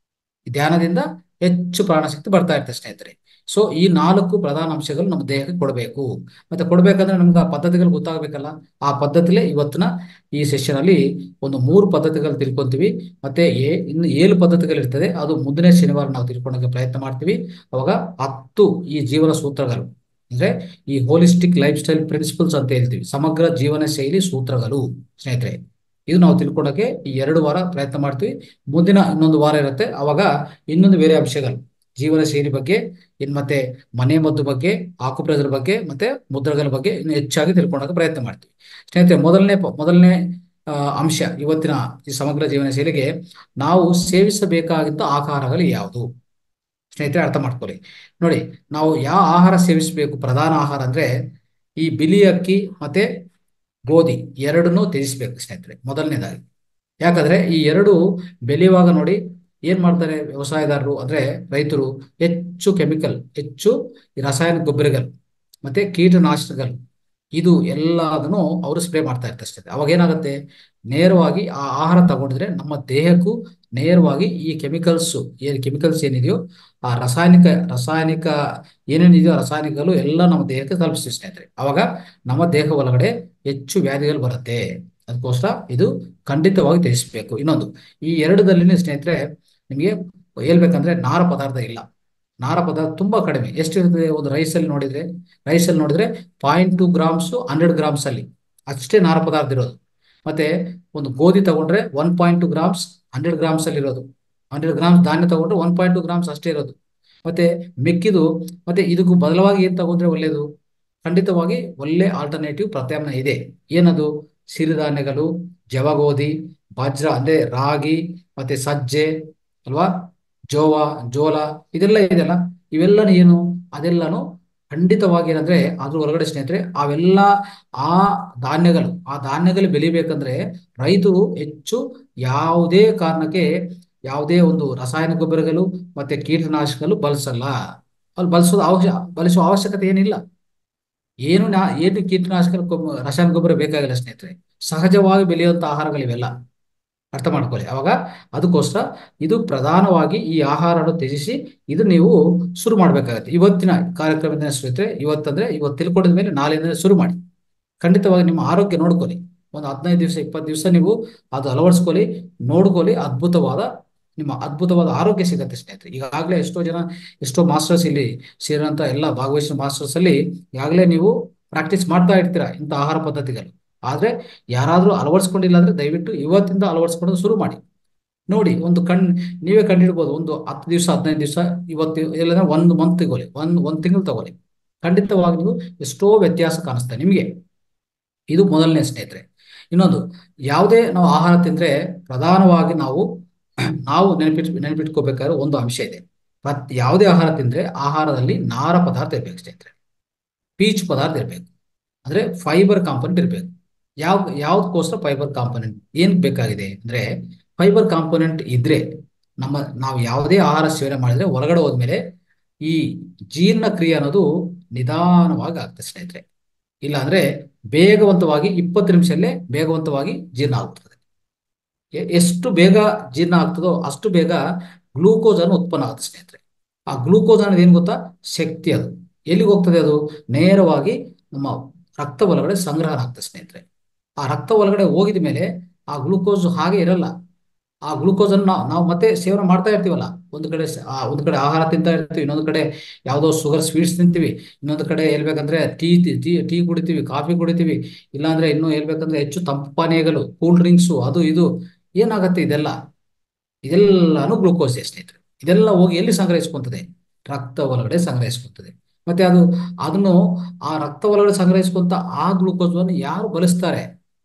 ಈ ಧ್ಯಾನದಿಂದ ಹೆಚ್ಚು ಪ್ರಾಣಶಕ್ತಿ ಬರ್ತಾ ಇರ್ತದೆ ಸ್ನೇಹಿತರೆ ಸೊ ಈ ನಾಲ್ಕು ಪ್ರಧಾನ ಅಂಶಗಳು ನಮ್ಮ ದೇಹಕ್ಕೆ ಕೊಡಬೇಕು ಮತ್ತೆ ಕೊಡ್ಬೇಕಂದ್ರೆ ನಮ್ಗೆ ಆ ಪದ್ಧತಿಗಳು ಗೊತ್ತಾಗಬೇಕಲ್ಲ ಆ ಪದ್ಧತಿಲೇ ಇವತ್ತಿನ ಈ ಸೆಷನ್ ಅಲ್ಲಿ ಒಂದು ಮೂರು ಪದ್ಧತಿಗಳು ತಿಳ್ಕೊಂತೀವಿ ಮತ್ತೆ ಏ ಇನ್ನು ಏಳು ಪದ್ಧತಿಗಳು ಇರ್ತದೆ ಅದು ಮುಂದಿನ ಶನಿವಾರ ನಾವು ತಿಳ್ಕೊಳಕ್ಕೆ ಪ್ರಯತ್ನ ಮಾಡ್ತೀವಿ ಅವಾಗ ಹತ್ತು ಈ ಜೀವನ ಸೂತ್ರಗಳು ಅಂದ್ರೆ ಈ ಹೋಲಿಸ್ಟಿಕ್ ಲೈಫ್ ಸ್ಟೈಲ್ ಪ್ರಿನ್ಸಿಪಲ್ಸ್ ಅಂತ ಹೇಳ್ತೀವಿ ಸಮಗ್ರ ಜೀವನ ಶೈಲಿ ಸೂತ್ರಗಳು ಸ್ನೇಹಿತರೆ ಇದು ನಾವು ತಿಳ್ಕೊಳಕ್ಕೆ ಈ ಎರಡು ವಾರ ಪ್ರಯತ್ನ ಮಾಡ್ತೀವಿ ಮುಂದಿನ ಇನ್ನೊಂದು ವಾರ ಇರುತ್ತೆ ಅವಾಗ ಇನ್ನೊಂದು ಬೇರೆ ಅಂಶಗಳು ಜೀವನ ಶೈಲಿ ಬಗ್ಗೆ ಇನ್ ಮತ್ತೆ ಮನೆ ಮದ್ದು ಬಗ್ಗೆ ಆಕುಪ್ರೆಸರ್ ಬಗ್ಗೆ ಮತ್ತೆ ಮುದ್ರಗಳ ಬಗ್ಗೆ ಇನ್ನು ಹೆಚ್ಚಾಗಿ ತಿಳ್ಕೊಳಕ್ಕೆ ಪ್ರಯತ್ನ ಮಾಡ್ತೀವಿ ಸ್ನೇಹಿತರೆ ಮೊದಲನೇ ಪ- ಮೊದಲನೇ ಆ, ಅಂಶ ಇವತ್ತಿನ ಈ ಸಮಗ್ರ ಜೀವನ ಶೈಲಿಗೆ ನಾವು ಸೇವಿಸಬೇಕಾಗಿದ್ದ ಆಹಾರಗಳು ಯಾವುದು ಸ್ನೇಹಿತರೆ ಅರ್ಥ ಮಾಡ್ಕೊಳ್ಳಿ ನೋಡಿ ನಾವು ಯಾವ ಆಹಾರ ಸೇವಿಸಬೇಕು ಪ್ರಧಾನ ಆಹಾರ ಅಂದ್ರೆ ಈ ಬಿಳಿ ಅಕ್ಕಿ ಮತ್ತೆ ಗೋಧಿ ಎರಡನ್ನೂ ತ್ಯಜಿಸ್ಬೇಕು ಸ್ನೇಹಿತರೆ ಮೊದಲನೇದಾಗಿ ಯಾಕಂದ್ರೆ ಈ ಎರಡು ಬೆಳೆಯುವಾಗ ನೋಡಿ ಏನ್ ಮಾಡ್ತಾರೆ ವ್ಯವಸಾಯದಾರರು ಅಂದ್ರೆ ರೈತರು ಹೆಚ್ಚು ಕೆಮಿಕಲ್ ಹೆಚ್ಚು ಈ ರಾಸಾಯನಿಕ ಗೊಬ್ಬರಗಳು ಮತ್ತೆ ಕೀಟನಾಶಕಗಳು ಇದು ಎಲ್ಲದನ್ನು ಅವರು ಸ್ಪ್ರೇ ಮಾಡ್ತಾ ಇರ್ತಾರೆ ಅಷ್ಟೇ ಅವಾಗ ಏನಾಗುತ್ತೆ ನೇರವಾಗಿ ಆ ಆಹಾರ ತಗೊಂಡಿದ್ರೆ ನಮ್ಮ ದೇಹಕ್ಕೂ ನೇರವಾಗಿ ಈ ಕೆಮಿಕಲ್ಸ್ ಏನ್ ಕೆಮಿಕಲ್ಸ್ ಏನಿದೆಯೋ ಆ ರಾಸಾಯನಿಕ ರಾಸಾಯನಿಕ ಏನೇನಿದೆಯೋ ರಾಸಾಯನಿಕಗಳು ಎಲ್ಲ ನಮ್ಮ ದೇಹಕ್ಕೆ ತಲುಪಿಸ್ತೀವಿ ಸ್ನೇಹಿತರೆ ಅವಾಗ ನಮ್ಮ ದೇಹ ಒಳಗಡೆ ಹೆಚ್ಚು ವ್ಯಾಧಿಗಳು ಬರುತ್ತೆ ಅದಕ್ಕೋಸ್ಕರ ಇದು ಖಂಡಿತವಾಗಿ ತಿಳಿಸ್ಬೇಕು ಇನ್ನೊಂದು ಈ ಎರಡದಲ್ಲಿ ಸ್ನೇಹಿತರೆ ನಿಮಗೆ ಹೇಳ್ಬೇಕಂದ್ರೆ ನಾರ ಪದಾರ್ಥ ಇಲ್ಲ ನಾರ ಪದಾರ್ಥ ತುಂಬಾ ಕಡಿಮೆ ಎಷ್ಟಿರ್ತದೆ ಒಂದು ರೈಸಲ್ಲಿ ನೋಡಿದ್ರೆ ರೈಸಲ್ಲಿ ನೋಡಿದ್ರೆ point two grams hundred grams ಅಲ್ಲಿ ಅಷ್ಟೇ ನಾರ ಪದಾರ್ಥ ಇರೋದು ಮತ್ತೆ ಒಂದು ಗೋಧಿ ತಗೊಂಡ್ರೆ one point two grams hundred grams ಅಲ್ಲಿ ಇರೋದು ಹಂಡ್ರೆಡ್ ಗ್ರಾಮ್ಸ್ ಧಾನ್ಯ ತಗೊಂಡ್ರೆ ಒನ್ ಪಾಯಿಂಟ್ ಟು ಗ್ರಾಮ್ಸ್ ಅಷ್ಟೇ ಇರೋದು ಮತ್ತೆ ಮಿಕ್ಕಿದು ಮತ್ತೆ ಇದಕ್ಕೂ ಬದಲವಾಗಿ ಏನ್ ತಗೊಂಡ್ರೆ ಒಳ್ಳೇದು ಖಂಡಿತವಾಗಿ ಒಳ್ಳೆ ಆಲ್ಟರ್ನೇಟಿವ್ ಪ್ರತ್ಯಾಮ್ನಾಯ ಇದೆ ಏನದು ಸಿರಿಧಾನ್ಯಗಳು ಜವಗೋಧಿ ಬಾಜ್ರ ಅಂದ್ರೆ ರಾಗಿ ಮತ್ತೆ ಸಜ್ಜೆ ಅಲ್ವಾ ಜೋವ ಜೋಳ ಇದೆಲ್ಲ ಇದೆಯಲ್ಲ ಇವೆಲ್ಲ ಏನು ಅದೆಲ್ಲನು ಖಂಡಿತವಾಗಿ ಏನಂದ್ರೆ ಅದ್ರ ಹೊರಗಡೆ ಸ್ನೇಹಿತರೆ ಅವೆಲ್ಲ ಆ ಧಾನ್ಯಗಳು ಆ ಧಾನ್ಯಗಳು ಬೆಳಿಬೇಕಂದ್ರೆ ರೈತರು ಹೆಚ್ಚು ಯಾವುದೇ ಕಾರಣಕ್ಕೆ ಯಾವುದೇ ಒಂದು ರಾಸಾಯನಿಕ ಗೊಬ್ಬರಗಳು ಮತ್ತೆ ಕೀಟನಾಶಕಗಳು ಬಳಸಲ್ಲ ಅಲ್ಲಿ ಬಳಸೋದು ಅವಶ್ಯ ಬಳಸುವ ಅವಶ್ಯಕತೆ ಏನಿಲ್ಲ ಏನು ನಾ ಏನು ಕೀಟನಾಶಕ ಗೊಬ್ಬ- ರಾಸಾಯನಿಕ ಗೊಬ್ಬರ ಬೇಕಾಗಿಲ್ಲ ಸ್ನೇಹಿತರೆ ಸಹಜವಾಗಿ ಬೆಳೆಯುವಂತ ಆಹಾರಗಳಿವೆಲ್ಲ ಅರ್ಥ ಮಾಡ್ಕೊಳ್ಳಿ ಅವಾಗ ಅದಕ್ಕೋಸ್ಕರ ಇದು ಪ್ರಧಾನವಾಗಿ ಈ ಆಹಾರವನ್ನು ತ್ಯಜಿಸಿ ಇದು ನೀವು ಶುರು ಮಾಡ್ಬೇಕಾಗತ್ತೆ ಇವತ್ತಿನ ಕಾರ್ಯಕ್ರಮದಿಂದ ಸ್ನೇಹಿತರೆ ಇವತ್ತಂದ್ರೆ ಇವತ್ತು ತಿಳ್ಕೊಂಡಿದ ಮೇಲೆ ನಾಳೆಯಿಂದ ಶುರು ಮಾಡಿ ಖಂಡಿತವಾಗಿ ನಿಮ್ಮ ಆರೋಗ್ಯ ನೋಡ್ಕೊಳ್ಳಿ ಒಂದು ಹದಿನೈದು ದಿವಸ ಇಪ್ಪತ್ತು ದಿವಸ ನೀವು ಅದು ಅಳವಡಿಸ್ಕೊಳ್ಳಿ ನೋಡ್ಕೊಳ್ಳಿ ಅದ್ಭುತವಾದ ನಿಮ್ಮ ಅದ್ಭುತವಾದ ಆರೋಗ್ಯ ಸಿಗುತ್ತೆ ಸ್ನೇಹಿತರೆ ಈಗಾಗಲೇ ಎಷ್ಟೋ ಜನ ಎಷ್ಟೋ ಮಾಸ್ಟರ್ಸ್ ಇಲ್ಲಿ ಸೇರಿದಂತ ಎಲ್ಲ ಭಾಗವಹಿಸಿದ ಮಾಸ್ಟರ್ಸ್ ಅಲ್ಲಿ ಈಗಾಗಲೇ ನೀವು ಪ್ರಾಕ್ಟೀಸ್ ಮಾಡ್ತಾ ಇರ್ತೀರಾ ಇಂಥ ಆಹಾರ ಪದ್ಧತಿಗಳು ಆದ್ರೆ ಯಾರಾದ್ರೂ ಅಳವಡಿಸ್ಕೊಂಡಿಲ್ಲ ಅಂದ್ರೆ ದಯವಿಟ್ಟು ಇವತ್ತಿಂದ ಅಳವಡಿಸ್ಕೊಳ್ಳೋದು ಶುರು ಮಾಡಿ ನೋಡಿ ಒಂದು ಕಣ್ ನೀವೇ ಕಂಡಿಡ್ಬೋದು ಒಂದು ಹತ್ತು ದಿವಸ ಹದಿನೈದು ದಿವಸ ಇವತ್ತು ಇಲ್ಲಂದ್ರೆ ಒಂದು ಮಂತ್ ತಗೊಳ್ಳಿ ಒಂದ್ ಒಂದ್ ತಿಂಗಳು ತಗೊಳ್ಳಿ ಖಂಡಿತವಾಗಿ ನೀವು ಎಷ್ಟೋ ವ್ಯತ್ಯಾಸ ಕಾಣಿಸ್ತಾ ನಿಮಗೆ ಇದು ಮೊದಲನೇ ಸ್ನೇಹಿತರೆ ಇನ್ನೊಂದು ಯಾವುದೇ ನಾವು ಆಹಾರ ತಿಂದ್ರೆ ಪ್ರಧಾನವಾಗಿ ನಾವು ನಾವು ನೆನಪಿಟ್ ನೆನಪಿಟ್ಕೋಬೇಕಾದ್ರೆ ಒಂದು ಅಂಶ ಇದೆ ಪ್ರತ್ ಯಾವುದೇ ಆಹಾರ ತಿಂದ್ರೆ ಆಹಾರದಲ್ಲಿ ನಾರ ಪದಾರ್ಥ ಇರ್ಬೇಕು ಸ್ನೇಹಿತರೆ ಪೀಚ್ ಪದಾರ್ಥ ಇರಬೇಕು ಅಂದ್ರೆ ಫೈಬರ್ ಕಾಂಪೊನೆಂಟ್ ಇರಬೇಕು ಯಾವ ಯಾವ್ದಕ್ಕೋಸ್ಕರ ಫೈಬರ್ ಕಾಂಪೊನೆಂಟ್ ಏನ್ ಬೇಕಾಗಿದೆ ಅಂದ್ರೆ ಫೈಬರ್ ಕಾಂಪೊನೆಂಟ್ ಇದ್ರೆ ನಮ್ಮ ನಾವು ಯಾವುದೇ ಆಹಾರ ಸೇವನೆ ಮಾಡಿದ್ರೆ ಹೊರಗಡೆ ಹೋದ್ಮೇಲೆ ಈ ಜೀರ್ಣಕ್ರಿಯೆ ಅನ್ನೋದು ನಿಧಾನವಾಗಿ ಆಗ್ತದೆ ಸ್ನೇಹಿತರೆ ಇಲ್ಲಾಂದ್ರೆ ಬೇಗವಂತವಾಗಿ ಇಪ್ಪತ್ತು ನಿಮಿಷದಲ್ಲೇ ಬೇಗವಂತವಾಗಿ ಜೀರ್ಣ ಆಗ್ತದೆ ಎ- ಎಷ್ಟು ಬೇಗ ಜೀರ್ಣ ಆಗ್ತದೋ ಅಷ್ಟು ಬೇಗ ಗ್ಲೂಕೋಸ್ ಅನ್ನು ಉತ್ಪನ್ನ ಆಗುತ್ತೆ ಸ್ನೇಹಿತರೆ ಆ ಗ್ಲೂಕೋಸ್ ಅನ್ನೋದು ಏನ್ ಗೊತ್ತಾ ಶಕ್ತಿ ಅದು ಎಲ್ಲಿಗೆ ಹೋಗ್ತದೆ ಅದು ನೇರವಾಗಿ ನಮ್ಮ ರಕ್ತ ಒಳಗಡೆ ಸಂಗ್ರಹಣ ಆಗ್ತದೆ ಸ್ನೇಹಿತರೆ ಆ ರಕ್ತ ಒಳಗಡೆ ಹೋಗಿದ ಮೇಲೆ ಆ ಗ್ಲೂಕೋಸ್ ಹಾಗೆ ಇರಲ್ಲ ಆ ಗ್ಲೂಕೋಸ್ ಅನ್ನು ನಾವು ನಾವು ಮತ್ತೆ ಸೇವನೆ ಮಾಡ್ತಾ ಇರ್ತೀವಲ್ಲ ಒಂದು ಕಡೆ ಸ- ಆ ಒಂದು ಕಡೆ ಆಹಾರ ತಿಂತಾ ಇರ್ತೀವಿ ಇನ್ನೊಂದು ಕಡೆ ಯಾವುದೋ ಶುಗರ್ ಸ್ವೀಟ್ಸ್ ತಿಂತೀವಿ ಇನ್ನೊಂದು ಕಡೆ ಹೇಳ್ಬೇಕಂದ್ರೆ ಟೀ ಟೀ ಟೀ ಕುಡಿತೀವಿ ಕಾಫಿ ಕುಡಿತೀವಿ ಇಲ್ಲಾಂದ್ರೆ ಇನ್ನೂ ಹೇಳ್ಬೇಕಂದ್ರೆ ಹೆಚ್ಚು ತಂಪು ಪಾನೀಯಗಳು ಕೂಲ್ ಡ್ರಿಂಕ್ಸು ಅದು ಇದು ಏನಾಗತ್ತೆ ಇದೆಲ್ಲ ಇದೆಲ್ಲಾನು ಗ್ಲೂಕೋಸ್ ಸ್ನೇಹಿತರೆ ಇದೆಲ್ಲ ಹೋಗಿ ಎಲ್ಲಿ ಸಂಗ್ರಹಿಸ್ಕೊಂತದೆ ರಕ್ತ ಒಳಗಡೆ ಸಂಗ್ರಹಿಸ್ಕೊಂತದೆ ಮತ್ತೆ ಅದು ಅದನ್ನು ಆ ರಕ್ತ ಒಳಗಡೆ ಸಂಗ್ರಹಿಸ್ಕೊಂತ ಆ ಗ್ಲೂಕೋಸ್ ಅನ್ನು ಯಾರು ಬಳಸ್ತಾರೆ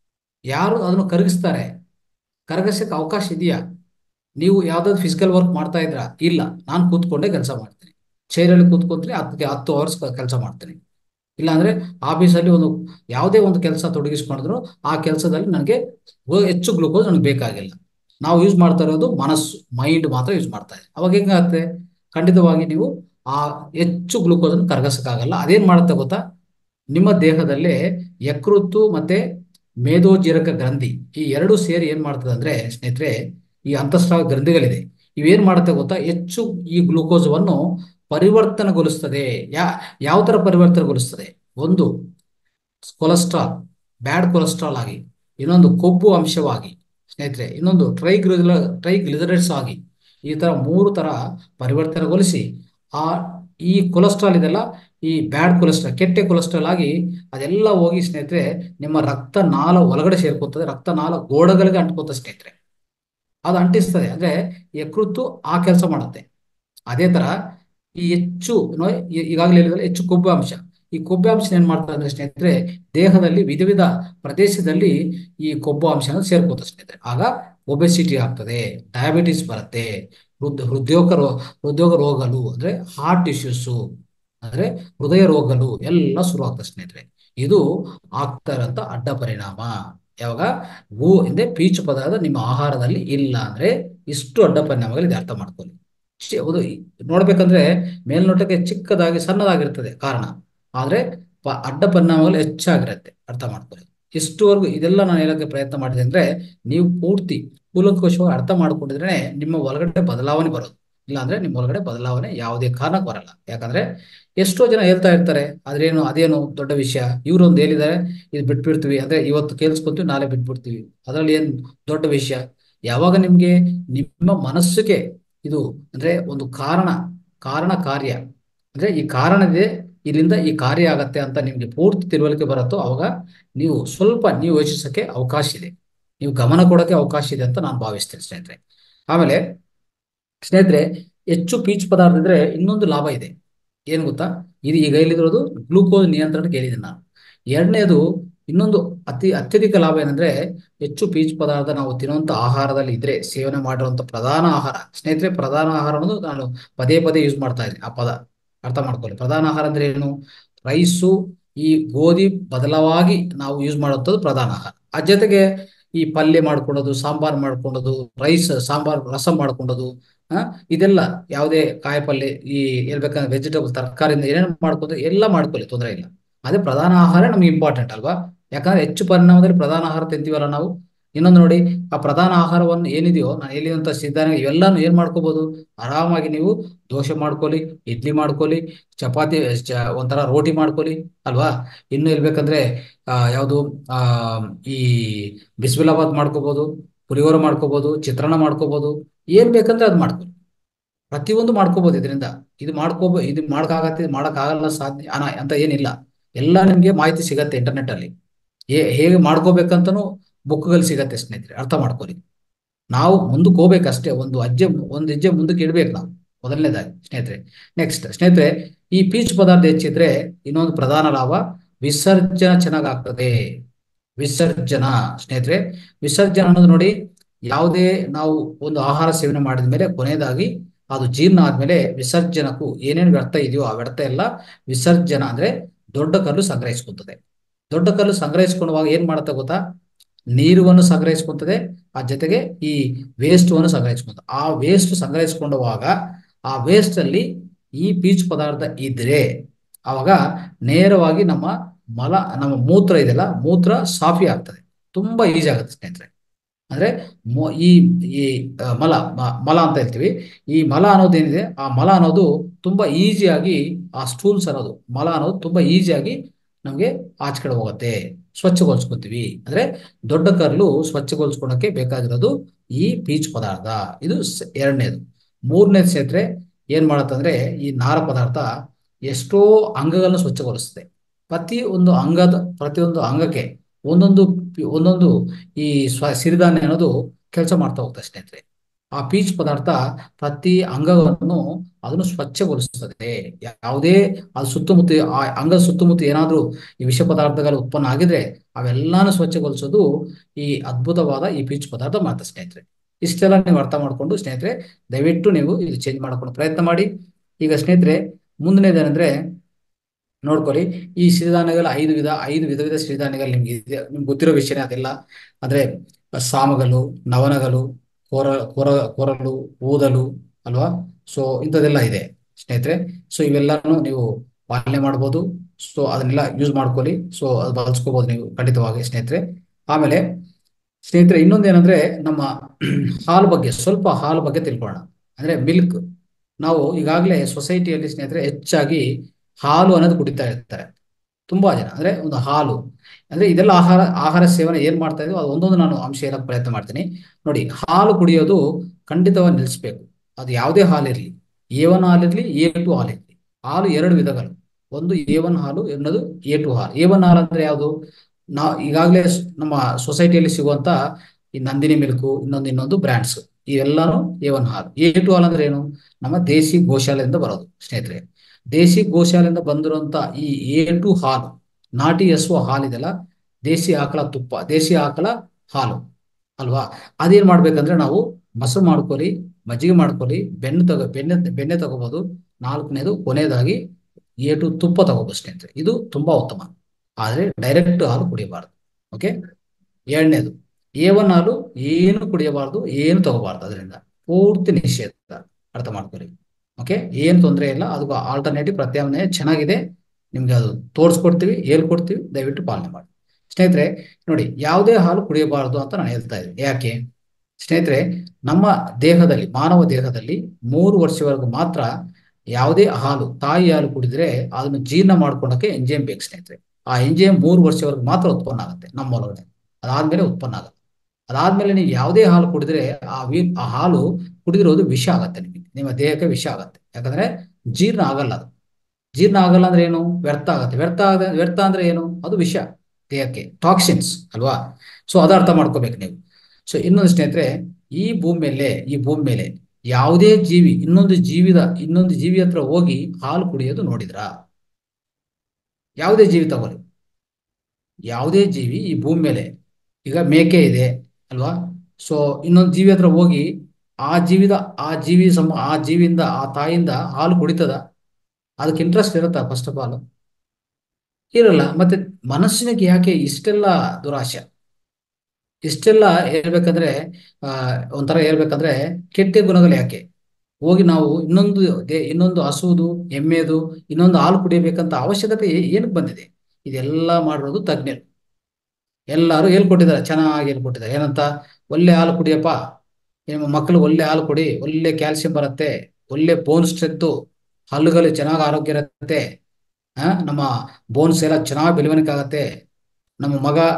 ಯಾರು ಅದನ್ನು ಕರಗಿಸ್ತಾರೆ ಕರಗಿಸಕ್ಕೆ ಅವಕಾಶ ಇದೆಯಾ ನೀವು ಯಾವ್ದಾದ್ರು ಫಿಸಿಕಲ್ ವರ್ಕ್ ಮಾಡ್ತಾ ಇದ್ರಾ ಇಲ್ಲ ನಾನು ಕೂತ್ಕೊಂಡೇ ಕೆಲಸ ಮಾಡ್ತೀನಿ ಚೈರಲ್ಲಿ ಕೂತ್ಕೊಂಡ್ರೆ ಹತ್ತು ಹತ್ತು ಅವರ್ಸ್ ಕೆಲಸ ಮಾಡ್ತೀನಿ ಇಲ್ಲಾಂದ್ರೆ ಆಫೀಸಲ್ಲಿ ಒಂದು ಯಾವುದೇ ಒಂದು ಕೆಲಸ ತೊಡಗಿಸ್ಕೊಂಡಿದ್ರು ಆ ಕೆಲಸದಲ್ಲಿ ನನಗೆ ಹೆಚ್ಚು ಗ್ಲೂಕೋಸ್ ನನಗೆ ಬೇಕಾಗಿಲ್ಲ ನಾವು ಯೂಸ್ ಮಾಡ್ತಾ ಇರೋದು ಮನಸ್ಸು ಮೈಂಡ್ ಮಾತ್ರ ಯೂಸ್ ಮಾಡ್ತಾ ಇದೆ ಅವಾಗ ಹೆಂಗಾಗುತ್ತೆ ಖಂಡಿತವಾಗಿ ನೀವು ಆ ಹೆಚ್ಚು ಗ್ಲೂಕೋಸ್ ಅನ್ನು ಕರಗಿಸಕ್ಕಾಗಲ್ಲ ಅದೇನ್ ಮಾಡುತ್ತೆ ಗೊತ್ತಾ ನಿಮ್ಮ ದೇಹದಲ್ಲೇ ಯಕೃತ್ತು ಮತ್ತೆ ಮೇದೋಜೀರಕ ಗ್ರಂಥಿ ಈ ಎರಡು ಸೇರಿ ಏನ್ ಮಾಡ್ತದೆ ಅಂದ್ರೆ ಸ್ನೇಹಿತರೆ ಈ ಅಂತಸ್ರಾವ ಗ್ರಂಥಿಗಳಿದೆ ಇವೇನ್ ಮಾಡುತ್ತೆ ಗೊತ್ತಾ ಹೆಚ್ಚು ಈ ಗ್ಲೂಕೋಸವನ್ನು ಪರಿವರ್ತನೆಗೊಳಿಸ್ತದೆ ಯಾ ಯಾವ ತರ ಪರಿವರ್ತನೆಗೊಳಿಸ್ತದೆ ಒಂದು ಕೊಲೆಸ್ಟ್ರಾಲ್ ಬ್ಯಾಡ್ ಕೊಲೆಸ್ಟ್ರಾಲ್ ಆಗಿ ಇನ್ನೊಂದು ಕೊಬ್ಬು ಅಂಶವಾಗಿ ಸ್ನೇಹಿತರೆ ಇನ್ನೊಂದು ಟ್ರೈಗ್ಲಿಜ ಟ್ರೈಗ್ಲಿಸರೈಡ್ಸ್ ಆಗಿ ಈ ತರ ಮೂರು ತರ ಪರಿವರ್ತನೆಗೊಳಿಸಿ ಆ ಈ ಕೊಲೆಸ್ಟ್ರಾಲ್ ಇದೆಲ್ಲ ಈ ಬ್ಯಾಡ್ ಕೊಲೆಸ್ಟ್ರಾಲ್ ಕೆಟ್ಟ ಕೊಲೆಸ್ಟ್ರಾಲ್ ಆಗಿ ಅದೆಲ್ಲ ಹೋಗಿ ಸ್ನೇಹಿತರೆ ನಿಮ್ಮ ರಕ್ತ ನಾಳ ಒಳಗಡೆ ಸೇರ್ಕೊತದೆ ರಕ್ತ ನಾಳ ಗೋಡೆಗಳಿಗೆ ಅಂಟ್ಕೋತದೆ ಸ್ನೇಹಿತರೆ ಅದು ಅಂಟಿಸ್ತದೆ ಅಂದ್ರೆ ಯಕೃತ್ತು ಆ ಕೆಲಸ ಮಾಡುತ್ತೆ ಅದೇ ತರ ಈ ಹೆಚ್ಚು ಏನೋ ಈ- ಈಗಾಗಲೇ ಹೇಳಿದ್ರೆ ಹೆಚ್ಚು ಕೊಬ್ಬು ಅಂಶ ಈ ಕೊಬ್ಬು ಅಂಶ ಏನ್ ಮಾಡ್ತಾರೆ ಅಂದ್ರೆ ಸ್ನೇಹಿತರೆ ದೇಹದಲ್ಲಿ ವಿಧ ವಿಧ ಪ್ರದೇಶದಲ್ಲಿ ಈ ಕೊಬ್ಬು ಅಂಶನ ಸೇರ್ಕೋತದೆ ಸ್ನೇಹಿತರೆ ಆಗ ಒಬೆಸಿಟಿ ಆಗ್ತದೆ ಡಯಾಬಿಟಿಸ್ ಬರುತ್ತೆ ಹೃದ್ ಹೃದಯೋಗ ರೋ ಹೃದಯೋಗ ರೋಗಗಳು ಅಂದ್ರೆ ಹಾರ್ಟ್ ಇಶ್ಯೂಸು ಅಂದ್ರೆ ಹೃದಯ ರೋಗಗಳು ಎಲ್ಲ ಶುರು ಆಗ್ತದೆ ಸ್ನೇಹಿತರೆ ಇದು ಆಗ್ತಾ ಇರೋಂಥ ಅಡ್ಡ ಪರಿಣಾಮ ಯಾವಾಗ ಗೋ ಅಂದ್ರೆ ಪೀಚು ಪದಾರ್ಥ ನಿಮ್ಮ ಆಹಾರದಲ್ಲಿ ಇಲ್ಲ ಅಂದ್ರೆ ಇಷ್ಟು ಅಡ್ಡ ಪರಿಣಾಮಗಳಿದೆ ಅರ್ಥ ಮಾಡ್ಕೊಳ್ಳಿ ಇಷ್ಟೇ ಹೌದು ಈ- ನೋಡ್ಬೇಕಂದ್ರೆ ಮೇಲ್ನೋಟಕ್ಕೆ ಚಿಕ್ಕದಾಗಿ ಸಣ್ಣದಾಗಿರ್ತದೆ ಕಾರಣ ಆದ್ರೆ ಪ- ಅಡ್ಡ ಪರಿಣಾಮಗಳು ಹೆಚ್ಚಾಗಿರುತ್ತೆ ಅರ್ಥ ಮಾಡ್ಕೊಳ್ಳಿ ಇಷ್ಟುವರೆಗೂ ಇದೆಲ್ಲ ನಾನು ಹೇಳಕ್ಕೆ ಪ್ರಯತ್ನ ಮಾಡಿದೆ ಅಂದ್ರೆ ನೀವು ಪೂರ್ತಿ ಕೂಲಂಕುಷವಾಗಿ ಅರ್ಥ ಮಾಡ್ಕೊಂಡಿದ್ರೆ ನಿಮ್ಮ ಒಳಗಡೆ ಬದಲಾವಣೆ ಬರೋದು ಇಲ್ಲಾಂದ್ರೆ ನಿಮ್ಮ ಒಳಗಡೆ ಬದಲಾವಣೆ ಯಾವುದೇ ಕಾರಣಕ್ಕೆ ಬರಲ್ಲ ಯಾಕಂದ್ರೆ ಎಷ್ಟೋ ಜನ ಹೇಳ್ತಾ ಇರ್ತಾರೆ ಅದ್ರೇನು ಅದೇನು ದೊಡ್ಡ ವಿಷಯ ಇವ್ರೊಂದು ಹೇಳಿದ್ದಾರೆ ಇದು ಬಿಟ್ಬಿಡ್ತೀವಿ ಅಂದ್ರೆ ಇವತ್ತು ಕೇಳಿಸ್ಕೊಂತೀವಿ ನಾಳೆ ಬಿಟ್ಬಿಡ್ತೀವಿ ಅದ್ರಲ್ಲಿ ಏನ್ ದೊಡ್ಡ ವಿಷಯ ಯಾವಾಗ ನಿಮ್ಗೆ ನಿಮ್ಮ ಮನಸ್ಸಿಗೆ ಇದು ಅಂದ್ರೆ ಒಂದು ಕಾರಣ ಕಾರಣ ಕಾರ್ಯ ಅಂದ್ರೆ ಈ ಕಾರಣ ಇದೆ ಇಲ್ಲಿಂದ ಈ ಕಾರ್ಯ ಆಗತ್ತೆ ಅಂತ ನಿಮ್ಗೆ ಪೂರ್ತಿ ತಿಳುವಳಿಕೆ ಬರುತ್ತೋ ಅವಾಗ ನೀವು ಸ್ವಲ್ಪ ನೀವು ಯೋಚಿಸಕ್ಕೆ ಅವಕಾಶ ಇದೆ ನೀವು ಗಮನ ಕೊಡಕ್ಕೆ ಅವಕಾಶ ಇದೆ ಅಂತ ನಾನು ಭಾವಿಸ್ತೇನೆ ಸ್ನೇಹಿತರೆ ಆಮೇಲೆ ಸ್ನೇಹಿತರೆ ಹೆಚ್ಚು ಪೀಚ್ ಪದಾರ್ಥ ಇದ್ರೆ ಇನ್ನೊಂದು ಲಾಭ ಇದೆ ಏನು ಗೊತ್ತಾ ಇದು ಈಗ ಹೇಳಿರೋದು ಗ್ಲೂಕೋಸ್ ನಿಯಂತ್ರಣಕ್ಕೆ ಹೇಳಿದ್ದೀನಿ ನಾನು ಎರಡನೇದು ಇನ್ನೊಂದು ಅತಿ ಅತ್ಯಧಿಕ ಲಾಭ ಏನಂದ್ರೆ ಹೆಚ್ಚು ಪೀಚ್ ಪದಾರ್ಥ ನಾವು ತಿನ್ನುವಂತ ಆಹಾರದಲ್ಲಿ ಇದ್ರೆ ಸೇವನೆ ಮಾಡಿರುವಂತ ಪ್ರಧಾನ ಆಹಾರ ಸ್ನೇಹಿತರೆ ಪ್ರಧಾನ ಆಹಾರ ಅನ್ನೋದು ನಾನು ಪದೇ ಪದೇ ಯೂಸ್ ಮಾಡ್ತಾ ಇದ್ದೀನಿ ಆ ಪದ ಅರ್ಥ ಮಾಡ್ಕೊಳ್ಳಿ ಪ್ರಧಾನ ಆಹಾರ ಅಂದ್ರೆ ಏನು ರೈಸು ಈ ಗೋಧಿ ಬದಲಾವಾಗಿ ನಾವು ಯೂಸ್ ಮಾಡುವಂಥದ್ದು ಪ್ರಧಾನ ಆಹಾರ ಆ ಜೊತೆಗೆ ಈ ಪಲ್ಯ ಮಾಡ್ಕೊಳ್ಳೋದು ಸಾಂಬಾರ್ ಮಾಡ್ಕೊಳ್ಳೋದು ರೈಸ್ ಸಾಂಬಾರ್ ರಸಂ ಮಾಡ್ಕೊಳ್ಳೋದು ಆ ಇದೆಲ್ಲ ಯಾವುದೇ ಕಾಯಿ ಪಲ್ಯ ಈ ಹೇಳ್ಬೇಕಂದ್ರೆ ವೆಜಿಟೇಬಲ್ ತರಕಾರಿಯಿಂದ ಏನೇನು ಮಾಡ್ಕೊಂಡು ಎಲ್ಲ ಮಾಡ್ಕೊಳ್ಳಿ ತೊಂದರೆ ಇಲ್ಲ ಅದೇ ಪ್ರಧಾನ ಆಹಾರ ನಮ್ಗೆ ಇಂಪಾರ್ಟೆಂಟ್ ಅಲ್ವಾ ಯಾಕಂದ್ರೆ ಹೆಚ್ಚು ಪರಿಣಾಮದಲ್ಲಿ ಪ್ರಧಾನ ಆಹಾರ ತಿಂತೀವಲ್ಲ ನಾವು ಇನ್ನೊಂದು ನೋಡಿ ಆ ಪ್ರಧಾನ ಆಹಾರವನ್ನು ಏನಿದೆಯೋ ನಾನು ಹೇಳಿದಂತ ಸಿದ್ಧಾಂತ ಇವೆಲ್ಲಾನು ಏನ್ ಮಾಡ್ಕೋಬಹುದು ಆರಾಮಾಗಿ ನೀವು ದೋಸೆ ಮಾಡ್ಕೊಳ್ಳಿ ಇಡ್ಲಿ ಮಾಡ್ಕೊಳ್ಳಿ ಚಪಾತಿ ಚ- ಒಂಥರ ರೋಟಿ ಮಾಡ್ಕೊಳ್ಳಿ ಅಲ್ವಾ ಇನ್ನು ಹೇಳ್ಬೇಕಂದ್ರೆ ಆ ಯಾವುದು ಆ ಈ ಬಿಸ್ಮಿಲಾಬಾದ್ ಮಾಡ್ಕೋಬಹುದು ಪುಳಿಯೋಗರೆ ಮಾಡ್ಕೋಬಹುದು ಚಿತ್ರಾನ್ನ ಮಾಡ್ಕೋಬಹುದು ಏನ್ ಬೇಕಂದ್ರೆ ಅದು ಮಾಡ್ಬೋದು ಪ್ರತಿಯೊಂದು ಮಾಡ್ಕೋಬಹುದು ಇದರಿಂದ ಇದು ಮಾಡ್ಕೋಬೋ ಇದು ಮಾಡಕ್ಕಾಗತ್ತೆ ಇದು ಮಾಡಕ್ಕಾಗಲ್ಲ ಸಾಧ್ಯ ಅನ ಅಂತ ಏನಿಲ್ಲ ಎಲ್ಲ ನಿಮ್ಗೆ ಮಾಹಿತಿ ಸಿಗತ್ತೆ ಇಂಟರ್ನೆಟ್ ಅಲ್ಲಿ ಹೇ ಹೇಗೆ ಮಾಡ್ಕೋಬೇಕಂತನೂ ಬುಕ್ಗಳು ಸಿಗತ್ತೆ ಸ್ನೇಹಿತರೆ ಅರ್ಥ ಮಾಡ್ಕೊಳ್ಳಿ ನಾವು ಮುಂದಕ್ಕೆ ಹೋಗ್ಬೇಕಷ್ಟೇ ಒಂದು ಅಜ್ಜೆ ಒಂದು ಹೆಜ್ಜೆ ಮುಂದಕ್ಕೆ ಇಡ್ಬೇಕು ನಾವು ಮೊದಲನೇದಾಗಿ ಸ್ನೇಹಿತರೆ ನೆಕ್ಸ್ಟ್ ಸ್ನೇಹಿತರೆ ಈ ಪೀಚ್ ಪದಾರ್ಥ ಹೆಚ್ಚಿದ್ರೆ ಇನ್ನೊಂದು ಪ್ರಧಾನ ಲಾಭ ವಿಸರ್ಜನ ಚೆನ್ನಾಗಾಗ್ತದೆ ವಿಸರ್ಜನ ಸ್ನೇಹಿತರೆ ವಿಸರ್ಜನ ಅನ್ನೋದು ನೋಡಿ ಯಾವುದೇ ನಾವು ಒಂದು ಆಹಾರ ಸೇವನೆ ಮಾಡಿದ ಮೇಲೆ ಕೊನೆಯದಾಗಿ ಅದು ಜೀರ್ಣ ಆದ್ಮೇಲೆ ವಿಸರ್ಜನಕ್ಕೂ ಏನೇನು ವ್ಯರ್ಥ ಇದೆಯೋ ಆ ವ್ಯರ್ಥ ಎಲ್ಲ ವಿಸರ್ಜನ ಅಂದ್ರೆ ದೊಡ್ಡ ಕಲ್ಲು ಸಂಗ್ರಹಿಸ್ಕೊತದೆ ದೊಡ್ಡ ಕಲ್ಲು ಸಂಗ್ರಹಿಸ್ಕೊಳ್ಳುವಾಗ ಏನ್ ಮಾಡುತ್ತೆ ಗೊತ್ತಾ ನೀರನ್ನು ಸಂಗ್ರಹಿಸ್ಕೊಂತದೆ ಆ ಜೊತೆಗೆ ಈ ವೇಸ್ಟ್ ಅನ್ನು ಸಂಗ್ರಹಿಸ್ಕೊಂತ ಆ ವೇಸ್ಟ್ ಸಂಗ್ರಹಿಸ್ಕೊಂಡವಾಗ ಆ ವೇಸ್ಟ್ ಅಲ್ಲಿ ಈ ಪೀಚ್ ಪದಾರ್ಥ ಇದ್ರೆ ಅವಾಗ ನೇರವಾಗಿ ನಮ್ಮ ಮಲ ನಮ್ಮ ಮೂತ್ರ ಇದೆಯಲ್ಲ ಮೂತ್ರ ಸಾಫಿ ಆಗ್ತದೆ ತುಂಬಾ ಈಜಿ ಆಗುತ್ತೆ ಸ್ನೇಹಿತರೆ ಅಂದ್ರೆ ಮೊ- ಈ ಈ ಆ, ಮಲ ಮ- ಮಲ ಅಂತ ಹೇಳ್ತೀವಿ ಈ ಮಲ ಅನ್ನೋದು ಏನಿದೆ ಆ ಮಲ ಅನ್ನೋದು ತುಂಬಾ ಈಸಿಯಾಗಿ ಆ ಸ್ಟೂಲ್ಸ್ ಅನ್ನೋದು ಮಲ ಅನ್ನೋದು ತುಂಬಾ ಈಸಿಯಾಗಿ ನಮಗೆ ಆಚೆ ಕಡೆ ಹೋಗುತ್ತೆ ಸ್ವಚ್ಛಗೊಳಿಸ್ಕೊತೀವಿ ಅಂದ್ರೆ ದೊಡ್ಡ ಕರ್ಲು ಸ್ವಚ್ಛಗೊಳಿಸ್ಕೊಳಕ್ಕೆ ಬೇಕಾಗಿರೋದು ಈ ಪೀಚ್ ಪದಾರ್ಥ ಇದು ಸ- ಎರಡನೇದು ಮೂರನೇದು ಸೇತ್ರೆ ಏನ್ ಮಾಡತ್ತಂದ್ರೆ ಈ ನಾರ ಪದಾರ್ಥ ಎಷ್ಟೋ ಅಂಗಗಳನ್ನು ಸ್ವಚ್ಛಗೊಳಿಸ್ತದೆ ಪ್ರತಿ ಒಂದು ಅಂಗದ ಪ್ರತಿಯೊಂದು ಅಂಗಕ್ಕೆ ಒಂದೊಂದು ಪಿ- ಒಂದೊಂದು ಈ ಸ್ವ ಸಿರಿಧಾನ್ಯ ಅನ್ನೋದು ಕೆಲಸ ಮಾಡ್ತಾ ಹೋಗ್ತದೆ ಸ್ನೇಹಿತರೆ ಆ ಪೀಚ್ ಪದಾರ್ಥ ಪ್ರತಿ ಅಂಗವನ್ನು ಅದನ್ನು ಸ್ವಚ್ಛಗೊಳಿಸ್ತದೆ ಯಾವುದೇ ಅದು ಸುತ್ತಮುತ್ತ ಆ ಅಂಗದ ಸುತ್ತಮುತ್ತ ಏನಾದ್ರೂ ಈ ವಿಷ ಪದಾರ್ಥಗಳು ಉತ್ಪನ್ನ ಆಗಿದ್ರೆ ಅವೆಲ್ಲಾನು ಸ್ವಚ್ಛಗೊಳಿಸೋದು ಈ ಅದ್ಭುತವಾದ ಈ ಪೀಚ್ ಪದಾರ್ಥ ಮಾಡ್ತದೆ ಸ್ನೇಹಿತರೆ ಇಷ್ಟೆಲ್ಲ ನೀವು ಅರ್ಥ ಮಾಡ್ಕೊಂಡು ಸ್ನೇಹಿತರೆ ದಯವಿಟ್ಟು ನೀವು ಇದು ಚೇಂಜ್ ಮಾಡ್ಕೊಂಡು ಪ್ರಯತ್ನ ಮಾಡಿ ಈಗ ಸ್ನೇಹಿತರೆ ಮುಂದಿನದೇನೆಂದ್ರೆ ನೋಡ್ಕೊಳ್ಳಿ ಈ ಸಿರಿಧಾನ್ಯಗಳ ಐದು ವಿಧ ಐದು ವಿಧ ವಿಧ ಸಿರಿಧಾನ್ಯಗಳು ನಿಮ್ಗೆ ಇದೆ ನಿಮ್ಗೆ ಗೊತ್ತಿರೋ ವಿಷಯನೇ ಅದೆಲ್ಲ ಅಂದ್ರೆ ಸಾಮಗಲು ನವನಗಲು ಕೊರ ಕೊರ ಕೊರಲು ಊದಲು ಅಲ್ವಾ ಸೊ ಇಂಥದ್ದೆಲ್ಲ ಇದೆ ಸ್ನೇಹಿತರೆ ಸೊ ಇವೆಲ್ಲಾನು ನೀವು ಪಾಲನೆ ಮಾಡ್ಬೋದು ಸೊ ಅದನ್ನೆಲ್ಲ ಯೂಸ್ ಮಾಡ್ಕೊಳ್ಳಿ ಸೊ ಅದು ಬಳಸ್ಕೋಬಹುದು ನೀವು ಖಂಡಿತವಾಗಿ ಸ್ನೇಹಿತರೆ ಆಮೇಲೆ ಸ್ನೇಹಿತರೆ ಇನ್ನೊಂದೇನಂದ್ರೆ ನಮ್ಮ ಹಾಲು ಬಗ್ಗೆ ಸ್ವಲ್ಪ ಹಾಲು ಬಗ್ಗೆ ತಿಳ್ಕೊಳ್ಳೋಣ ಅಂದ್ರೆ ಮಿಲ್ಕ್ ನಾವು ಈಗಾಗಲೇ ಸೊಸೈಟಿಯಲ್ಲಿ ಸ್ನೇಹಿತರೆ ಹೆಚ್ಚಾಗಿ ಹಾಲು ಅನ್ನೋದು ಕುಡಿತಾ ಇರ್ತಾರೆ ತುಂಬಾ ಜನ ಅಂದ್ರೆ ಒಂದು ಹಾಲು ಅಂದ್ರೆ ಇದೆಲ್ಲ ಆಹಾರ ಆಹಾರ ಸೇವನೆ ಏನ್ ಮಾಡ್ತಾ ಇದೀವೋ ಅದು ಒಂದೊಂದು ನಾನು ಅಂಶ ಹೇಳಕ್ ಪ್ರಯತ್ನ ಮಾಡ್ತೀನಿ ನೋಡಿ ಹಾಲು ಕುಡಿಯೋದು ಖಂಡಿತವಾಗಿ ನಿಲ್ಲಿಸ್ಬೇಕು ಅದು ಯಾವುದೇ ಹಾಲಿರ್ಲಿ ಎ ಒನ್ ಹಾಲಿರ್ಲಿ ಎ ಟು ಹಾಲಿರ್ಲಿ ಹಾಲು ಎರಡು ವಿಧಗಳು ಒಂದು ಎ ಒನ್ ಹಾಲು ಇನ್ನೊಂದು ಎ ಟು ಹಾಲು ಎ ಒನ್ ಹಾಲು ಅಂದ್ರೆ ಯಾವುದು ನಾ ಈಗಾಗಲೇ ಸ್- ನಮ್ಮ ಸೊಸೈಟಿಯಲ್ಲಿ ಸಿಗುವಂತ ಈ ನಂದಿನಿ ಮಿಲ್ಕು ಇನ್ನೊಂದು ಇನ್ನೊಂದು ಬ್ರ್ಯಾಂಡ್ಸ್ ಇವೆಲ್ಲಾನು ಎ ಒನ್ ಹಾಲು ಎ ಟು ಹಾಲು ಅಂದ್ರೆ ಏನು ನಮ್ಮ ದೇಸಿ ಗೋಶಾಲೆಯಿಂದ ಬರೋದು ಸ್ನೇಹಿತರೆ ದೇಸಿ ಗೋಶಾಲೆಯಿಂದ ಬಂದಿರುವಂತ ಈ ಎ ಟು ಹಾಲು ನಾಟಿ ಹಸುವ ಹಾಲಿದೆಲ್ಲ ದೇಸಿ ಆಕಳ ತುಪ್ಪ ದೇಸಿ ಆಕಳ ಹಾಲು ಅಲ್ವಾ ಅದೇನ್ ಮಾಡ್ಬೇಕಂದ್ರೆ ನಾವು ಮೊಸರು ಮಾಡ್ಕೊಳ್ಳಿ ಮಜ್ಜಿಗೆ ಮಾಡ್ಕೊಳ್ಳಿ ಬೆಣ್ಣೆ ತಗೋ ಬೆಣ್ಣೆ ಬೆಣ್ಣೆ ತಗೋಬಹುದು ನಾಲ್ಕನೇದು ಕೊನೆಯದಾಗಿ ಏಟು ತುಪ್ಪ ತಗೋಬಹುದು ಸ್ನೇಹಿತರೆ ಇದು ತುಂಬಾ ಉತ್ತಮ ಆದ್ರೆ ಡೈರೆಕ್ಟ್ ಹಾಲು ಕುಡಿಯಬಾರದು ಓಕೆ ಎರಡನೇದು ಎ ಒನ್ ಹಾಲು ಏನು ಕುಡಿಯಬಾರದು ಏನು ತಗೋಬಾರ್ದು ಅದರಿಂದ ಪೂರ್ತಿ ನಿಷೇಧ ಅರ್ಥ ಮಾಡ್ಕೊಳ್ಳಿ ಓಕೆ ಏನ್ ತೊಂದರೆ ಇಲ್ಲ ಅದಕ್ಕೆ ಆಲ್ಟರ್ನೇಟಿವ್ ಪ್ರತ್ಯಾಮ್ನಾಯ ಚೆನ್ನಾಗಿದೆ ನಿಮ್ಗೆ ಅದು ತೋರಿಸ್ಕೊಡ್ತೀವಿ ಹೇಳ್ಕೊಡ್ತೀವಿ ದಯವಿಟ್ಟು ಪಾಲನೆ ಮಾಡಿ ಸ್ನೇಹಿತರೆ ನೋಡಿ ಯಾವುದೇ ಹಾಲು ಕುಡಿಯಬಾರದು ಅಂತ ನಾನು ಹೇಳ್ತಾ ಇದ್ದೀನಿ ಯಾಕೆ ಸ್ನೇಹಿತರೆ ನಮ್ಮ ದೇಹದಲ್ಲಿ ಮಾನವ ದೇಹದಲ್ಲಿ ಮೂರು ವರ್ಷವರೆಗೂ ಮಾತ್ರ ಯಾವುದೇ ಹಾಲು ತಾಯಿ ಹಾಲು ಕುಡಿದ್ರೆ ಅದನ್ನು ಜೀರ್ಣ ಮಾಡ್ಕೊಳಕ್ಕೆ ಎಂಜೈಮ್ ಬೇಕು ಸ್ನೇಹಿತರೆ ಆ ಎಂಜೈಮ್ ಮೂರು ವರ್ಷವರೆಗೂ ಮಾತ್ರ ಉತ್ಪನ್ನ ಆಗುತ್ತೆ ನಮ್ಮ ಒಳಗಡೆ ಅದಾದ್ಮೇಲೆ ಉತ್ಪನ್ನ ಆಗುತ್ತೆ ಅದಾದ್ಮೇಲೆ ನೀವು ಯಾವುದೇ ಹಾಲು ಕುಡಿದ್ರೆ ಆ ವಿ ಆ ಹಾಲು ಕುಡಿದಿರೋದು ವಿಷ ಆಗತ್ತೆ ನಿಮಗೆ ನಿಮ್ಮ ದೇಹಕ್ಕೆ ವಿಷ ಆಗತ್ತೆ ಯಾಕಂದ್ರೆ ಜೀರ್ಣ ಆಗಲ್ಲ ಅದು ಜೀರ್ಣ ಆಗಲ್ಲ ಅಂದ್ರೆ ಏನು ವ್ಯರ್ಥ ಆಗತ್ತೆ ವ್ಯರ್ಥ ಆಗ ವ್ಯರ್ಥ ಅಂದ್ರೆ ಏನು ಅದು ವಿಷ ದೇಹಕ್ಕೆ ಟಾಕ್ಸಿನ್ಸ್ ಅಲ್ವಾ ಸೊ ಅದು ಅರ್ಥ ಮಾಡ್ಕೋಬೇಕು ನೀವು ಸೊ ಇನ್ನೊಂದು ಸ್ನೇಹಿತರೆ ಈ ಭೂಮಿ ಮೇಲೆ ಈ ಭೂಮಿ ಮೇಲೆ ಯಾವುದೇ ಜೀವಿ ಇನ್ನೊಂದು ಜೀವಿದ ಇನ್ನೊಂದು ಜೀವಿ ಹತ್ರ ಹೋಗಿ ಹಾಲು ಕುಡಿಯೋದು ನೋಡಿದ್ರಾ ಯಾವುದೇ ಜೀವಿ ತಗೊಳ್ಳಿ ಯಾವುದೇ ಜೀವಿ ಈ ಭೂಮಿ ಮೇಲೆ ಈಗ ಮೇಕೆ ಇದೆ ಅಲ್ವಾ ಸೊ ಇನ್ನೊಂದು ಜೀವಿ ಹತ್ರ ಹೋಗಿ ಆ ಜೀವಿದ ಆ ಜೀವಿ ಸಮ ಆ ಜೀವಿಯಿಂದ ಆ ತಾಯಿಯಿಂದ ಹಾಲು ಕುಡಿತದ ಅದಕ್ಕೆ ಇಂಟ್ರೆಸ್ಟ್ ಇರುತ್ತಾ ಫಸ್ಟ್ ಆಫ್ ಆಲ್ ಇರಲ್ಲ ಮತ್ತೆ ಮನಸ್ಸಿನಕ್ಕೆ ಯಾಕೆ ಇಷ್ಟೆಲ್ಲ ದುರಾಶೆ ಇಷ್ಟೆಲ್ಲ ಹೇಳ್ಬೇಕಂದ್ರೆ ಆ ಒಂಥರ ಹೇಳ್ಬೇಕಂದ್ರೆ ಕೆಟ್ಟ ಗುಣಗಳು ಯಾಕೆ ಹೋಗಿ ನಾವು ಇನ್ನೊಂದು ದೇ ಇನ್ನೊಂದು ಹಸುವುದು ಎಮ್ಮೆದು ಇನ್ನೊಂದು ಹಾಲು ಕುಡಿಯಬೇಕಂತ ಅವಶ್ಯಕತೆ ಏ- ಏನಕ್ಕೆ ಬಂದಿದೆ ಇದೆಲ್ಲ ಮಾಡಿರೋದು ತಜ್ಞರು ಎಲ್ಲರೂ ಹೇಳ್ಕೊಟ್ಟಿದ್ದಾರೆ ಚೆನ್ನಾಗಿ ಹೇಳ್ಕೊಟ್ಟಿದ್ದಾರೆ ಏನಂತ ಒಳ್ಳೆ ಹಾಲು ಕುಡಿಯಪ್ಪ ನಿಮ್ಮ ಮಕ್ಕಳು ಒಳ್ಳೆ ಹಾಲು ಕುಡಿ ಒಳ್ಳೆ ಕ್ಯಾಲ್ಸಿಯಂ ಬರುತ್ತೆ ಒಳ್ಳೆ ಬೋನ್ ಸ್ಟ್ರೆಂತ್ ಹಲ್ಲುಗಳು ಚೆನ್ನಾಗಿ ಆರೋಗ್ಯ ಇರುತ್ತೆ ಆ ನಮ್ಮ ಬೋನ್ಸ್ ಎಲ್ಲ ಚೆನ್ನಾಗಿ ಬೆಳವಣಿಗೆ ಆಗತ್ತೆ ನಮ್ಮ ಮಗ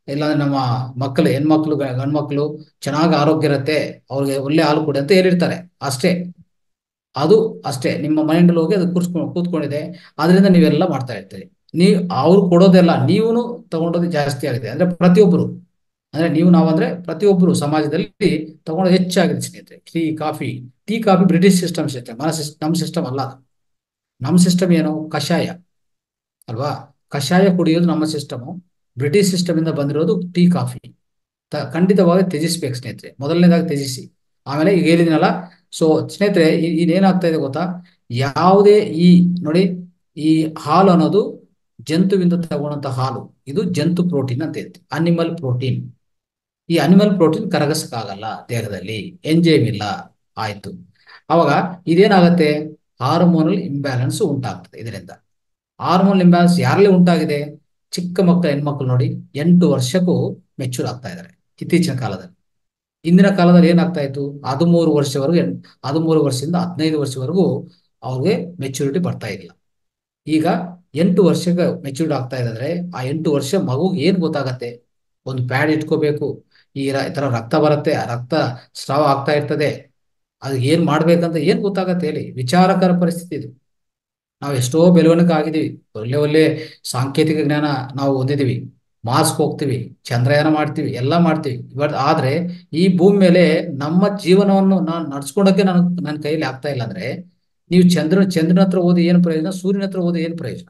ಇಲ್ಲಾಂದ್ರೆ ನಮ್ಮ ಮಕ್ಕಳು ಹೆಣ್ಮಕ್ಳು ಗ- ಗಂಡ್ಮಕ್ಳು ಚೆನ್ನಾಗಿ ಆರೋಗ್ಯ ಇರುತ್ತೆ ಅವ್ರಿಗೆ ಒಳ್ಳೆ ಹಾಲು ಕೊಡಿ ಅಂತ ಹೇಳಿರ್ತಾರೆ ಅಷ್ಟೇ ಅದು ಅಷ್ಟೇ ನಿಮ್ಮ ಮೈಂಡಲ್ಲಿ ಹೋಗಿ ಅದು ಕೂರ್ಸ್ಕೊಂಡು ಕೂತ್ಕೊಂಡಿದೆ ಅದರಿಂದ ನೀವೆಲ್ಲ ಮಾಡ್ತಾ ಇರ್ತೀರಿ ನೀವು ಅವ್ರು ಕೊಡೋದೆಲ್ಲ ನೀವು ತಗೊಂಡೋದು ಜಾಸ್ತಿ ಆಗಿದೆ ಅಂದ್ರೆ ಪ್ರತಿಯೊಬ್ಬರು ಅಂದ್ರೆ ನೀವು ನಾವಂದ್ರೆ ಪ್ರತಿಯೊಬ್ಬರು ಸಮಾಜದಲ್ಲಿ ತಗೊಳ್ಳೋದು ಹೆಚ್ಚಾಗಿದೆ ಸ್ನೇಹಿತರೆ tea coffee tea coffee British system ಸ್ನೇಹಿತರೆ మన ಸಿಸ್ ನಮ್ಮ ಸಿಸ್ಟಮ್ ಅಲ್ಲ ಅದು ನಮ್ಮ ಸಿಸ್ಟಮ್ ಏನು ಕಷಾಯ ಅಲ್ವಾ ಕಷಾಯ ಕುಡಿಯೋದು ನಮ್ಮ ಸಿಸ್ಟಮ್ ಬ್ರಿಟಿಷ್ ಸಿಸ್ಟಮ್ ಇಂದ ಬಂದಿರೋದು ಟೀ ಕಾಫಿ ತ- ಖಂಡಿತವಾಗಿ ತ್ಯಜಿಸ್ಬೇಕು ಸ್ನೇಹಿತರೆ ಮೊದಲನೇದಾಗಿ ತ್ಯಜಿಸಿ ಆಮೇಲೆ ಈಗ ಹೇಳಿದಿನಲ್ಲ ಸೊ ಸ್ನೇಹಿತರೆ ಇ- ಇದೇನಾಗ್ತಾ ಇದೆ ಗೊತ್ತಾ ಯಾವುದೇ ಈ ನೋಡಿ ಈ ಹಾಲು ಅನ್ನೋದು ಜಂತುವಿಂದ ತಗೊಂಡಂತ ಹಾಲು ಇದು ಜಂತು ಪ್ರೋಟೀನ್ ಅಂತ ಹೇಳ್ತೀವಿ ಅನಿಮಲ್ ಪ್ರೋಟೀನ್ ಈ ಅನಿಮಲ್ ಪ್ರೋಟೀನ್ ಕರಗಸಕ್ಕಾಗಲ್ಲ ದೇಹದಲ್ಲಿ ಎಂಜೈಮ್ ಇಲ್ಲ ಆಯ್ತು ಅವಾಗ ಇದೇನಾಗತ್ತೆ ಹಾರ್ಮೋನಲ್ ಇಂಬ್ಯಾಲೆನ್ಸ್ ಉಂಟಾಗ್ತದೆ ಇದರಿಂದ ಹಾರ್ಮೋನ್ ಇಂಬ್ಯಾಲೆನ್ಸ್ ಯಾರಲ್ಲಿ ಉಂಟಾಗಿದೆ ಚಿಕ್ಕ ಮಕ್ಕಳ ಹೆಣ್ಮಕ್ಳು ನೋಡಿ ಎಂಟು ವರ್ಷಕ್ಕೂ ಮೆಚೂರ್ ಆಗ್ತಾ ಇದ್ದಾರೆ ಇತ್ತೀಚಿನ ಕಾಲದಲ್ಲಿ ಇಂದಿನ ಕಾಲದಲ್ಲಿ ಏನಾಗ್ತಾ ಇತ್ತು ಹದಿಮೂರು ವರ್ಷವರೆಗೂ ಎಣ್- ಹದಿಮೂರು ವರ್ಷದಿಂದ ಹದಿನೈದು ವರ್ಷವರೆಗೂ ಅವ್ರಿಗೆ ಮೆಚುರಿಟಿ ಬರ್ತಾ ಇಲ್ಲ ಈಗ ಎಂಟು ವರ್ಷಕ್ಕೆ ಮೆಚೂರ್ಡ್ ಆಗ್ತಾ ಇದ್ದಾರೆ ಆ ಎಂಟು ವರ್ಷ ಮಗುಗೆ ಏನ್ ಗೊತ್ತಾಗತ್ತೆ ಒಂದು ಪ್ಯಾಡ್ ಇಟ್ಕೋಬೇಕು ಈ ರ- ಈ ತರ ರಕ್ತ ಬರುತ್ತೆ ಆ ರಕ್ತ ಸ್ರಾವ ಆಗ್ತಾ ಇರ್ತದೆ ಅದು ಏನ್ ಮಾಡ್ಬೇಕಂತ ಏನ್ ಗೊತ್ತಾಗತ್ತೆ ಹೇಳಿ ವಿಚಾರಕರ ಪರಿಸ್ಥಿತಿ ಇದು ನಾವು ಎಷ್ಟೋ ಬೆಳವಣಿಗೆ ಆಗಿದ್ದೀವಿ ಒಳ್ಳೆ ಒಳ್ಳೆ ಸಾಂಕೇತಿಕ ಜ್ಞಾನ ನಾವು ಹೊಂದಿದೀವಿ ಮಾರ್ಸ್ಗೆ ಹೋಗ್ತೀವಿ ಚಂದ್ರಯಾನ ಮಾಡ್ತೀವಿ ಎಲ್ಲ ಮಾಡ್ತೀವಿ ಬಟ್ ಆದ್ರೆ ಈ ಭೂಮಿ ಮೇಲೆ ನಮ್ಮ ಜೀವನವನ್ನು ನಾನು ನಡ್ಸ್ಕೊಳಕ್ಕೆ ನನ್ ನನ್ನ ಕೈಯಲ್ಲಿ ಆಗ್ತಾ ಇಲ್ಲ ಅಂದ್ರೆ ನೀವು ಚಂದ್ರ ಚಂದ್ರನ ಹತ್ರ ಓದಿ ಏನ್ ಪ್ರಯೋಜನ ಸೂರ್ಯನ ಹತ್ರ ಓದಿ ಏನ್ ಪ್ರಯೋಜನ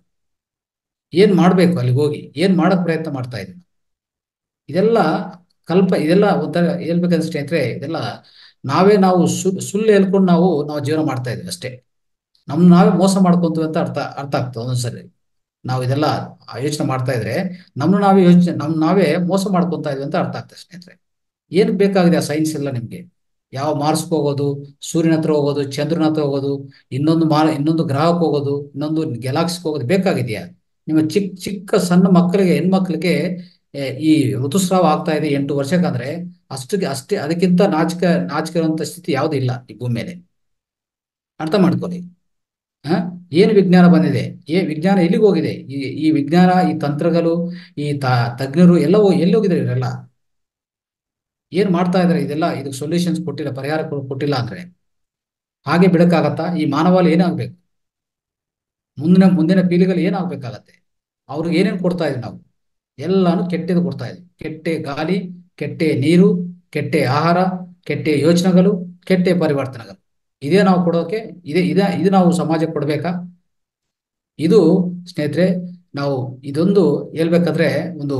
ಏನ್ ಮಾಡ್ಬೇಕು ಅಲ್ಲಿಗೆ ಹೋಗಿ ಏನ್ ಮಾಡಕ್ ಪ್ರಯತ್ನ ಮಾಡ್ತಾ ಇದ್ದೀವಿ ಇದೆಲ್ಲ ಕಲ್ಪ ಇದೆಲ್ಲ ಒಂಥರ ಹೇಳ್ಬೇಕಂದ್ರೆ ಸ್ನೇಹಿತರೆ ಇದೆಲ್ಲ ನಾವೇ ನಾವು ಸುಳ್ಳು ಸುಳ್ಳು ಹೇಳ್ಕೊಂಡು ನಾವು ನಾವು ಜೀವನ ಮಾಡ್ತಾ ಇದೀವಿ ಅಷ್ಟೇ ನಮ್ ನಾವೇ ಮೋಸ ಮಾಡ್ಕೊಂತೀವಿ ಅಂತ ಅರ್ಥ ಅರ್ಥ ಆಗ್ತದೆ ಒಂದೊಂದ್ಸರಿ ನಾವು ಇದೆಲ್ಲ ಯೋಚನೆ ಮಾಡ್ತಾ ಇದ್ರೆ ನಮ್ನ ನಾವೇ ಯೋಚನೆ ನಮ್ ನಾವೇ ಮೋಸ ಮಾಡ್ಕೊಂತಾ ಇದೀವಿ ಅಂತ ಅರ್ಥ ಆಗ್ತದೆ ಸ್ನೇಹಿತರೆ ಏನ್ ಬೇಕಾಗಿದೆ ಆ ಸೈನ್ಸ್ ಎಲ್ಲ ನಿಮ್ಗೆ ಯಾವ ಮಾರ್ಸ್ಗೆ ಹೋಗೋದು ಸೂರ್ಯನ ಹತ್ರ ಹೋಗೋದು ಚಂದ್ರನ ಹತ್ರ ಹೋಗೋದು ಇನ್ನೊಂದು ಮಾರ ಇನ್ನೊಂದು ಗ್ರಹಕ್ಕೆ ಹೋಗೋದು ಇನ್ನೊಂದು ಗ್ಯಾಲಾಕ್ಸಿಗೆ ಹೋಗೋದು ಬೇಕಾಗಿದೆಯಾ ನಿಮ್ಮ ಚಿಕ್ಕ ಚಿಕ್ಕ ಸಣ್ಣ ಮಕ್ಕಳಿಗೆ ಹೆಣ್ಮಕ್ಳಿಗೆ ಏ, ಈ ಋತುಸ್ರಾವ ಆಗ್ತಾ ಇದೆ ಎಂಟು ವರ್ಷಕ್ಕಂದ್ರೆ ಅಷ್ಟಕ್ಕೆ ಅಷ್ಟೇ ಅದಕ್ಕಿಂತ ನಾಚಿಕೆ ನಾಚಿಕೆ ಇರುವಂತ ಸ್ಥಿತಿ ಯಾವ್ದು ಇಲ್ಲ ಈ ಭೂಮಿ ಮೇಲೆ ಅರ್ಥ ಮಾಡ್ಕೊಳ್ಳಿ ಹ ಏನು ವಿಜ್ಞಾನ ಬಂದಿದೆ ಏ ವಿಜ್ಞಾನ ಎಲ್ಲಿಗೆ ಹೋಗಿದೆ ಈ ಈ ವಿಜ್ಞಾನ ಈ ತಂತ್ರಗಳು ಈ ತ ತಜ್ಞರು ಎಲ್ಲ ಹೋ- ಎಲ್ಲಿ ಹೋಗಿದ್ದಾರೆ ಇವರೆಲ್ಲ ಏನ್ ಮಾಡ್ತಾ ಇದಾರೆ ಇದೆಲ್ಲ ಇದಕ್ಕೆ ಸೊಲ್ಯೂಷನ್ಸ್ ಕೊಟ್ಟಿಲ್ಲ ಪರಿಹಾರ ಕೊ- ಕೊಟ್ಟಿಲ್ಲ ಅಂದ್ರೆ ಹಾಗೆ ಬಿಡಕ್ಕಾಗತ್ತಾ ಈ ಮಾನವಾಳಿ ಏನಾಗ್ಬೇಕು ಮುಂದಿನ ಮುಂದಿನ ಪೀಳಿಗೆಗಳು ಏನಾಗ್ಬೇಕಾಗತ್ತೆ ಅವ್ರಿಗೆ ಏನೇನು ಕೊಡ್ತಾ ಇದೀವಿ ನಾವು ಎಲ್ಲಾನು ಕೆಟ್ಟದ್ದು ಕೊಡ್ತಾ ಇದೀವಿ ಕೆಟ್ಟೆ ಗಾಳಿ ಕೆಟ್ಟೆ ನೀರು ಕೆಟ್ಟೆ ಆಹಾರ ಕೆಟ್ಟೆ ಯೋಚನೆಗಳು ಕೆಟ್ಟೆ ಪರಿವರ್ತನೆಗಳು ಇದೇ ನಾವು ಕೊಡೋಕೆ ಇದೇ ಇದೇ ಇದು ನಾವು ಸಮಾಜಕ್ಕೆ ಕೊಡ್ಬೇಕಾ ಇದು ಸ್ನೇಹಿತರೆ ನಾವು ಇದೊಂದು ಹೇಳ್ಬೇಕಾದ್ರೆ ಒಂದು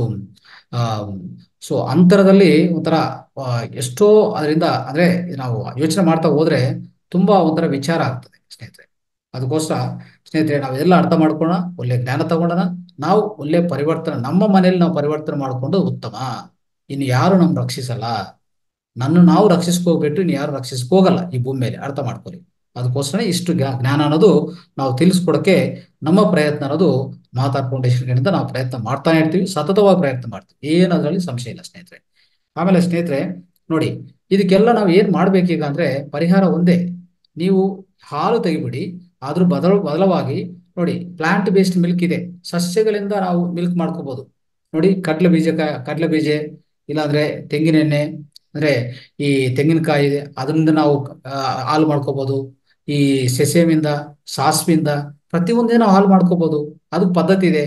ಆ ಸೊ ಅಂತರದಲ್ಲಿ ಒಂಥರ ಆ, ಎಷ್ಟೋ ಅದರಿಂದ ಅಂದ್ರೆ ನಾವು ಯೋಚನೆ ಮಾಡ್ತಾ ಹೋದ್ರೆ ತುಂಬಾ ಒಂಥರ ವಿಚಾರ ಆಗ್ತದೆ ಸ್ನೇಹಿತರೆ ಅದಕ್ಕೋಸ್ಕರ ಸ್ನೇಹಿತರೆ ನಾವೆಲ್ಲ ಅರ್ಥ ಮಾಡ್ಕೊಳ್ಳೋಣ ಒಳ್ಳೆ ಜ್ಞಾನ ತಗೊಂಡೋಣ ನಾವು ಒಳ್ಳೆ ಪರಿವರ್ತನೆ ನಮ್ಮ ಮನೆಯಲ್ಲಿ ನಾವು ಪರಿವರ್ತನೆ ಮಾಡಿಕೊಂಡು ಉತ್ತಮ ಇನ್ನು ಯಾರು ನಮ್ ರಕ್ಷಿಸಲ್ಲ ನನ್ನ ನಾವು ರಕ್ಷಿಸ್ಕೋಗ್ಬಿಟ್ಟು ಇನ್ನು ಯಾರು ರಕ್ಷಿಸ್ಕೋಗಲ್ಲ ಈ ಭೂಮಿ ಮೇಲೆ ಅರ್ಥ ಮಾಡ್ಕೊಳ್ಳಿ ಅದಕ್ಕೋಸ್ಕರ ಇಷ್ಟು ಜ್ಞಾ- ಜ್ಞಾನ ಅನ್ನೋದು ನಾವು ತಿಳಿಸ್ಕೊಡಕ್ಕೆ ನಮ್ಮ ಪ್ರಯತ್ನ ಅನ್ನೋದು ಮಾತಾ ಫೌಂಡೇಶನ್ ಕಡೆಯಿಂದ ನಾವು ಪ್ರಯತ್ನ ಮಾಡ್ತಾನೆ ಇರ್ತೀವಿ ಸತತವಾಗಿ ಪ್ರಯತ್ನ ಮಾಡ್ತೀವಿ ಏನು ಅದರಲ್ಲಿ ಸಂಶಯ ಇಲ್ಲ ಸ್ನೇಹಿತರೆ ಆಮೇಲೆ ಸ್ನೇಹಿತರೆ ನೋಡಿ ಇದಕ್ಕೆಲ್ಲ ನಾವು ಏನ್ ಮಾಡ್ಬೇಕೀಗ ಅಂದ್ರೆ ಪರಿಹಾರ ಒಂದೇ ನೀವು ಹಾಲು ತೆಗಿಬಿಡಿ ಅದ್ರ ಬದಲು ಬದಲವಾಗಿ ನೋಡಿ ಪ್ಲಾಂಟ್ ಬೇಸ್ಡ್ ಮಿಲ್ಕ್ ಇದೆ ಸಸ್ಯಗಳಿಂದ ನಾವು ಮಿಲ್ಕ್ ಮಾಡ್ಕೋಬಹುದು ನೋಡಿ ಕಡ್ಲೆ ಬೀಜ ಕಡ್ಲೆ ಬೀಜ ಇಲ್ಲಾಂದ್ರೆ ತೆಂಗಿನೆಣ್ಣೆ ಅಂದ್ರೆ ಈ ತೆಂಗಿನಕಾಯಿ ಇದೆ ಅದರಿಂದ ನಾವು ಆ, ಹಾಲು ಮಾಡ್ಕೋಬಹುದು ಈ ಸೆಸೆಮಿಂದ ಸಾಸ್ವಿಂದ ಪ್ರತಿಯೊಂದೇ ನಾವು ಹಾಲು ಮಾಡ್ಕೋಬಹುದು ಅದಕ್ಕೆ ಪದ್ಧತಿ ಇದೆ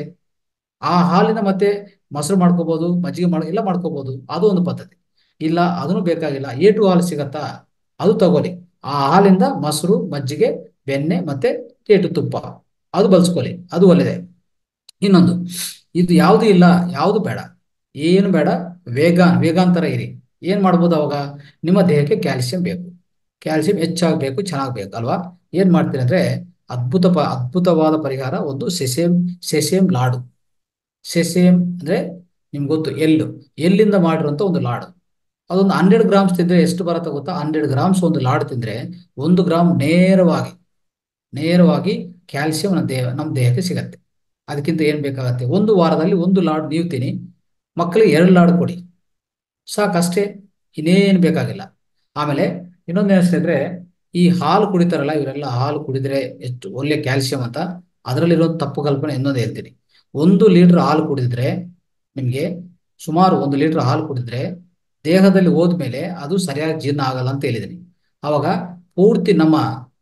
ಆ ಹಾಲಿನ ಮತ್ತೆ ಮೊಸರು ಮಾಡ್ಕೋಬಹುದು ಮಜ್ಜಿಗೆ ಮಾಡ್ ಎಲ್ಲ ಮಾಡ್ಕೋಬಹುದು ಅದು ಒಂದು ಪದ್ಧತಿ ಇಲ್ಲ ಅದನ್ನು ಬೇಕಾಗಿಲ್ಲ ಏಟು ಹಾಲು ಸಿಗತ್ತಾ ಅದು ತಗೊಳ್ಳಿ ಆ ಹಾಲಿಂದ ಮೊಸರು ಮಜ್ಜಿಗೆ ಬೆಣ್ಣೆ ಮತ್ತೆ ಏಟು ತುಪ್ಪ ಅದು ಬಳಸ್ಕೊಳ್ಳಿ ಅದು ಒಳ್ಳೆಯದೇ ಇನ್ನೊಂದು ಇದು ಯಾವುದು ಇಲ್ಲ ಯಾವುದು ಬೇಡ ಏನು ಬೇಡ ವೇಗಾನ್ ವೇಗಾನ್ ತರ ಇರಿ ಏನ್ ಮಾಡ್ಬೋದು ಅವಾಗ ನಿಮ್ಮ ದೇಹಕ್ಕೆ ಕ್ಯಾಲ್ಸಿಯಂ ಬೇಕು ಕ್ಯಾಲ್ಸಿಯಂ ಹೆಚ್ಚಾಗಬೇಕು ಚೆನ್ನಾಗ್ಬೇಕು ಅಲ್ವಾ ಏನ್ ಮಾಡ್ತೀರಿ ಅಂದ್ರೆ ಅದ್ಭುತ ಪ ಅದ್ಭುತವಾದ ಪರಿಹಾರ ಒಂದು ಸೆಸೇಮ್ ಸೆಸೇಮ್ ಲಾಡು ಸೆಸೇಮ್ ಅಂದ್ರೆ ನಿಮ್ಗೆ ಗೊತ್ತು ಎಳ್ಳು ಎಳ್ಳಿಂದ ಮಾಡಿರುವಂತ ಒಂದು ಲಾಡು ಅದೊಂದು ಹಂಡ್ರೆಡ್ ಗ್ರಾಮ್ಸ್ ತಿಂದ್ರೆ ಎಷ್ಟು ಬರುತ್ತೆ ಗೊತ್ತಾ ಹಂಡ್ರೆಡ್ ಗ್ರಾಮ್ಸ್ ಒಂದು ಲಾಡು ತಿಂದ್ರೆ ಒಂದು ಗ್ರಾಮ್ ನೇರವಾಗಿ ನೇರವಾಗಿ ಕ್ಯಾಲ್ಸಿಯಂ ನಮ್ಮ ದೇಹ ನಮ್ಮ ದೇಹಕ್ಕೆ ಸಿಗತ್ತೆ ಅದಕ್ಕಿಂತ ಏನ್ ಬೇಕಾಗತ್ತೆ ಒಂದು ವಾರದಲ್ಲಿ ಒಂದು ಲಾಡು ನೀವು ತಿನ್ನಿ ಮಕ್ಕಳಿಗೆ ಎರಡು ಲಾಡು ಕೊಡಿ ಸಾಕಷ್ಟೇ ಇನ್ನೇನು ಬೇಕಾಗಿಲ್ಲ ಆಮೇಲೆ ಇನ್ನೊಂದು ಏನಿಸ್ತಿದ್ರೆ ಈ ಹಾಲು ಕುಡಿತಾರಲ್ಲ ಇವರೆಲ್ಲ ಹಾಲು ಕುಡಿದ್ರೆ ಎಷ್ಟು ಒಳ್ಳೆ ಕ್ಯಾಲ್ಸಿಯಂ ಅಂತ ಅದರಲ್ಲಿರೋ ತಪ್ಪು ಕಲ್ಪನೆ ಇನ್ನೊಂದು ಹೇಳ್ತೀನಿ ಒಂದು ಲೀಟರ್ ಹಾಲು ಕುಡಿದ್ರೆ ನಿಮ್ಗೆ ಸುಮಾರು ಒಂದು ಲೀಟರ್ ಹಾಲು ಕುಡಿದ್ರೆ ದೇಹದಲ್ಲಿ ಹೋದ್ಮೇಲೆ ಅದು ಸರಿಯಾಗಿ ಜೀರ್ಣ ಆಗಲ್ಲ ಅಂತ ಹೇಳಿದ್ದೀನಿ ಅವಾಗ ಪೂರ್ತಿ ನಮ್ಮ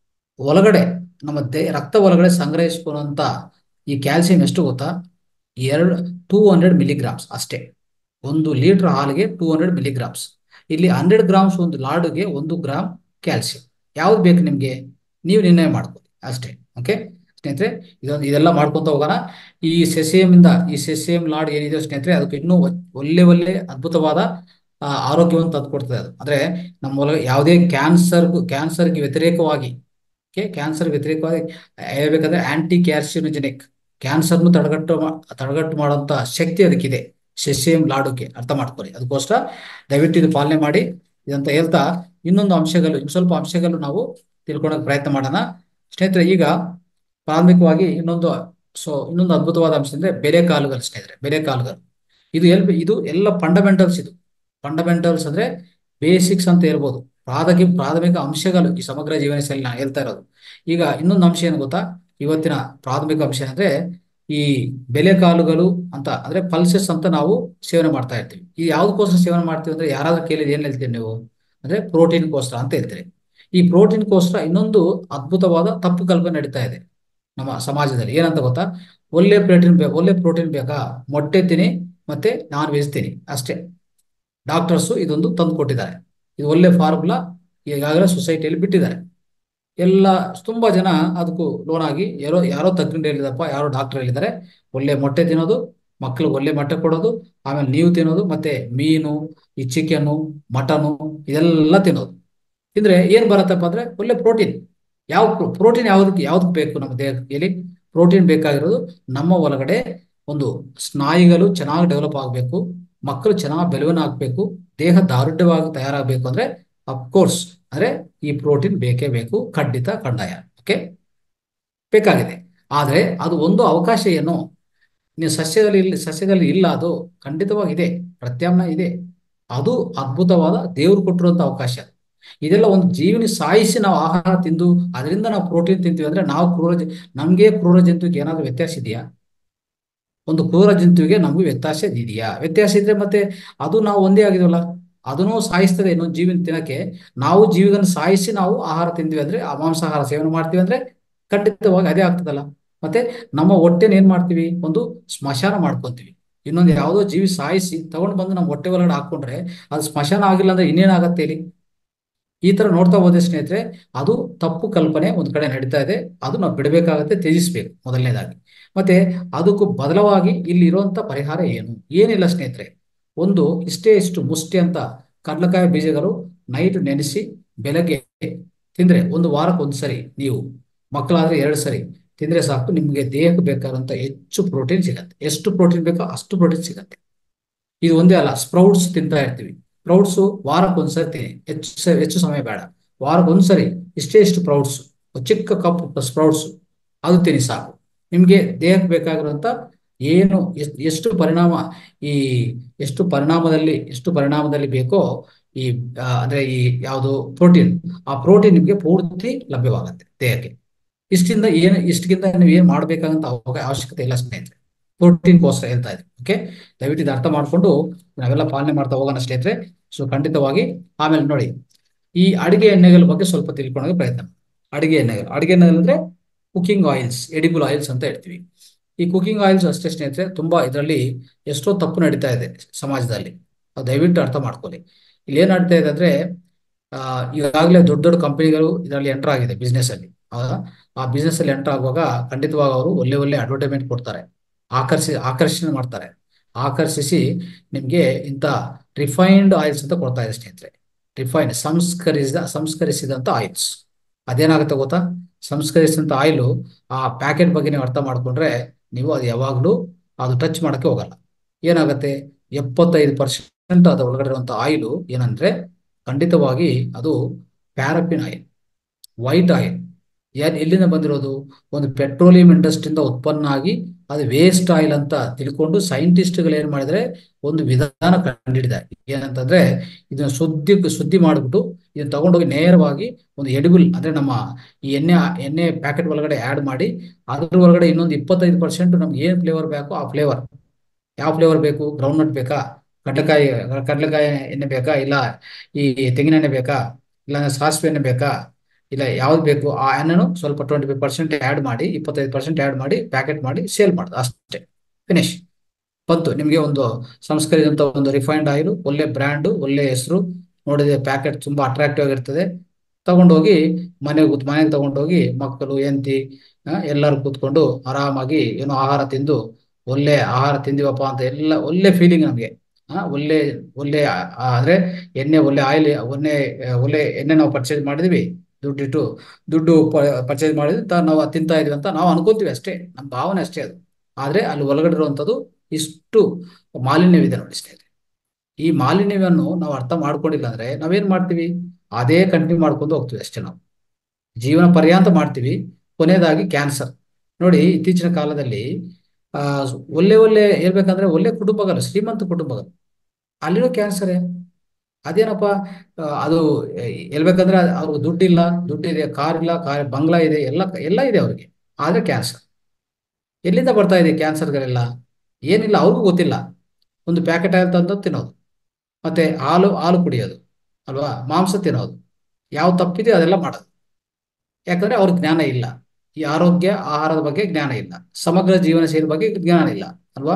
ಒಳಗಡೆ ನಮ್ಮ ದೇ ರಕ್ತ ಒಳಗಡೆ ಸಂಗ್ರಹಿಸ್ಕೊಳ್ಳುವಂತ ಈ ಕ್ಯಾಲ್ಸಿಯಂ ಎಷ್ಟು ಗೊತ್ತಾ ಎರಡು ಟೂ ಹಂಡ್ರೆಡ್ ಮಿಲಿಗ್ರಾಮ್ಸ್ ಅಷ್ಟೇ ಒಂದು ಲೀಟರ್ ಹಾಲಿಗೆ ಟೂ ಹಂಡ್ರೆಡ್ ಮಿಲಿಗ್ರಾಮ್ಸ್ ಇಲ್ಲಿ ಹಂಡ್ರೆಡ್ ಗ್ರಾಮ್ಸ್ ಒಂದು ಲಾಡುಗೆ ಒಂದು ಗ್ರಾಮ್ ಕ್ಯಾಲ್ಸಿಯಂ ಯಾವ್ದು ಬೇಕು ನಿಮಗೆ ನೀವು ನಿರ್ಣಯ ಮಾಡ್ಕೊಳ್ಳಿ ಅಷ್ಟೇ ಓಕೆ ಸ್ನೇಹಿತರೆ ಇದೊಂದು ಇದೆಲ್ಲ ಮಾಡ್ಕೊಂತ ಹೋಗೋಣ ಈ ಸೆಸಿಯಂ ಇಂದ ಈ ಸೆಸಿಯಂ ಲಾಡ್ ಏನಿದೆ ಸ್ನೇಹಿತರೆ ಅದಕ್ಕೆ ಇನ್ನೂ ಒ- ಒಳ್ಳೆ ಒಳ್ಳೆ ಅದ್ಭುತವಾದ ಆ, ಆರೋಗ್ಯವನ್ನು ತಂದುಕೊಡ್ತದೆ ಅದು ಅಂದ್ರೆ ನಮ್ಮ ಒಳಗೆ ಯಾವುದೇ ಕ್ಯಾನ್ಸರ್ ಕ್ಯಾನ್ಸರ್ಗೆ ವ್ಯತಿರೇಕವಾಗಿ ಓಕೆ ಕ್ಯಾನ್ಸರ್ ವ್ಯತಿರೇಕವಾಗಿ ಹೇಳ್ಬೇಕಂದ್ರೆ ಆಂಟಿ ಕ್ಯಾನ್ಸಿನೋಜೆನಿಕ್ ಕ್ಯಾನ್ಸರ್ನು ತಡೆಗಟ್ಟು ಮಾ- ತಡೆಗಟ್ಟು ಮಾಡುವಂತ ಶಕ್ತಿ ಅದಕ್ಕಿದೆ ಸೆಸಿಯಂ ಲಾಡುಗೆ ಅರ್ಥ ಮಾಡ್ಕೊಳ್ಳಿ ಅದಕ್ಕೋಸ್ಕರ ದಯವಿಟ್ಟು ಇದು ಪಾಲನೆ ಮಾಡಿ ಇದಂತ ಹೇಳ್ತಾ ಇನ್ನೊಂದು ಅಂಶಗಳು ಇನ್ನು ಸ್ವಲ್ಪ ಅಂಶಗಳು ನಾವು ತಿಳ್ಕೊಳಕ್ ಪ್ರಯತ್ನ ಮಾಡೋಣ ಸ್ನೇಹಿತರೆ ಈಗ ಪ್ರಾಥಮಿಕವಾಗಿ ಇನ್ನೊಂದು ಸೊ ಇನ್ನೊಂದು ಅದ್ಭುತವಾದ ಅಂಶ ಅಂದ್ರೆ ಬೆಲೆ ಕಾಲುಗಳು ಸ್ನೇಹಿತರೆ ಬೆಲೆ ಕಾಲುಗಳು ಇದು ಎಲ್ ಇದು ಎಲ್ಲ ಫಂಡಮೆಂಟಲ್ಸ್ ಇದು ಫಂಡಮೆಂಟಲ್ಸ್ ಅಂದ್ರೆ ಬೇಸಿಕ್ಸ್ ಅಂತ ಹೇಳ್ಬೋದು ಪ್ರಾಥಮಿಕ ಪ್ರಾಥಮಿಕ ಅಂಶಗಳು ಈ ಸಮಗ್ರ ಜೀವನ ಶೈಲಿ ನಾನು ಹೇಳ್ತಾ ಇರೋದು ಈಗ ಇನ್ನೊಂದು ಅಂಶ ಏನು ಗೊತ್ತಾ ಇವತ್ತಿನ ಪ್ರಾಥಮಿಕ ಅಂಶ ಅಂದ್ರೆ ಈ ಬೆಲೆ ಕಾಲುಗಳು ಅಂತ ಅಂದ್ರೆ ಪಲ್ಸಸ್ ಅಂತ ನಾವು ಸೇವನೆ ಮಾಡ್ತಾ ಇರ್ತೀವಿ ಈ ಯಾವ್ದಕ್ಕೋಸ್ಕರ ಸೇವನೆ ಮಾಡ್ತೀವಿ ಅಂದ್ರೆ ಯಾರಾದ್ರೂ ಕೇಳಿದ್ರೆ ಏನ್ ಹೇಳ್ತೀರಿ ನೀವು ಅಂದ್ರೆ ಪ್ರೋಟೀನ್ಗೋಸ್ಕರ ಅಂತ ಹೇಳ್ತೀರಿ ಈ ಪ್ರೋಟೀನ್ಗೋಸ್ಕರ ಇನ್ನೊಂದು ಅದ್ಭುತವಾದ ತಪ್ಪು ಕಲ್ಪನೆ ನಡೀತಾ ಇದೆ ನಮ್ಮ ಸಮಾಜದಲ್ಲಿ ಏನಂತ ಗೊತ್ತಾ ಒಳ್ಳೆ ಪ್ರೋಟೀನ್ ಬೇಕು ಒಳ್ಳೆ ಪ್ರೋಟೀನ್ ಬೇಕಾ ಮೊಟ್ಟೆ ತಿನ್ನಿ ಮತ್ತೆ ನಾನ್ ವೆಜ್ ತಿನ್ನಿ ಅಷ್ಟೇ ಡಾಕ್ಟರ್ಸು ಇದೊಂದು ತಂದು ಕೊಟ್ಟಿದ್ದಾರೆ ಇದು ಒಳ್ಳೆ ಫಾರ್ಮುಲಾ ಈಗಾಗಲೇ ಸೊಸೈಟಿಯಲ್ಲಿ ಬಿಟ್ಟಿದ್ದಾರೆ ಎಲ್ಲ ತುಂಬಾ ಜನ ಅದಕ್ಕೂ ಲೋನ್ ಆಗಿ ಯಾರೋ ಯಾರೋ ತಜ್ಞರು ಹೇಳಿದಪ್ಪ ಯಾರೋ ಡಾಕ್ಟರ್ ಹೇಳಿದ್ದಾರೆ ಒಳ್ಳೆ ಮೊಟ್ಟೆ ತಿನ್ನೋದು ಮಕ್ಕಳಿಗೆ ಒಳ್ಳೆ ಮೊಟ್ಟೆ ಕೊಡೋದು ಆಮೇಲೆ ನೀವು ತಿನ್ನೋದು ಮತ್ತೆ ಮೀನು ಈ ಚಿಕನ್ನು ಮಟನು ಇದೆಲ್ಲ ತಿನ್ನೋದು ತಿಂದ್ರೆ ಏನ್ ಬರತ್ತಪ್ಪ ಅಂದ್ರೆ ಒಳ್ಳೆ ಪ್ರೋಟೀನ್ ಯಾವ ಪ್ರೋಟೀನ್ ಯಾವ್ದಕ್ಕೆ ಯಾವ್ದಕ್ಕೆ ಬೇಕು ನಮ್ಮ ದೇಹಕ್ಕೆ ಹೇಳಿ ಪ್ರೋಟೀನ್ ಬೇಕಾಗಿರೋದು ನಮ್ಮ ಒಳಗಡೆ ಒಂದು ಸ್ನಾಯುಗಳು ಚೆನ್ನಾಗಿ ಡೆವಲಪ್ ಆಗಬೇಕು ಮಕ್ಕಳು ಚೆನ್ನಾಗಿ ಬೆಳವಣಿಗೆ ಆಗ್ಬೇಕು ದೇಹ ದಾರುಢ್ಯವಾಗಿ ತಯಾರಾಗಬೇಕು ಅಂದ್ರೆ ಅಫ್ಕೋರ್ಸ್ ಅಂದ್ರೆ ಈ ಪ್ರೋಟೀನ್ ಬೇಕೇ ಬೇಕು ಖಂಡಿತ ಕಡ್ಡಾಯ ಓಕೆ ಬೇಕಾಗಿದೆ ಆದ್ರೆ ಅದು ಒಂದು ಅವಕಾಶ ಏನು ನೀವು ಸಸ್ಯದಲ್ಲಿ ಇಲ್ಲ ಸಸ್ಯದಲ್ಲಿ ಇಲ್ಲ ಅದು ಖಂಡಿತವಾಗಿದೆ ಪ್ರತ್ಯಾಮ್ನಾಯ ಇದೆ ಅದು ಅದ್ಭುತವಾದ ದೇವರು ಕೊಟ್ಟಿರುವಂತ ಅವಕಾಶ ಇದೆಲ್ಲ ಒಂದು ಜೀವನ ಸಾಯಿಸಿ ನಾವು ಆಹಾರ ತಿಂದು ಅದರಿಂದ ನಾವು ಪ್ರೋಟೀನ್ ತಿಂತೀವಿ ಅಂದ್ರೆ ನಾವು ಕ್ರೂರ ಜ- ನಮ್ಗೆ ಕ್ರೂರ ಜಂತುವಿಗೆ ಏನಾದ್ರು ವ್ಯತ್ಯಾಸ ಇದೆಯಾ ಒಂದು ಕ್ರೂರ ಜಂತುವಿಗೆ ನಮಗೂ ವ್ಯತ್ಯಾಸ ಇದೆಯಾ ವ್ಯತ್ಯಾಸ ಇದ್ರೆ ಮತ್ತೆ ಅದು ನಾವು ಒಂದೇ ಆಗಿದ್ವಲ್ಲ ಅದನ್ನು ಸಾಯಿಸ್ತದೆ ಇನ್ನೊಂದು ಜೀವಿನ ತಿನ್ನಕ್ಕೆ ನಾವು ಜೀವಿಗಳನ್ನು ಸಾಯಿಸಿ ನಾವು ಆಹಾರ ತಿಂದ್ವಿ ಅಂದ್ರೆ ಆ ಮಾಂಸಾಹಾರ ಸೇವನೆ ಮಾಡ್ತೀವಿ ಅಂದ್ರೆ ಖಂಡಿತವಾಗಿ ಅದೇ ಆಗ್ತದಲ್ಲ ಮತ್ತೆ ನಮ್ಮ ಹೊಟ್ಟೆನ ಏನ್ ಮಾಡ್ತೀವಿ ಒಂದು ಸ್ಮಶಾನ ಮಾಡ್ಕೊಂತೀವಿ ಇನ್ನೊಂದು ಯಾವುದೋ ಜೀವಿ ಸಾಯಿಸಿ ತಗೊಂಡು ಬಂದು ನಮ್ಮ ಹೊಟ್ಟೆ ಒಳಗಡೆ ಹಾಕೊಂಡ್ರೆ ಅದು ಸ್ಮಶಾನ ಆಗಿಲ್ಲ ಅಂದ್ರೆ ಇನ್ನೇನಾಗತ್ತೆ ಹೇಳಿ ಈ ತರ ನೋಡ್ತಾ ಹೋದ್ರೆ ಸ್ನೇಹಿತರೆ ಅದು ತಪ್ಪು ಕಲ್ಪನೆ ಒಂದ್ ಕಡೆ ನಡೀತಾ ಇದೆ ಅದು ನಾವು ಬಿಡಬೇಕಾಗತ್ತೆ ತ್ಯಜಿಸ್ಬೇಕು ಮೊದಲನೇದಾಗಿ ಮತ್ತೆ ಅದಕ್ಕೂ ಬದಲವಾಗಿ ಇಲ್ಲಿ ಇರುವಂತ ಪರಿಹಾರ ಏನು ಏನಿಲ್ಲ ಸ್ನೇಹಿತರೆ ಒಂದು ಇಷ್ಟೇ ಇಷ್ಟು ಮುಷ್ಟಿ ಅಂತ ಕಡಲೆಕಾಯಿ ಬೀಜಗಳು ನೈಟ್ ನೆನೆಸಿ ಬೆಳಗ್ಗೆ ತಿಂದ್ರೆ ಒಂದು ವಾರಕ್ಕೆ ಒಂದ್ಸರಿ ನೀವು ಮಕ್ಕಳಾದ್ರೆ ಎರಡು ಸರಿ ತಿಂದ್ರೆ ಸಾಕು ನಿಮ್ಗೆ ದೇಹಕ್ಕೆ ಬೇಕಾದಂತ ಹೆಚ್ಚು ಪ್ರೋಟೀನ್ ಸಿಗತ್ತೆ ಎಷ್ಟು ಪ್ರೋಟೀನ್ ಬೇಕೋ ಅಷ್ಟು ಪ್ರೋಟೀನ್ ಸಿಗತ್ತೆ ಇದು ಒಂದೇ ಅಲ್ಲ ಸ್ಪ್ರೌಟ್ಸ್ ತಿಂತಾ ಇರ್ತೀವಿ ಸ್ಪ್ರೌಟ್ಸ್ ವಾರಕ್ಕೆ ಒಂದ್ಸರಿ ತಿನ್ನಿ ಹೆಚ್ಚು ಸ- ಹೆಚ್ಚು ಸಮಯ ಬೇಡ ವಾರಕ್ಕೆ ಒಂದ್ಸರಿ ಇಷ್ಟೇ ಇಷ್ಟು ಸ್ಪ್ರೌಟ್ಸ್ ಚಿಕ್ಕ ಕಪ್ ಸ್ಪ್ರೌಟ್ಸ್ ಅದು ತಿನ್ನಿ ಸಾಕು ನಿಮ್ಗೆ ದೇಹಕ್ಕೆ ಬೇಕಾಗಿರುವಂತ ಏನು ಎಷ್ಟ್- ಎಷ್ಟು ಪರಿಣಾಮ ಈ ಎಷ್ಟು ಪರಿಣಾಮದಲ್ಲಿ ಎಷ್ಟು ಪರಿಣಾಮದಲ್ಲಿ ಬೇಕೋ ಈ ಆ, ಅಂದ್ರೆ ಈ ಯಾವುದು ಪ್ರೋಟೀನ್ ಆ ಪ್ರೋಟೀನ್ ನಿಮ್ಗೆ ಪೂರ್ತಿ ಲಭ್ಯವಾಗುತ್ತೆ ದೇಹಕ್ಕೆ ಇಷ್ಟಿಂದ ಏನು ಇಷ್ಟಕ್ಕಿಂತ ನೀವು ಏನ್ ಮಾಡ್ಬೇಕಾಗಂತ ಅವ- ಅವಶ್ಯಕತೆ ಇಲ್ಲ ಸ್ನೇಹಿತರೆ ಪ್ರೋಟೀನ್ಗೋಸ್ಕರ ಹೇಳ್ತಾ ಇದ್ದೀನಿ ಓಕೆ ದಯವಿಟ್ಟು ಇದು ಅರ್ಥ ಮಾಡ್ಕೊಂಡು ನಾವೆಲ್ಲ ಪಾಲನೆ ಮಾಡ್ತಾ ಹೋಗೋಣ ಸ್ನೇಹಿತರೆ ಸೊ ಖಂಡಿತವಾಗಿ ಆಮೇಲೆ ನೋಡಿ ಈ ಅಡಿಗೆ ಎಣ್ಣೆಗಳ ಬಗ್ಗೆ ಸ್ವಲ್ಪ ತಿಳ್ಕೊಳ್ಳೋಕೆ ಪ್ರಯತ್ನ ಮಾಡಿ. ಅಡಿಗೆ ಎಣ್ಣೆಗಳು ಅಡಿಗೆ ಎಣ್ಣೆಗಳು ಅಂದ್ರೆ ಕುಕಿಂಗ್ ಆಯಿಲ್ಸ್ ಎಡಿಬಲ್ ಆಯಿಲ್ಸ್ ಅಂತ ಹೇಳ್ತೀವಿ ಈ ಕುಕಿಂಗ್ ಆಯಿಲ್ಸ್ ಅಷ್ಟೇ ಸ್ನೇಹಿತರೆ ತುಂಬಾ ಇದರಲ್ಲಿ ಎಷ್ಟೋ ತಪ್ಪು ನಡೀತಾ ಇದೆ ಸಮಾಜದಲ್ಲಿ ಅದು ದಯವಿಟ್ಟು ಅರ್ಥ ಮಾಡ್ಕೊಳ್ಳಿ ಇಲ್ಲಿ ಏನ್ ನಡೀತಾ ಇದೆ ಅಂದ್ರೆ ಆ, ಈಗಾಗಲೇ ದೊಡ್ಡ ದೊಡ್ಡ ಕಂಪನಿಗಳು ಇದರಲ್ಲಿ ಎಂಟರ್ ಆಗಿದೆ ಬಿಸ್ನೆಸ್ ಅಲ್ಲಿ ಹೌದಾ ಆ ಬಿಸ್ನೆಸ್ ಅಲ್ಲಿ ಎಂಟರ್ ಆಗುವಾಗ ಖಂಡಿತವಾಗಿ ಅವರು ಒಳ್ಳೆ ಒಳ್ಳೆ ಅಡ್ವರ್ಟೈಸ್ಮೆಂಟ್ ಕೊಡ್ತಾರೆ ಆಕರ್ಷಿ ಆಕರ್ಷಣೆ ಮಾಡ್ತಾರೆ ಆಕರ್ಷಿಸಿ ನಿಮ್ಗೆ ಇಂಥ ರಿಫೈನ್ಡ್ ಆಯಿಲ್ಸ್ ಅಂತ ಕೊಡ್ತಾ ಇದೆ ಸ್ನೇಹಿತರೆ ರಿಫೈನ್ಡ್ ಸಂಸ್ಕರಿಸಿದ ಸಂಸ್ಕರಿಸಿದಂತ ಆಯಿಲ್ಸ್ ಅದೇನಾಗುತ್ತೆ ಗೊತ್ತಾ ಸಂಸ್ಕರಿಸಿದಂತ ಆಯಿಲು ಆ ಪ್ಯಾಕೆಟ್ ಬಗ್ಗೆ ನೀವು ಅರ್ಥ ಮಾಡ್ಕೊಂಡ್ರೆ ನೀವು ಅದು ಯಾವಾಗಲೂ ಅದು ಟಚ್ ಮಾಡಕ್ಕೆ ಹೋಗಲ್ಲ ಏನಾಗುತ್ತೆ ಎಪ್ಪತ್ತೈದು ಪರ್ಸೆಂಟ್ ಅದ್ರ ಒಳಗಡೆ ಇರುವಂತ ಆಯಿಲು ಏನಂದ್ರೆ ಖಂಡಿತವಾಗಿ ಅದು ಪ್ಯಾರಪಿನ್ ಆಯಿಲ್ ವೈಟ್ ಆಯಿಲ್ ಯಾರು ಎಲ್ಲಿಂದ ಬಂದಿರೋದು ಒಂದು ಪೆಟ್ರೋಲಿಯಂ ಇಂಡಸ್ಟ್ರಿಯಿಂದ ಉತ್ಪನ್ನ ಆಗಿ ಅದು ವೇಸ್ಟ್ ಆಯಿಲ್ ಅಂತ ತಿಳ್ಕೊಂಡು ಸೈಂಟಿಸ್ಟ್ಗಳು ಏನ್ ಮಾಡಿದ್ರೆ ಒಂದು ವಿಧಾನ ಕಂಡಿಡಿದ್ದಾರೆ ಏನಂತಂದ್ರೆ ಇದನ್ನ ಸುದ್ದಿ ಸುದ್ದಿ ಮಾಡಿಬಿಟ್ಟು ಇದನ್ನ ತಗೊಂಡೋಗಿ ನೇರವಾಗಿ ಒಂದು ಎಡಿಬಲ್ ಅಂದ್ರೆ ನಮ್ಮ ಈ ಎಣ್ಣೆ ಎಣ್ಣೆ ಪ್ಯಾಕೆಟ್ ಒಳಗಡೆ ಆಡ್ ಮಾಡಿ ಅದ್ರ ಒಳಗಡೆ ಇನ್ನೊಂದು ಇಪ್ಪತ್ತೈದು ಪರ್ಸೆಂಟ್ ನಮ್ಗೆ ಏನ್ ಫ್ಲೇವರ್ ಬೇಕೋ ಆ ಫ್ಲೇವರ್ ಯಾವ ಫ್ಲೇವರ್ ಬೇಕು ಗ್ರೌಂಡ್ ನಟ್ ಬೇಕಾ ಕಡಲೆಕಾಯಿ ಕಡಲೆಕಾಯಿ ಎಣ್ಣೆ ಬೇಕಾ ಇಲ್ಲ ಈ ತೆಂಗಿನ ಎಣ್ಣೆ ಬೇಕಾ ಇಲ್ಲ ಸಾಸಿವೆ ಎಣ್ಣೆ ಬೇಕಾ ಇಲ್ಲ ಯಾವ್ದು ಬೇಕು ಆ ಎಣ್ಣೆನು ಸ್ವಲ್ಪ ಟ್ವೆಂಟಿ ಫೈವ್ ಪರ್ಸೆಂಟ್ ಆ್ಯಡ್ ಮಾಡಿ ಇಪ್ಪತ್ತೈದು ಪರ್ಸೆಂಟ್ ಆ್ಯಡ್ ಮಾಡಿ ಪ್ಯಾಕೆಟ್ ಮಾಡಿ ಸೇಲ್ ಮಾಡೋದು ಅಷ್ಟೇ ಫಿನಿಶ್ ಬಂತು ನಿಮಗೆ ಒಂದು ಸಂಸ್ಕರಿಸಿದಂಥ ಒಂದು ರಿಫೈನ್ಡ್ ಆಯಿಲ್ ಒಳ್ಳೆ ಬ್ರ್ಯಾಂಡು ಒಳ್ಳೆ ಹೆಸರು ನೋಡಿದ್ರೆ ಪ್ಯಾಕೆಟ್ ತುಂಬಾ ಅಟ್ರಾಕ್ಟಿವ್ ಆಗಿರ್ತದೆ ತಗೊಂಡೋಗಿ ಮನೆಗೆ ಕೂತ್ ಮನೆಗೆ ತಗೊಂಡೋಗಿ ಮಕ್ಕಳು ಹೆಂಡತಿ ಎಲ್ಲರೂ ಕೂತ್ಕೊಂಡು ಆರಾಮಾಗಿ ಏನೋ ಆಹಾರ ತಿಂದು ಒಳ್ಳೆ ಆಹಾರ ತಿಂದಿವಪ್ಪ ಅಂತ ಎಲ್ಲ ಒಳ್ಳೆ ಫೀಲಿಂಗ್ ನಮಗೆ ಆ ಒಳ್ಳೆ ಒಳ್ಳೆ ಆ- ಆದ್ರೆ ಎಣ್ಣೆ ಒಳ್ಳೆ ಆಯಿಲ್ ಒಳ್ಳೆ ಒಳ್ಳೆ ಎಣ್ಣೆ ನಾವು ಪರ್ಚೇಸ್ ಮಾಡಿದ್ವಿ ದುಡ್ಡಿಟ್ಟು ದುಡ್ಡು ಪರ್ಚೇಸ್ ಮಾಡಿದ್ವಿ ತ- ನಾವು ಅದ್ ತಿಂತಾ ಇದೀವಿ ಅಂತ ನಾವು ಅನ್ಕೊಂತೀವಿ ಅಷ್ಟೇ ನಮ್ಮ ಭಾವನೆ ಅಷ್ಟೇ ಅದು ಆದ್ರೆ ಅಲ್ಲಿ ಒಳಗಡೆ ಇರುವಂಥದ್ದು ಇಷ್ಟು ಮಾಲಿನ್ಯವಿದೆ ನೋಡಿ ಸ್ನೇಹಿತರೆ ಈ ಮಾಲಿನ್ಯವನ್ನು ನಾವು ಅರ್ಥ ಮಾಡ್ಕೊಂಡಿಲ್ಲ ಅಂದ್ರೆ ನಾವೇನ್ ಮಾಡ್ತೀವಿ ಅದೇ ಕಂಟಿನ್ಯೂ ಮಾಡ್ಕೊಂಡು ಹೋಗ್ತೀವಿ ಅಷ್ಟೇ ನಾವು ಜೀವನ ಪರ್ಯಾಂತ ಮಾಡ್ತೀವಿ ಕೊನೆಯದಾಗಿ ಕ್ಯಾನ್ಸರ್ ನೋಡಿ ಇತ್ತೀಚಿನ ಕಾಲದಲ್ಲಿ ಆ ಒಳ್ಳೆ ಒಳ್ಳೆ ಹೇಳ್ಬೇಕಂದ್ರೆ ಒಳ್ಳೆ ಕುಟುಂಬಗಳು ಶ್ರೀಮಂತ ಕುಟುಂಬಗಳು ಅಲ್ಲಿನೂ ಕ್ಯಾನ್ಸರೇ ಅದೇನಪ್ಪ ಆ, ಅದು ಆ, ಹೇಳ್ಬೇಕಂದ್ರೆ ಅವ್ರಿಗೆ ದುಡ್ಡಿಲ್ಲ ದುಡ್ಡಿದೆ ಕಾರ್ ಇಲ್ಲ ಕಾರ್ ಬಂಗ್ಲಾ ಇದೆ ಎಲ್ಲ ಎಲ್ಲ ಇದೆ ಅವ್ರಿಗೆ ಆದ್ರೆ ಕ್ಯಾನ್ಸರ್ ಎಲ್ಲಿಂದ ಬರ್ತಾ ಇದೆ ಕ್ಯಾನ್ಸರ್ಗಳೆಲ್ಲ ಏನಿಲ್ಲ ಅವ್ರಿಗೂ ಗೊತ್ತಿಲ್ಲ ಒಂದು ಪ್ಯಾಕೆಟ್ ಆಯಿಲ್ ತಂದು ತಿನ್ನೋದು ಮತ್ತೆ ಹಾಲು ಹಾಲು ಕುಡಿಯೋದು ಅಲ್ವಾ ಮಾಂಸ ತಿನ್ನೋದು ಯಾವ ತಪ್ಪಿದೆ ಅದೆಲ್ಲ ಮಾಡೋದು ಯಾಕಂದ್ರೆ ಅವ್ರಿಗೆ ಜ್ಞಾನ ಇಲ್ಲ ಈ ಆರೋಗ್ಯ ಆಹಾರದ ಬಗ್ಗೆ ಜ್ಞಾನ ಇಲ್ಲ ಸಮಗ್ರ ಜೀವನ ಶೈಲಿ ಬಗ್ಗೆ ಜ್ಞಾನ ಇಲ್ಲ ಅಲ್ವಾ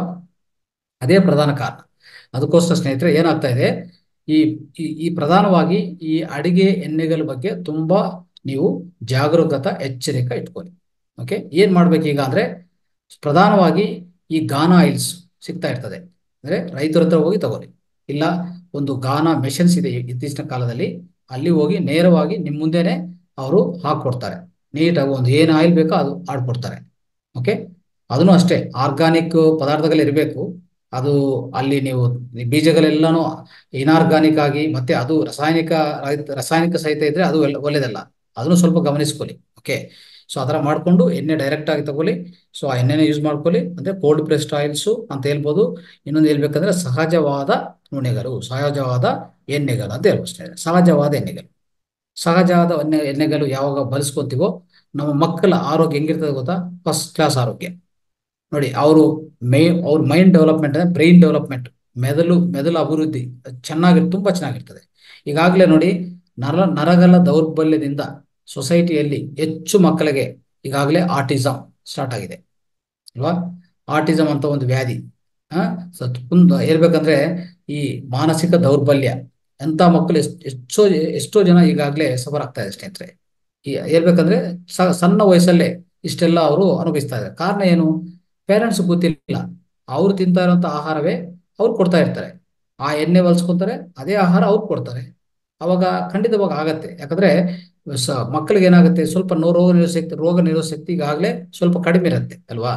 ಅದೇ ಪ್ರಧಾನ ಕಾರಣ ಅದಕ್ಕೋಸ್ಕರ ಸ್ನೇಹಿತರೆ ಏನಾಗ್ತಾ ಇದೆ ಈ ಈ- ಈ ಪ್ರಧಾನವಾಗಿ ಈ ಅಡಿಗೆ ಎಣ್ಣೆಗಳ ಬಗ್ಗೆ ತುಂಬಾ ನೀವು ಜಾಗರೂಕತ ಎಚ್ಚರಿಕೆ ಇಟ್ಕೊಳ್ಳಿ ಓಕೆ ಏನ್ ಮಾಡ್ಬೇಕು ಈಗ ಅಂದ್ರೆ ಪ್ರಧಾನವಾಗಿ ಈ ಗಾನಾ ಆಯಿಲ್ಸ್ ಸಿಗ್ತಾ ಇರ್ತದೆ ಅಂದ್ರೆ ರೈತರ ಹತ್ರ ಹೋಗಿ ತಗೊಳ್ಳಿ ಇಲ್ಲ ಒಂದು ಗಾನಾ ಮೆಷಿನ್ಸ್ ಇದೆ ಇತ್ತೀಚಿನ ಕಾಲದಲ್ಲಿ ಅಲ್ಲಿ ಹೋಗಿ ನೇರವಾಗಿ ನಿಮ್ಮ ಮುಂದೆನೆ ಅವರು ಹಾಕೊಡ್ತಾರೆ ನೀಟಾಗಿ ಒಂದು ಏನು ಆಯಿಲ್ ಬೇಕೋ ಅದು ಆಡ್ಕೊಡ್ತಾರೆ ಓಕೆ ಅದನ್ನು ಅಷ್ಟೇ ಆರ್ಗಾನಿಕ್ ಪದಾರ್ಥಗಳು ಇರಬೇಕು ಅದು ಅಲ್ಲಿ ನೀವು ಬೀಜಗಳೆಲ್ಲನೂ ಇನಾರ್ಗಾನಿಕ್ ಆಗಿ ಮತ್ತೆ ಅದು ರಾಸಾಯನಿಕ ರಹಿತ- ರಾಸಾಯನಿಕ ಸಹಿತ ಇದ್ರೆ ಅದು ಒಳ್ಳೆ- ಒಳ್ಳೇದಲ್ಲ ಅದನ್ನು ಸ್ವಲ್ಪ ಗಮನಿಸ್ಕೊಳ್ಳಿ ಓಕೆ ಸೊ ಆ ಥರ ಮಾಡಿಕೊಂಡು ಎಣ್ಣೆ ಡೈರೆಕ್ಟ್ ಆಗಿ ತಗೊಳ್ಳಿ ಸೊ ಆ ಎಣ್ಣೆನ ಯೂಸ್ ಮಾಡ್ಕೊಳ್ಳಿ ಅಂದ್ರೆ ಕೋಲ್ಡ್ ಪ್ರೆಸ್ಡ್ ಆಯಿಲ್ಸು ಅಂತ ಹೇಳ್ಬೋದು ಇನ್ನೊಂದು ಹೇಳ್ಬೇಕಂದ್ರೆ ಸಹಜವಾದ ನೂನೆಗಳು ಸಹಜವಾದ ಎಣ್ಣೆಗಳು ಅಂತ ಹೇಳ್ಬೋದು ಸ್ನೇಹಿತರೆ. ಸಹಜವಾದ ಎಣ್ಣೆಗಳು ಸಹಜವಾದ ಎಣ್ಣೆ ಎಣ್ಣೆಗಳು ಯಾವಾಗ ಬಳಸ್ಕೊಂತೀವೋ ನಮ್ಮ ಮಕ್ಕಳ ಆರೋಗ್ಯ ಹೆಂಗಿರ್ತದೆ ಗೊತ್ತಾ ಫಸ್ಟ್ ಕ್ಲಾಸ್ ಆರೋಗ್ಯ ನೋಡಿ ಅವರು ಮೈ ಅವ್ರ ಮೈಂಡ್ ಡೆವಲಪ್ಮೆಂಟ್ ಅಂದ್ರೆ ಬ್ರೈನ್ ಡೆವಲಪ್ಮೆಂಟ್ ಮೆದುಳು ಮೆದುಳು ಅಭಿವೃದ್ಧಿ ಚೆನ್ನಾಗಿ ತುಂಬಾ ಚೆನ್ನಾಗಿರ್ತದೆ ಈಗಾಗಲೇ ನೋಡಿ ನರ ನರಗಳ ದೌರ್ಬಲ್ಯದಿಂದ ಸೊಸೈಟಿಯಲ್ಲಿ ಹೆಚ್ಚು ಮಕ್ಕಳಿಗೆ ಈಗಾಗಲೇ ಆಟಿಸಮ್ ಸ್ಟಾರ್ಟ್ ಆಗಿದೆ ಅಲ್ವಾ ಆಟಿಸಮ್ ಅಂತ ಒಂದು ವ್ಯಾಧಿ ಆ ಸತ್- ಕುಂದ್ ಹೇಳ್ಬೇಕಂದ್ರೆ ಈ ಮಾನಸಿಕ ದೌರ್ಬಲ್ಯ ಎಂತ ಮಕ್ಕಳು ಎಷ್ಟ್- ಎಷ್ಟೋ ಎಷ್ಟೋ ಜನ ಈಗಾಗಲೇ ಸಫರ್ ಆಗ್ತಾ ಇದೆ ಸ್ನೇಹಿತರೆ ಈ ಹೇಳ್ಬೇಕಂದ್ರೆ ಸ- ಸಣ್ಣ ವಯಸ್ಸಲ್ಲೇ ಇಷ್ಟೆಲ್ಲ ಅವರು ಅನುಭವಿಸ್ತಾ ಇದ್ದಾರೆ ಕಾರಣ ಏನು ಪೇರೆಂಟ್ಸ್ ಗೊತ್ತಿಲ್ಲ ಅವ್ರು ತಿಂತಾ ಇರುವಂತ ಆಹಾರವೇ ಅವ್ರು ಕೊಡ್ತಾ ಇರ್ತಾರೆ ಆ ಎಣ್ಣೆ ಬಳಸ್ಕೊಂತಾರೆ ಅದೇ ಆಹಾರ ಅವ್ರು ಕೊಡ್ತಾರೆ ಅವಾಗ ಖಂಡಿತವಾಗಿ ಆಗತ್ತೆ ಯಾಕಂದ್ರೆ ಸ ಮಕ್ಕಳಿಗೆ ಏನಾಗುತ್ತೆ ಸ್ವಲ್ಪ ನೋ ರೋಗ ನಿರೋಧಶಕ್ತಿ ರೋಗ ನಿರೋಧಶಕ್ತಿ ಈಗಾಗಲೇ ಸ್ವಲ್ಪ ಕಡಿಮೆ ಇರುತ್ತೆ ಅಲ್ವಾ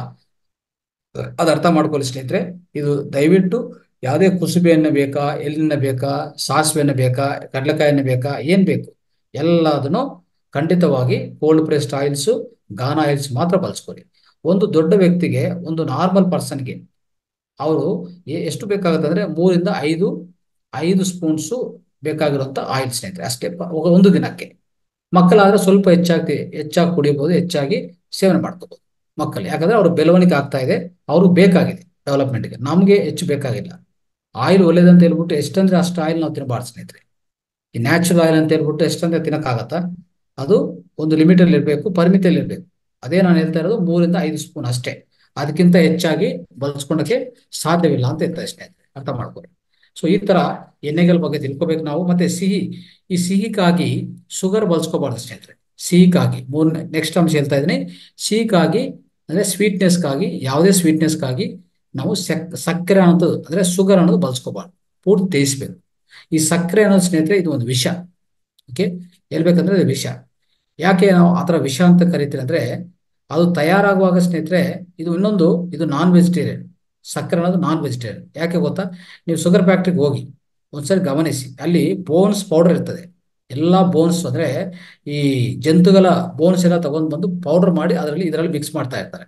ಅದು ಅರ್ಥ ಮಾಡ್ಕೊಳ್ಳಿ ಸ್ನೇಹಿತರೆ ಇದು ದಯವಿಟ್ಟು ಯಾವುದೇ ಕುಸುಬೆ ಎಣ್ಣೆ ಬೇಕಾ ಎಳ್ಳೆಣ್ಣೆ ಬೇಕಾ ಸಾಸಿವೆ ಎಣ್ಣೆ ಬೇಕಾ ಕಡಲೆಕಾಯಿ ಎಣ್ಣೆ ಬೇಕಾ ಏನ್ ಬೇಕು ಎಲ್ಲದನ್ನು ಖಂಡಿತವಾಗಿ ಕೋಲ್ಡ್ ಪ್ರೆಸ್ಡ್ ಆಯಿಲ್ಸ್ ಗಾನ ಆಯಿಲ್ಸ್ ಮಾತ್ರ ಬಳಸ್ಕೊಳ್ಳಿ ಒಂದು ದೊಡ್ಡ ವ್ಯಕ್ತಿಗೆ ಒಂದು ನಾರ್ಮಲ್ ಪರ್ಸನ್ಗೆ ಅವರು ಎಷ್ಟು ಬೇಕಾಗುತ್ತೆ ಅಂದ್ರೆ ಮೂರಿಂದ ಐದು ಐದು ಸ್ಪೂನ್ಸು ಬೇಕಾಗಿರುವಂತ ಆಯಿಲ್ ಸ್ನೇಹಿತರೆ ಅಷ್ಟೇ ಪ- ಒಂದು ದಿನಕ್ಕೆ ಮಕ್ಕಳಾದ್ರೆ ಸ್ವಲ್ಪ ಹೆಚ್ಚಾಗಿ ಹೆಚ್ಚಾಗಿ ಕುಡಿಯಬಹುದು ಹೆಚ್ಚಾಗಿ ಸೇವನೆ ಮಾಡ್ಕೋಬಹುದು ಮಕ್ಕಳು ಯಾಕಂದ್ರೆ ಅವ್ರ ಬೆಳವಣಿಗೆ ಆಗ್ತಾ ಇದೆ ಅವ್ರಿಗೆ ಬೇಕಾಗಿದೆ ಡೆವಲಪ್ಮೆಂಟ್ಗೆ ನಮ್ಗೆ ಹೆಚ್ಚು ಬೇಕಾಗಿಲ್ಲ ಆಯಿಲ್ ಒಳ್ಳೇದಂತ ಹೇಳ್ಬಿಟ್ಟು ಎಷ್ಟಂದ್ರೆ ಅಷ್ಟು ಆಯಿಲ್ ನಾವು ತಿನ್ನಬಾರ್ದು ಸ್ನೇಹಿತರೆ ಈ ನ್ಯಾಚುರಲ್ ಆಯಿಲ್ ಅಂತ ಹೇಳ್ಬಿಟ್ಟು ಎಷ್ಟಂದ್ರೆ ತಿನ್ನಕ್ಕಾಗತ್ತಾ ಅದು ಒಂದು ಲಿಮಿಟ್ ಅಲ್ಲಿ ಇರಬೇಕು ಪರಿಮಿತಿಯಲ್ಲಿ ಇರಬೇಕು ಅದೇ ನಾನು ಹೇಳ್ತಾ ಇರೋದು ಮೂರಿಂದ ಐದು ಸ್ಪೂನ್ ಅಷ್ಟೇ ಅದಕ್ಕಿಂತ ಹೆಚ್ಚಾಗಿ ಬಳಸ್ಕೊಳಕ್ಕೆ ಸಾಧ್ಯವಿಲ್ಲ ಅಂತ ಹೇಳ್ತಾರೆ ಸ್ನೇಹಿತರೆ ಅರ್ಥ ಮಾಡ್ಕೊಳ್ಳಿ ಸೊ ಈ ತರ ಎಣ್ಣೆಗಳ ಬಗ್ಗೆ ತಿಳ್ಕೊಬೇಕು ನಾವು ಮತ್ತೆ ಸಿಹಿ ಈ ಸಿಹಿಗಾಗಿ ಶುಗರ್ ಬಳಸ್ಕೋಬಾರ್ದು ಸ್ನೇಹಿತರೆ ಸಿಹಿಗಾಗಿ ಮೂರನೇ ನೆಕ್ಸ್ಟ್ ಅಂಶ ಹೇಳ್ತಾ ಇದ್ದೀನಿ ಸಿಹಿಗಾಗಿ ಅಂದ್ರೆ ಸ್ವೀಟ್ನೆಸ್ಗಾಗಿ ಯಾವುದೇ ಸ್ವೀಟ್ನೆಸ್ಗಾಗಿ ನಾವು ಸಕ್ ಸಕ್ಕರೆ ಅನ್ನೋದು ಅಂದ್ರೆ ಶುಗರ್ ಅನ್ನೋದು ಬಳಸ್ಕೋಬಾರ್ದು ಪೂರ್ತಿ ಬೇಯಿಸ್ಬೇಕು ಈ ಸಕ್ಕರೆ ಅನ್ನೋದು ಸ್ನೇಹಿತರೆ ಇದು ಒಂದು ವಿಷ ಓಕೆ ಹೇಳ್ಬೇಕಂದ್ರೆ ಇದು ವಿಷ ಯಾಕೆ ನಾವು ಆ ಥರ ವಿಷ ಅಂತ ಕರಿತೀವಿ ಅಂದ್ರೆ ಅದು ತಯಾರಾಗುವಾಗ ಸ್ನೇಹಿತರೆ ಇದು ಇನ್ನೊಂದು ಇದು ನಾನ್ ವೆಜಿಟೇರಿಯನ್ ಸಕ್ಕರೆ ಅನ್ನೋದು ನಾನ್ ವೆಜಿಟೇರಿಯನ್ ಯಾಕೆ ಗೊತ್ತಾ ನೀವು ಶುಗರ್ ಫ್ಯಾಕ್ಟ್ರಿಗೆ ಹೋಗಿ ಒಂದ್ಸರಿ ಗಮನಿಸಿ ಅಲ್ಲಿ ಬೋನ್ಸ್ ಪೌಡರ್ ಇರ್ತದೆ ಎಲ್ಲ ಬೋನ್ಸ್ ಅಂದ್ರೆ ಈ ಜಂತುಗಳ ಬೋನ್ಸ್ ಎಲ್ಲ ತಗೊಂಡ್ ಬಂದು ಪೌಡರ್ ಮಾಡಿ ಅದರಲ್ಲಿ ಇದರಲ್ಲಿ ಮಿಕ್ಸ್ ಮಾಡ್ತಾ ಇರ್ತಾರೆ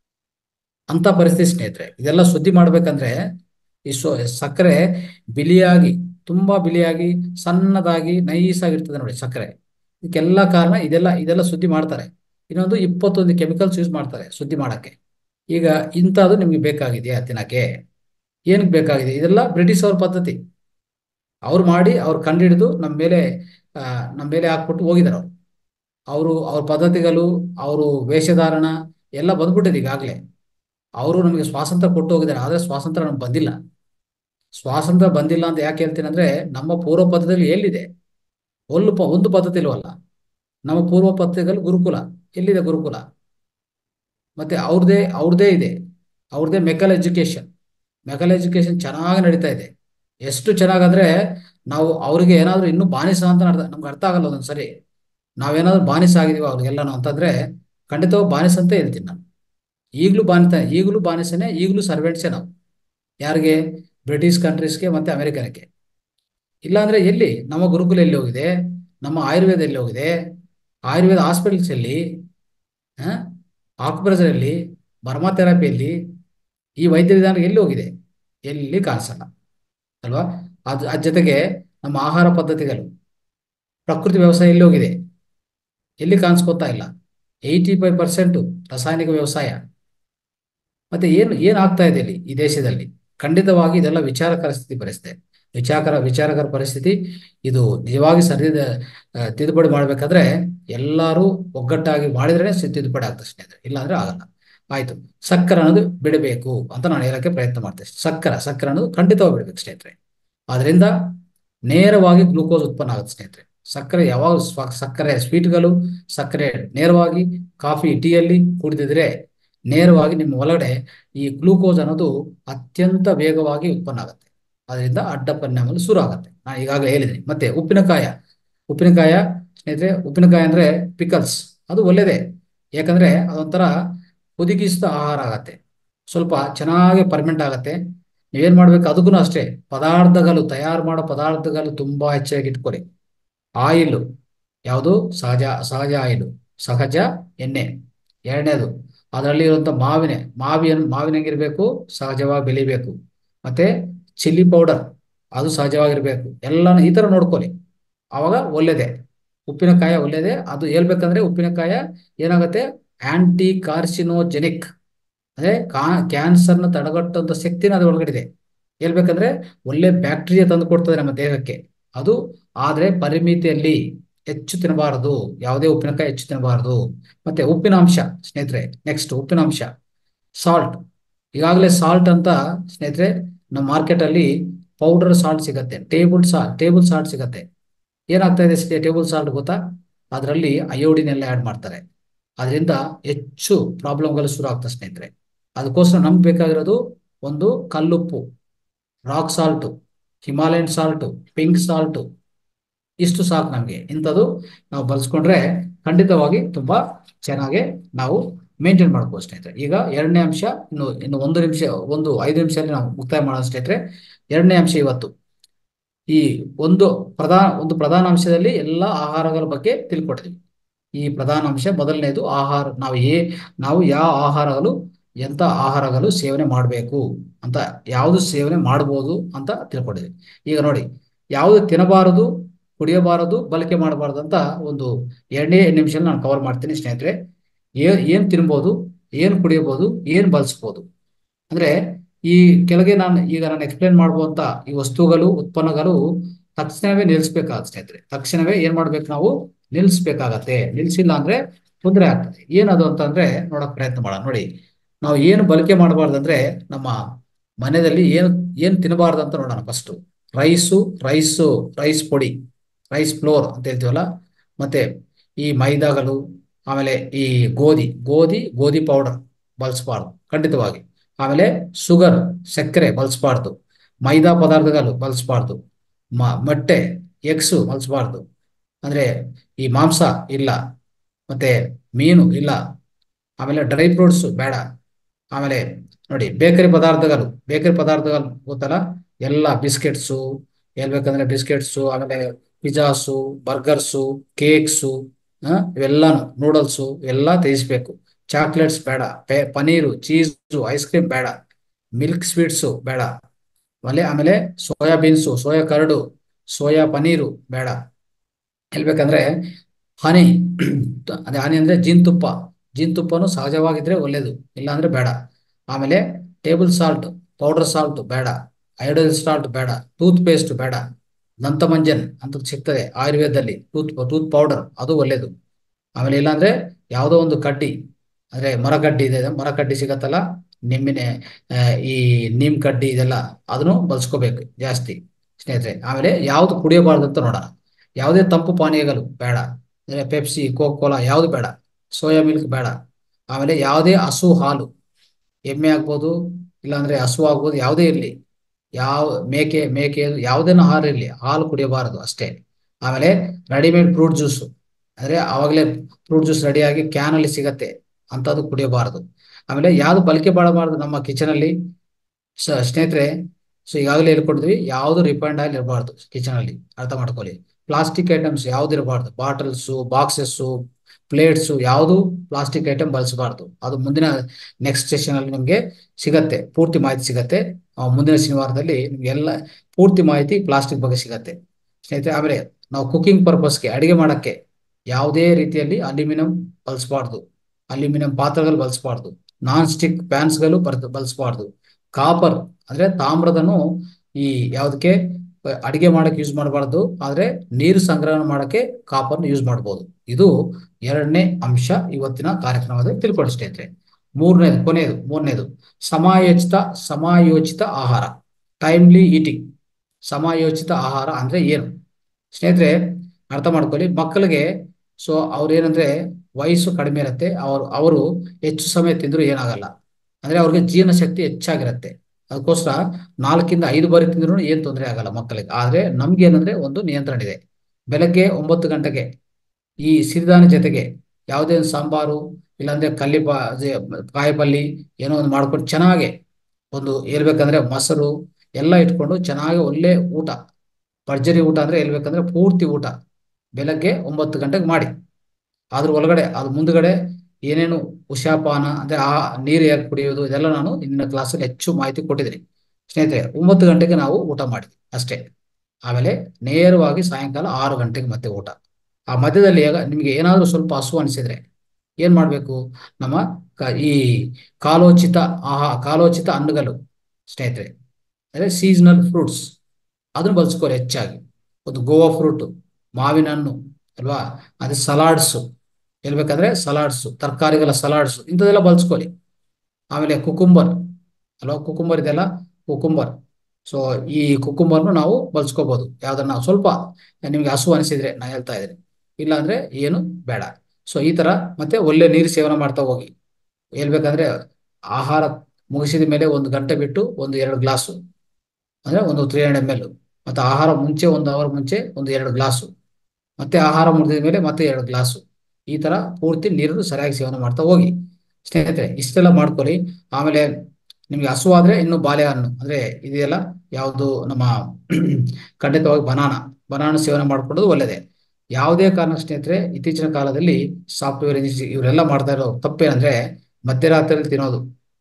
ಅಂತ ಪರಿಸ್ಥಿತಿ ಸ್ನೇಹಿತರೆ ಇದೆಲ್ಲ ಶುದ್ಧಿ ಮಾಡ್ಬೇಕಂದ್ರೆ ಈ ಸೊ ಸಕ್ಕರೆ ಬಿಳಿಯಾಗಿ ತುಂಬಾ ಬಿಳಿಯಾಗಿ ಸಣ್ಣದಾಗಿ ನೈಸ್ ಆಗಿರ್ತದೆ ನೋಡಿ ಸಕ್ಕರೆ ಇದಕ್ಕೆಲ್ಲ ಕಾರಣ ಇದೆಲ್ಲ ಇದೆಲ್ಲ ಶುದ್ಧಿ ಮಾಡ್ತಾರೆ ಇನ್ನೊಂದು ಇಪ್ಪತ್ತೊಂದು ಕೆಮಿಕಲ್ಸ್ ಯೂಸ್ ಮಾಡ್ತಾರೆ ಶುದ್ಧಿ ಮಾಡಕ್ಕೆ ಈಗ ಇಂಥದ್ದು ನಿಮ್ಗೆ ಬೇಕಾಗಿದೆಯಾ ತಿನ್ನಕ್ಕೆ ಏನಕ್ಕೆ ಬೇಕಾಗಿದೆ ಇದೆಲ್ಲ ಬ್ರಿಟಿಷ್ ಅವ್ರ ಪದ್ಧತಿ ಅವ್ರು ಮಾಡಿ ಅವ್ರು ಕಂಡುಹಿಡಿದು ನಮ್ಮ ಮೇಲೆ ಆ, ನಮ್ಮ ಮೇಲೆ ಹಾಕ್ಬಿಟ್ಟು ಹೋಗಿದ್ದಾರೆ ಅವರು ಅವರು ಅವ್ರ ಪದ್ಧತಿಗಳು ಅವರು ವೇಷಧಾರಣ ಎಲ್ಲ ಬಂದ್ಬಿಟ್ಟಿದೆ ಈಗಾಗಲೇ ಅವರು ನಮಗೆ ಸ್ವಾತಂತ್ರ್ಯ ಕೊಟ್ಟು ಹೋಗಿದ್ದಾರೆ ಆದರೆ ಸ್ವಾತಂತ್ರ್ಯ ನಮ್ಗೆ ಬಂದಿಲ್ಲ ಸ್ವಾತಂತ್ರ್ಯ ಬಂದಿಲ್ಲ ಅಂತ ಯಾಕೆ ಹೇಳ್ತೀನಿ ಅಂದ್ರೆ ನಮ್ಮ ಪೂರ್ವ ಪದ್ಧತಿಯಲ್ಲಿ ಎಲ್ಲಿದೆ ಒಂದು ಪ ಒಂದು ಪದ್ಧತಿ ಇಲ್ವಲ್ಲ ನಮ್ಮ ಪೂರ್ವ ಪದ್ಧತಿಗಳು ಗುರುಕುಲ ಎಲ್ಲಿದೆ ಗುರುಕುಲ ಮತ್ತೆ ಅವ್ರದೇ ಅವ್ರದೇ ಇದೆ ಅವ್ರದೇ ಮೆಕಲ್ ಎಜುಕೇಶನ್ ಮೆಕಲ್ ಎಜುಕೇಶನ್ ಚೆನ್ನಾಗಿ ನಡೀತಾ ಇದೆ ಎಷ್ಟು ಚೆನ್ನಾಗಂದ್ರೆ ನಾವು ಅವ್ರಿಗೆ ಏನಾದ್ರು ಇನ್ನೂ ಬಾನಿಸ ಅಂತ ಅರ್ಥ ನಮ್ಗೆ ಅರ್ಥ ಆಗಲ್ಲ ಒಂದೊಂದು ಸರಿ ನಾವೇನಾದ್ರೂ ಬಾನಿಸ ಆಗಿದೀವ ಅವ್ರಿಗೆಲ್ಲನೂ ಅಂತಂದ್ರೆ ಖಂಡಿತವಾಗಿ ಬಾನಿಸ ಅಂತ ಹೇಳ್ತೀನಿ ನಾನು ಈಗಲೂ ಬಾನಿತ ಈಗಲೂ ಬಾನಿಸನೇ ಈಗಲೂ ಸರ್ವೆಂಟ್ಸೇ ನಾವು ಯಾರಿಗೆ ಬ್ರಿಟಿಷ್ ಕಂಟ್ರೀಸ್ಗೆ ಮತ್ತೆ ಅಮೆರಿಕನಕ್ಕೆ ಇಲ್ಲಾಂದ್ರೆ ಎಲ್ಲಿ ನಮ್ಮ ಗುರುಕುಲ ಎಲ್ಲಿ ಹೋಗಿದೆ ನಮ್ಮ ಆಯುರ್ವೇದ ಎಲ್ಲಿ ಹೋಗಿದೆ ಆಯುರ್ವೇದ ಹಾಸ್ಪಿಟಲ್ಸ್ ಎಲ್ಲಿ ಆಕ್ಯುಪ್ರೆಷರ್ ಎಲ್ಲಿ ಬರ್ಮಾ ಥೆರಪಿಯಲ್ಲಿ ಈ ವೈದ್ಯ ವಿಧಾನ ಎಲ್ಲಿ ಹೋಗಿದೆ ಎಲ್ಲಿ ಕಾಣಿಸಲ್ಲ ಅಲ್ವಾ ಅದು ಅದ್ರ ಜೊತೆಗೆ ನಮ್ಮ ಆಹಾರ ಪದ್ಧತಿಗಳು ಪ್ರಕೃತಿ ವ್ಯವಸಾಯ ಎಲ್ಲಿ ಹೋಗಿದೆ ಎಲ್ಲಿ ಕಾಣಿಸ್ಕೊತಾ ಇಲ್ಲ ಏಯ್ಟಿ ಫೈವ್ ಪರ್ಸೆಂಟು ರಾಸಾಯನಿಕ ವ್ಯವಸಾಯ ಮತ್ತೆ ಏನು ಏನ್ ಆಗ್ತಾ ಇದೆ ಇಲ್ಲಿ ಈ ದೇಶದಲ್ಲಿ ಖಂಡಿತವಾಗಿ ಇದೆಲ್ಲ ವಿಚಾರಕರ ಸ್ಥಿತಿ ಪರಿಸ್ಥಿತಿ ವಿಚಾರಕರ ವಿಚಾರಕರ ಪರಿಸ್ಥಿತಿ ಇದು ನಿಜವಾಗಿ ಸರಿ ತಿದ್ದುಪಡಿ ಮಾಡ್ಬೇಕಾದ್ರೆ ಎಲ್ಲರೂ ಒಗ್ಗಟ್ಟಾಗಿ ಮಾಡಿದ್ರೆ ತಿದ್ದುಪಡಿ ಆಗ್ತದೆ ಸ್ನೇಹಿತರೆ ಇಲ್ಲಾಂದ್ರೆ ಆಗಲ್ಲ ಆಯ್ತು ಸಕ್ಕರೆ ಅನ್ನೋದು ಬಿಡಬೇಕು ಅಂತ ನಾನು ಹೇಳಕ್ಕೆ ಪ್ರಯತ್ನ ಮಾಡ್ತೇನೆ ಸಕ್ಕರೆ ಸಕ್ಕರೆ ಅನ್ನೋದು ಖಂಡಿತವಾಗಿ ಬಿಡಬೇಕು ಸ್ನೇಹಿತರೆ ಅದರಿಂದ ನೇರವಾಗಿ ಗ್ಲೂಕೋಸ್ ಉತ್ಪನ್ನ ಆಗುತ್ತೆ ಸ್ನೇಹಿತರೆ ಸಕ್ಕರೆ ಯಾವಾಗ ಸ್ವ- ಸಕ್ಕರೆ ಸ್ವೀಟ್ಗಳು ಸಕ್ಕರೆ ನೇರವಾಗಿ ಕಾಫಿ ಟೀಯಲ್ಲಿ ಕುಡಿದಿದ್ರೆ ನೇರವಾಗಿ ನಿಮ್ಮ ಒಳಗಡೆ ಈ ಗ್ಲೂಕೋಸ್ ಅನ್ನೋದು ಅತ್ಯಂತ ವೇಗವಾಗಿ ಉತ್ಪನ್ನ ಆಗುತ್ತೆ ಅದರಿಂದ ಅಡ್ಡ ಪರಿಣಾಮಗಳು ಶುರು ಆಗುತ್ತೆ ನಾನು ಈಗಾಗಲೇ ಹೇಳಿದ್ದೀನಿ ಮತ್ತೆ ಉಪ್ಪಿನಕಾಯ ಉಪ್ಪಿನಕಾಯ ಸ್ನೇಹಿತರೆ ಉಪ್ಪಿನಕಾಯಿ ಅಂದ್ರೆ ಪಿಕಲ್ಸ್ ಅದು ಒಳ್ಳೇದೇ ಯಾಕಂದ್ರೆ ಅದೊಂಥರ ಹುದುಗಿಸಿದ ಆಹಾರ ಆಗತ್ತೆ ಸ್ವಲ್ಪ ಚೆನ್ನಾಗಿ ಪರ್ಮೆಂಟ್ ಆಗತ್ತೆ ನೀವೇನ್ ಮಾಡ್ಬೇಕು ಅದಕ್ಕೂ ಅಷ್ಟೇ ಪದಾರ್ಥಗಳು ತಯಾರು ಮಾಡೋ ಪದಾರ್ಥಗಳು ತುಂಬಾ ಹೆಚ್ಚಾಗಿ ಇಟ್ಕೊಳ್ಳಿ ಆಯಿಲ್ ಯಾವುದು ಸಹಜ ಸಹಜ ಆಯಿಲ್ ಸಹಜ ಎಣ್ಣೆ ಎರಡನೇದು ಅದರಲ್ಲಿ ಇರುವಂತ ಮಾವಿನ ಮಾವಿನ ಮಾವಿನ ಹೆಂಗಿರ್ಬೇಕು ಸಹಜವಾಗಿ ಬೆಳಿಬೇಕು ಮತ್ತೆ ಚಿಲ್ಲಿ ಪೌಡರ್ ಅದು ಸಹಜವಾಗಿರ್ಬೇಕು ಎಲ್ಲಾನು ಈ ತರ ನೋಡ್ಕೊಳ್ಳಿ ಅವಾಗ ಒಳ್ಳೇದೇ ಉಪ್ಪಿನಕಾಯ ಒಳ್ಳೇದೇ ಅದು ಹೇಳ್ಬೇಕಂದ್ರೆ ಉಪ್ಪಿನಕಾಯ ಏನಾಗುತ್ತೆ ಆಂಟಿ ಕಾರ್ಸಿನೋಜೆನಿಕ್ ಅಂದ್ರೆ ಕಾ ಕ್ಯಾನ್ಸರ್ನ ತಡೆಗಟ್ಟುವಂತ ಶಕ್ತಿನ ಅದ್ರ ಒಳಗಡೆ ಇದೆ ಹೇಳ್ಬೇಕಂದ್ರೆ ಒಳ್ಳೆ ಬ್ಯಾಕ್ಟೀರಿಯಾ ತಂದು ಕೊಡ್ತದೆ ನಮ್ಮ ದೇಹಕ್ಕೆ ಅದು ಆದ್ರೆ ಪರಿಮಿತಿಯಲ್ಲಿ ಹೆಚ್ಚು ತಿನ್ನಬಾರದು ಯಾವುದೇ ಉಪ್ಪಿನಕಾಯಿ ಹೆಚ್ಚು ತಿನ್ನಬಾರದು ಮತ್ತೆ ಉಪ್ಪಿನ ಅಂಶ ಸ್ನೇಹಿತರೆ ನೆಕ್ಸ್ಟ್ ಉಪ್ಪಿನ ಅಂಶ ಸಾಲ್ಟ್ ಈಗಾಗಲೇ ಸಾಲ್ಟ್ ಅಂತ ಸ್ನೇಹಿತರೆ ನಮ್ಮ ಮಾರ್ಕೆಟ್ ಅಲ್ಲಿ ಪೌಡರ್ ಸಾಲ್ಟ್ ಸಿಗತ್ತೆ ಟೇಬಲ್ ಸಾಲ್ಟ್ ಟೇಬಲ್ ಸಾಲ್ಟ್ ಸಿಗತ್ತೆ ಏನಾಗ್ತಾ ಇದೆ ಟೇಬಲ್ ಸಾಲ್ಟ್ ಗೊತ್ತಾ ಅದರಲ್ಲಿ ಅಯೋಡಿನ್ ಎಲ್ಲ ಆಡ್ ಮಾಡ್ತಾರೆ ಅದರಿಂದ ಹೆಚ್ಚು ಪ್ರಾಬ್ಲಮ್ಗಳು ಶುರು ಆಗ್ತದೆ ಸ್ನೇಹಿತರೆ ಅದಕ್ಕೋಸ್ಕರ ನಮ್ಗೆ ಬೇಕಾಗಿರೋದು ಒಂದು ಕಲ್ಲುಪ್ಪು rock salt Himalayan salt pink salt ಇಷ್ಟು ಸಾಕು ನಮಗೆ ಇಂಥದ್ದು ನಾವು ಬಳಸ್ಕೊಂಡ್ರೆ ಖಂಡಿತವಾಗಿ ತುಂಬಾ ಚೆನ್ನಾಗಿ ನಾವು ಮೇಂಟೈನ್ ಮಾಡ್ಬೋದು ಸ್ನೇಹಿತರೆ ಈಗ ಎರಡನೇ ಅಂಶ ಇನ್ನು ಇನ್ನು ಒಂದು ನಿಮಿಷ ಒಂದು ಐದು ನಿಮಿಷದಲ್ಲಿ ನಾವು ಮುಕ್ತಾಯ ಮಾಡೋಣ ಸ್ನೇಹಿತರೆ ಎರಡನೇ ಅಂಶ ಇವತ್ತು ಈ ಒಂದು ಪ್ರಧಾನ ಒಂದು ಪ್ರಧಾನ ಅಂಶದಲ್ಲಿ ಎಲ್ಲ ಆಹಾರಗಳ ಬಗ್ಗೆ ತಿಳ್ಕೊಟ್ಟಿದ್ವಿ ಈ ಪ್ರಧಾನ ಅಂಶ ಮೊದಲನೇದು ಆಹಾರ ನಾವು ಏ ನಾವು ಯಾವ ಆಹಾರಗಳು ಎಂತ ಆಹಾರಗಳು ಸೇವನೆ ಮಾಡಬೇಕು ಅಂತ ಯಾವುದು ಸೇವನೆ ಮಾಡ್ಬೋದು ಅಂತ ತಿಳ್ಕೊಂಡಿದ್ವಿ ಈಗ ನೋಡಿ ಯಾವುದು ತಿನ್ನಬಾರದು ಕುಡಿಯಬಾರದು ಬಳಕೆ ಮಾಡಬಾರದು ಅಂತ ಒಂದು ಎರಡನೇ ನಿಮಿಷ ನಾನು ಕವರ್ ಮಾಡ್ತೀನಿ ಸ್ನೇಹಿತರೆ ಏನ್ ಏನ್ ತಿನ್ಬೋದು ಏನ್ ಕುಡಿಯಬಹುದು ಏನ್ ಬಳಸ್ಬೋದು ಅಂದ್ರೆ ಈ ಕೆಳಗೆ ನಾನು ಈಗ ನಾನು ಎಕ್ಸ್ಪ್ಲೇನ್ ಮಾಡುವಂತ ಈ ವಸ್ತುಗಳು ಉತ್ಪನ್ನಗಳು ತಕ್ಷಣವೇ ನಿಲ್ಲಿಸ್ಬೇಕಾಗತ್ತೆ ಸ್ನೇಹಿತರೆ ತಕ್ಷಣವೇ ಏನ್ ಮಾಡ್ಬೇಕು ನಾವು ನಿಲ್ಲಿಸ್ಬೇಕಾಗತ್ತೆ ನಿಲ್ಸಿಲ್ಲ ಅಂದ್ರೆ ತೊಂದರೆ ಆಗ್ತದೆ ಏನದು ಅಂತಂದ್ರೆ ನೋಡಕ್ ಪ್ರಯತ್ನ ಮಾಡೋಣ ನೋಡಿ ನಾವು ಏನು ಬಳಕೆ ಮಾಡಬಾರ್ದಂದ್ರೆ ನಮ್ಮ ಮನೆಯಲ್ಲಿ ಏನು ಏನ್ ತಿನ್ನಬಾರ್ದು ಅಂತ ನೋಡೋಣ ಫಸ್ಟ್ ರೈಸು ರೈಸು ರೈಸ್ ಪೊಡಿ ರೈಸ್ ಫ್ಲೋರ್ ಅಂತ ಹೇಳ್ತೀವಲ್ಲ ಮತ್ತೆ ಈ ಮೈದಾಗಳು ಆಮೇಲೆ ಈ ಗೋಧಿ ಗೋಧಿ ಗೋಧಿ ಪೌಡರ್ ಬಳಸಬಾರ್ದು ಖಂಡಿತವಾಗಿ ಆಮೇಲೆ ಶುಗರ್ ಸಕ್ಕರೆ ಬಳಸಬಾರ್ದು ಮೈದಾ ಪದಾರ್ಥಗಳು ಬಳಸಬಾರ್ದು ಮ ಮೊಟ್ಟೆ ಎಗ್ಸು ಬಳಸಬಾರ್ದು ಅಂದ್ರೆ ಈ ಮಾಂಸ ಇಲ್ಲ ಮತ್ತೆ ಮೀನು ಇಲ್ಲ ಆಮೇಲೆ ಡ್ರೈ ಫ್ರೂಟ್ಸ್ ಬೇಡ ಆಮೇಲೆ ನೋಡಿ ಬೇಕರಿ ಪದಾರ್ಥಗಳು ಬೇಕರಿ ಪದಾರ್ಥಗಳು ಗೊತ್ತಲ್ಲ ಎಲ್ಲ ಬಿಸ್ಕೆಟ್ಸು ಹೇಳ್ಬೇಕಂದ್ರೆ ಬಿಸ್ಕೆಟ್ಸು ಆಮೇಲೆ ಪಿಜಾಸು ಬರ್ಗರ್ಸು ಕೇಕ್ಸು ಇವೆಲ್ಲಾನು ನೂಡಲ್ಸು ಎಲ್ಲ ತ್ಯಜಿಸ್ಬೇಕು ಚಾಕ್ಲೇಟ್ಸ್ ಬೇಡ ಪೆ ಪನೀರು ಚೀಸು ಐಸ್ ಕ್ರೀಮ್ ಬೇಡ ಮಿಲ್ಕ್ ಸ್ವೀಟ್ಸು ಬೇಡ ಆಮೇಲೆ ಆಮೇಲೆ ಸೋಯಾ ಬೀನ್ಸು ಸೋಯಾ ಕರಡು ಸೋಯಾ ಪನೀರು ಬೇಡ ಹೇಳ್ಬೇಕಂದ್ರೆ ಹನಿ ಅದೇ ಹನಿ ಅಂದ್ರೆ ಜೇನುತುಪ್ಪ ಜೇನುತುಪ್ಪನು ಸಹಜವಾಗಿದ್ರೆ ಒಳ್ಳೇದು ಇಲ್ಲಾಂದ್ರೆ ಬೇಡ ಆಮೇಲೆ ಟೇಬಲ್ ಸಾಲ್ಟ್ ಪೌಡರ್ ಸಾಲ್ಟ್ ಬೇಡ ಐಡಲ್ ಸಾಲ್ಟ್ ಬೇಡ ಟೂತ್ ಪೇಸ್ಟ್ ಬೇಡ ದಂತಮಂಜನ್ ಅಂತ ಸಿಗ್ತದೆ ಆಯುರ್ವೇದದಲ್ಲಿ ಟೂತ್ ಟೂತ್ ಪೌಡರ್ ಅದು ಒಳ್ಳೇದು ಆಮೇಲೆ ಇಲ್ಲಾಂದ್ರೆ ಯಾವುದೋ ಒಂದು ಕಡ್ಡಿ ಅಂದ್ರೆ ಮರಕಡ್ಡಿ ಇದೆ ಮರಕಡ್ಡಿ ಸಿಗತ್ತಲ್ಲ ನಿಮ್ಮಿನ ಆ, ಈ ನೀಮ್ ಕಡ್ಡಿ ಇದೆಲ್ಲ ಅದನ್ನು ಬಳಸ್ಕೋಬೇಕು ಜಾಸ್ತಿ ಸ್ನೇಹಿತರೆ ಆಮೇಲೆ ಯಾವ್ದು ಕುಡಿಯಬಾರ್ದು ಅಂತ ನೋಡೋಣ ಯಾವುದೇ ತಂಪು ಪಾನೀಯಗಳು ಬೇಡ ಅಂದ್ರೆ ಪೆಪ್ಸಿ ಕೋಕ್ ಕೋಲಾ ಯಾವುದು ಬೇಡ ಸೋಯಾ ಮಿಲ್ಕ್ ಬೇಡ ಆಮೇಲೆ ಯಾವುದೇ ಹಸು ಹಾಲು ಎಮ್ಮೆ ಆಗ್ಬೋದು ಇಲ್ಲಾಂದ್ರೆ ಹಸು ಆಗ್ಬೋದು ಯಾವುದೇ ಇರಲಿ ಯಾವ ಮೇಕೆ ಮೇಕೆ ಯಾವುದೇನು ಆಹಾರ ಇರಲಿ ಹಾಲು ಕುಡಿಯಬಾರದು ಅಷ್ಟೇ ಆಮೇಲೆ ರೆಡಿಮೇಡ್ ಫ್ರೂಟ್ ಜ್ಯೂಸು ಅಂದ್ರೆ ಆವಾಗಲೇ ಫ್ರೂಟ್ ಜ್ಯೂಸ್ ರೆಡಿಯಾಗಿ ಕ್ಯಾನ್ ಅಲ್ಲಿ ಸಿಗತ್ತೆ ಅಂಥದ್ದು ಕುಡಿಯಬಾರದು ಆಮೇಲೆ ಯಾವ್ದು ಬಳಕೆ ಮಾಡಬಾರದು ನಮ್ಮ ಕಿಚನ್ ಅಲ್ಲಿ ಸ- ಸ್ನೇಹಿತರೆ ಸೊ ಈಗಾಗಲೇ ಹೇಳ್ಕೊಟ್ಟಿದ್ವಿ ಯಾವುದು ರಿಫೈಂಡ್ ಆಯಿಲ್ ಇರಬಾರ್ದು ಕಿಚನ್ ಅಲ್ಲಿ ಅರ್ಥ ಮಾಡ್ಕೊಳ್ಳಿ ಪ್ಲಾಸ್ಟಿಕ್ ಐಟಮ್ಸ್ ಯಾವ್ದು ಇರಬಾರ್ದು ಬಾಟಲ್ಸು ಬಾಕ್ಸಸ್ಸು ಪ್ಲೇಟ್ಸು ಯಾವುದು ಪ್ಲಾಸ್ಟಿಕ್ ಐಟಮ್ ಬಳಸಬಾರ್ದು ಅದು ಮುಂದಿನ ನೆಕ್ಸ್ಟ್ ಸೆಷನ್ ಅಲ್ಲಿ ನಿಮಗೆ ಸಿಗತ್ತೆ ಪೂರ್ತಿ ಮಾಹಿತಿ ಸಿಗತ್ತೆ ಆ, ಮುಂದಿನ ಶನಿವಾರದಲ್ಲಿ ನಿಮ್ಗೆ ಎಲ್ಲ ಪೂರ್ತಿ ಮಾಹಿತಿ ಪ್ಲಾಸ್ಟಿಕ್ ಬಗ್ಗೆ ಸಿಗತ್ತೆ ಸ್ನೇಹಿತರೆ ಆಮೇಲೆ ನಾವು ಕುಕಿಂಗ್ ಪರ್ಪಸ್ಗೆ ಅಡಿಗೆ ಮಾಡಕ್ಕೆ ಯಾವುದೇ ರೀತಿಯಲ್ಲಿ ಅಲ್ಯೂಮಿನಿಯಂ ಬಳಸಬಾರ್ದು ಅಲ್ಯೂಮಿನಿಯಂ ಪಾತ್ರೆಗಳು ಬಳಸಬಾರ್ದು ನಾನ್ ಸ್ಟಿಕ್ ಪ್ಯಾನ್ಸ್ಗಳು ಬಳಸಬಾರ್ದು ಕಾಪರ್ ಅಂದ್ರೆ ತಾಮ್ರದನು ಈ ಯಾವುದಕ್ಕೆ ಅಡಿಗೆ ಮಾಡಕ್ಕೆ ಯೂಸ್ ಮಾಡಬಾರ್ದು ಆದ್ರೆ ನೀರು ಸಂಗ್ರಹಣೆ ಮಾಡಕ್ಕೆ ಕಾಪರ್ನ ಯೂಸ್ ಮಾಡಬಹುದು ಇದು ಎರಡನೇ ಅಂಶ ಇವತ್ತಿನ ಕಾರ್ಯಕ್ರಮದಲ್ಲಿ ತಿಳ್ಕೊಳ್ಳಿ ಸ್ನೇಹಿತರೆ ಮೂರನೇದು ಕೊನೆಯದು ಮೂರನೇದು ಸಮಾಯೋಚಿತ ಸಮಾಯೋಚಿತ ಆಹಾರ ಟೈಮ್ಲಿ ಈಟಿಂಗ್ ಸಮಾಯೋಚಿತ ಆಹಾರ ಅಂದ್ರೆ ಏನು ಸ್ನೇಹಿತರೆ ಅರ್ಥ ಮಾಡ್ಕೊಳ್ಳಿ ಮಕ್ಕಳಿಗೆ ಸೊ ಅವ್ರೇನಂದ್ರೆ ವಯಸ್ಸು ಕಡಿಮೆ ಇರುತ್ತೆ ಅವರು ಅವರು ಹೆಚ್ಚು ಸಮಯ ತಿಂದ್ರು ಏನಾಗಲ್ಲ ಅಂದ್ರೆ ಅವ್ರಿಗೆ ಜೀರ್ಣಶಕ್ತಿ ಹೆಚ್ಚಾಗಿರುತ್ತೆ ಅದಕ್ಕೋಸ್ಕರ ನಾಲ್ಕಿಂದ ಐದು ಬಾರಿ ತಿಂದ್ರು ಏನ್ ತೊಂದರೆ ಆಗಲ್ಲ ಮಕ್ಕಳಿಗೆ ಆದ್ರೆ ನಮ್ಗೆ ಏನಂದ್ರೆ ಒಂದು ನಿಯಂತ್ರಣ ಇದೆ ಬೆಳಗ್ಗೆ ಒಂಬತ್ತು ಗಂಟೆಗೆ ಈ ಸಿರಿಧಾನ್ಯ ಜೊತೆಗೆ ಯಾವುದೇ ಒಂದು ಸಾಂಬಾರು ಇಲ್ಲಾಂದ್ರೆ ಕಲ್ಲಿ ಪಾ ಜೆ- ಕಾಯಿಪಲ್ಲಿ ಏನೋ ಒಂದು ಮಾಡ್ಕೊಂಡು ಚೆನ್ನಾಗೆ ಒಂದು ಹೇಳ್ಬೇಕಂದ್ರೆ ಮೊಸರು ಎಲ್ಲ ಇಟ್ಕೊಂಡು ಚೆನ್ನಾಗಿ ಒಳ್ಳೆ ಊಟ ಭರ್ಜರಿ ಊಟ ಅಂದ್ರೆ ಹೇಳ್ಬೇಕಂದ್ರೆ ಪೂರ್ತಿ ಊಟ ಬೆಳಗ್ಗೆ ಒಂಬತ್ತು ಗಂಟೆಗೆ ಮಾಡಿ ಅದ್ರ ಒಳಗಡೆ ಅದು ಮುಂದ್ಗಡೆ ಏನೇನು ಉಷಾಪಾನ ಅಂದ್ರೆ ಆ ನೀರು ಹೇಗೆ ಕುಡಿಯೋದು ಇದೆಲ್ಲ ನಾನು ಇಂದಿನ ಕ್ಲಾಸಲ್ಲಿ ಹೆಚ್ಚು ಮಾಹಿತಿ ಕೊಟ್ಟಿದ್ದೀನಿ ಸ್ನೇಹಿತರೆ ಒಂಬತ್ತು ಗಂಟೆಗೆ ನಾವು ಊಟ ಮಾಡಿದ್ವಿ ಅಷ್ಟೇ ಆಮೇಲೆ ನೇರವಾಗಿ ಸಾಯಂಕಾಲ ಆರು ಗಂಟೆಗೆ ಮತ್ತೆ ಊಟ ಆ ಮಧ್ಯದಲ್ಲಿ ಈಗ ನಿಮ್ಗೆ ಏನಾದರೂ ಸ್ವಲ್ಪ ಹಸು ಅನಿಸಿದ್ರೆ ಏನ್ ಮಾಡ್ಬೇಕು ನಮ್ಮ ಕ- ಈ ಕಾಲೋಚಿತ ಆಹಾ ಕಾಲೋಚಿತ ಹಣ್ಣುಗಳು ಸ್ನೇಹಿತರೆ ಅಂದ್ರೆ ಸೀಸನಲ್ ಫ್ರೂಟ್ಸ್ ಅದನ್ನು ಬಳಸ್ಕೊಳ್ಳಿ ಹೆಚ್ಚಾಗಿ ಒಂದು ಗೋವಾ ಫ್ರೂಟ್ ಮಾವಿನ ಹಣ್ಣು ಅಲ್ವಾ ಅದೇ ಸಲಾಡ್ಸು ಹೇಳ್ಬೇಕಂದ್ರೆ ಸಲಾಡ್ಸು ತರಕಾರಿಗಳ ಸಲಾಡ್ಸು ಇಂಥದೆಲ್ಲ ಬಳಸ್ಕೊಳ್ಳಿ ಆಮೇಲೆ ಕುಕುಂಬರ್ ಅಲ್ವಾ ಕುಕುಂಬರ್ ಇದೆಲ್ಲ ಕುಕುಂಬರ್ ಸೊ ಈ ಕುಕುಂಬರ್ನು ನಾವು ಬಳಸ್ಕೋಬಹುದು ಯಾವ್ದನ್ನ ಸ್ವಲ್ಪ ನಿಮ್ಗೆ ಹಸು ಅನಿಸಿದ್ರೆ ನಾ ಹೇಳ್ತಾ ಇದ್ದೀನಿ ಇಲ್ಲ ಅಂದ್ರೆ ಏನು ಬೇಡ ಸೊ ಈ ತರ ಮತ್ತೆ ಒಳ್ಳೆ ನೀರು ಸೇವನೆ ಮಾಡ್ತಾ ಹೋಗಿ ಹೇಳ್ಬೇಕಂದ್ರೆ ಆಹಾರ ಮುಗಿಸಿದ ಮೇಲೆ ಒಂದು ಗಂಟೆ ಬಿಟ್ಟು ಒಂದು ಎರಡು ಗ್ಲಾಸು ಅಂದ್ರೆ ಒಂದು ತ್ರೀ ಹಂಡ್ರೆಡ್ ಎಮ್ ಎಲ್ ಮತ್ತೆ ಆಹಾರ ಮುಂಚೆ ಒಂದು ಅವರ್ ಮುಂಚೆ ಒಂದು ಎರಡು ಗ್ಲಾಸು ಮತ್ತೆ ಆಹಾರ ಮುಗಿದ ಮೇಲೆ ಮತ್ತೆ ಎರಡು ಗ್ಲಾಸು ಈ ತರ ಪೂರ್ತಿ ನೀರನ್ನು ಸರಿಯಾಗಿ ಸೇವನೆ ಮಾಡ್ತಾ ಹೋಗಿ ಸ್ನೇಹಿತರೆ ಇಷ್ಟೆಲ್ಲ ಮಾಡ್ಕೊಳ್ಳಿ ಆಮೇಲೆ ನಿಮ್ಗೆ ಹಸು ಆದ್ರೆ ಇನ್ನು ಬಾಳೆಹಣ್ಣು ಅಂದ್ರೆ ಇದೆಯಲ್ಲ ಯಾವುದು ನಮ್ಮ ಖಂಡಿತವಾಗಿ ಬನಾನ ಬನಾನ ಸೇವನೆ ಮಾಡ್ಕೊಳ್ಳೋದು ಒಳ್ಳೆಯದೇ ಯಾವುದೇ ಕಾರಣ ಸ್ನೇಹಿತರೆ ಇತ್ತೀಚಿನ ಕಾಲದಲ್ಲಿ ಸಾಫ್ಟ್ವೇರ್ ಇಂಜಿನಿಯರ್ ಇವರೆಲ್ಲ ಮಾಡ್ತಾ ಇರೋ ತಪ್ಪೇನಂದ್ರೆ ಮಧ್ಯರಾತ್ರಿ ತಿನ್ನೋದು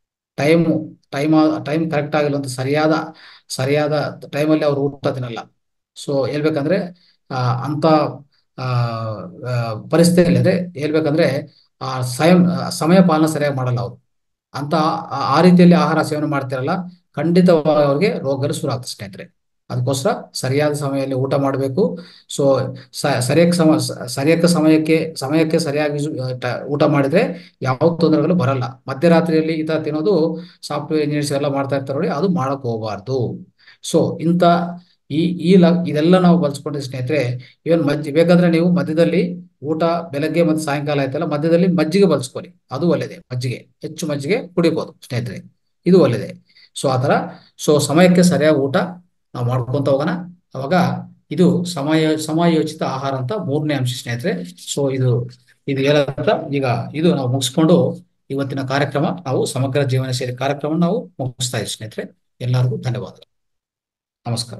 ಟೈಮು ಟೈಮ್ ಟೈಮ್ ಕರೆಕ್ಟ್ ಆಗಿಲ್ಲ ಅಂತ ಸರಿಯಾದ ಸರಿಯಾದ ಟೈಮಲ್ಲಿ ಅವ್ರು ಊಟ ತಿನ್ನಲ್ಲ ಸೊ ಹೇಳ್ಬೇಕಂದ್ರೆ ಆ, ಅಂತ ಆ, ಆ, ಪರಿಸ್ಥಿತಿಯಲ್ಲಿ ಅಂದ್ರೆ ಹೇಳ್ಬೇಕಂದ್ರೆ ಆ ಸ್ವಯಂ ಸಮಯ ಪಾಲನೆ ಸರಿಯಾಗಿ ಮಾಡಲ್ಲ ಅವರು ಅಂತ ಆ- ಆ ರೀತಿಯಲ್ಲಿ ಆಹಾರ ಸೇವನೆ ಮಾಡ್ತಿರಲ್ಲ ಖಂಡಿತವಾಗಿ ಅವ್ರಿಗೆ ರೋಗಗಳು ಶುರು ಆಗ್ತದೆ ಸ್ನೇಹಿತರೆ ಅದಕ್ಕೋಸ್ಕರ ಸರಿಯಾದ ಸಮಯದಲ್ಲಿ ಊಟ ಮಾಡಬೇಕು ಸೊ ಸರಿಯಾದ ಸಮ ಸರಿಯಾದ ಸಮಯಕ್ಕೆ ಸಮಯಕ್ಕೆ ಸರಿಯಾಗಿ ಸು- ಟ- ಊಟ ಮಾಡಿದ್ರೆ ಯಾವ ತೊಂದರೆಗಳು ಬರಲ್ಲ ಮಧ್ಯರಾತ್ರಿಯಲ್ಲಿ ಈ ತರ ತಿನ್ನೋದು ಸಾಫ್ಟ್ವೇರ್ ಇಂಜಿನಿಯರ್ಸ್ ಎಲ್ಲ ಮಾಡ್ತಾ ಇರ್ತಾರೆ ನೋಡಿ ಅದು ಮಾಡಕ್ ಹೋಗಬಾರ್ದು ಸೊ ಇಂಥ ಈ ಈ ಲ ಇದೆಲ್ಲ ನಾವು ಬಳಸ್ಕೊಂಡ್ರೆ ಸ್ನೇಹಿತರೆ ಇವನ್ ಮಜ್ಜಿ ಬೇಕಾದ್ರೆ ನೀವು ಮಧ್ಯದಲ್ಲಿ ಊಟ ಬೆಳಗ್ಗೆ ಮತ್ತು ಸಾಯಂಕಾಲ ಆಯ್ತಲ್ಲ ಮಧ್ಯದಲ್ಲಿ ಮಜ್ಜಿಗೆ ಬಳಸ್ಕೊಳ್ಳಿ ಅದು ಒಳ್ಳೆಯದೇ ಮಜ್ಜಿಗೆ ಹೆಚ್ಚು ಮಜ್ಜಿಗೆ ಕುಡಿಬೋದು ಸ್ನೇಹಿತರೆ ಇದು ಒಳ್ಳೆಯದೇ ಸೊ ಆ ಥರ ಸೊ ಸಮಯಕ್ಕೆ ಸರಿಯಾಗಿ ಊಟ ನಾವು ಮಾಡ್ಕೊಂತ ಹೋಗೋಣ ಅವಾಗ ಇದು ಸಮಯ ಸಮಯೋಚಿತ ಆಹಾರ ಅಂತ ಮೂರನೇ ಅಂಶ ಸ್ನೇಹಿತರೆ ಸೊ ಇದು ಇದು ಏನಂತ ಈಗ ಇದು ನಾವು ಮುಗಿಸ್ಕೊಂಡು ಇವತ್ತಿನ ಕಾರ್ಯಕ್ರಮ ನಾವು ಸಮಗ್ರ ಜೀವನ ಶೈಲಿ ಕಾರ್ಯಕ್ರಮ ನಾವು ಮುಗಿಸ್ತಾ ಇದ್ದೀವಿ ಸ್ನೇಹಿತರೆ ಎಲ್ಲರಿಗೂ ಧನ್ಯವಾದಗಳು ನಮಸ್ಕಾರ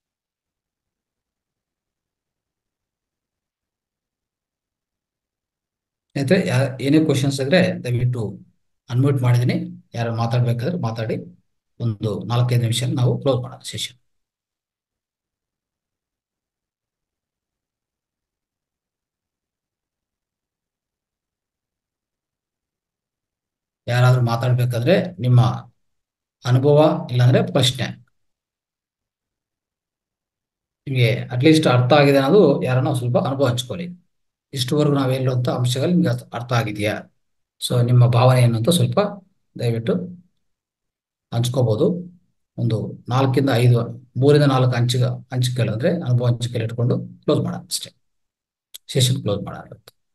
ಸ್ನೇಹಿತರೆ ಯಾ- ಏನೇ ಕ್ವಶನ್ಸ್ ಇದ್ರೆ ದಯವಿಟ್ಟು ಅನ್ಮ್ಯೂಟ್ ಮಾಡಿದ್ದೀನಿ ಯಾರು ಮಾತಾಡ್ಬೇಕಾದ್ರೆ ಮಾತಾಡಿ ಒಂದು ನಾಲ್ಕೈದು ನಿಮಿಷ ನಾವು ಕ್ಲೋಸ್ ಮಾಡೋಣ ಸೆಷನ್ ಯಾರಾದ್ರೂ ಮಾತಾಡ್ಬೇಕಾದ್ರೆ ನಿಮ್ಮ ಅನುಭವ ಇಲ್ಲಾಂದ್ರೆ ಪ್ರಶ್ನೆ ನಿಮಗೆ ಅಟ್ಲೀಸ್ಟ್ ಅರ್ಥ ಆಗಿದೆ ಅನ್ನೋದು ಯಾರನ್ನ ಸ್ವಲ್ಪ ಅನುಭವ ಹಂಚ್ಕೊಳ್ಳಿ ಇಷ್ಟುವರೆಗೂ ನಾವು ಹೇಳುವಂಥ ಅಂಶಗಳು ನಿಮ್ಗೆ ಅರ್ಥ- ಅರ್ಥ ಆಗಿದೆಯಾ ಸೊ ನಿಮ್ಮ ಭಾವನೆ ಏನು ಅಂತ ಸ್ವಲ್ಪ ದಯವಿಟ್ಟು ಹಂಚ್ಕೋಬಹುದು ಒಂದು ನಾಲ್ಕಿಂದ ಐದು ಮೂರಿಂದ ನಾಲ್ಕು ಹಂಚಿಕೆ ಹಂಚಿಕೆಗಳು ಅಂದ್ರೆ ಅನುಭವ ಹಂಚಿಕೆಗಳು ಇಟ್ಕೊಂಡು ಕ್ಲೋಸ್ ಮಾಡೋಣ ಅಷ್ಟೇ ಸೆಷನ್ ಕ್ಲೋಸ್ ಮಾಡೋಣ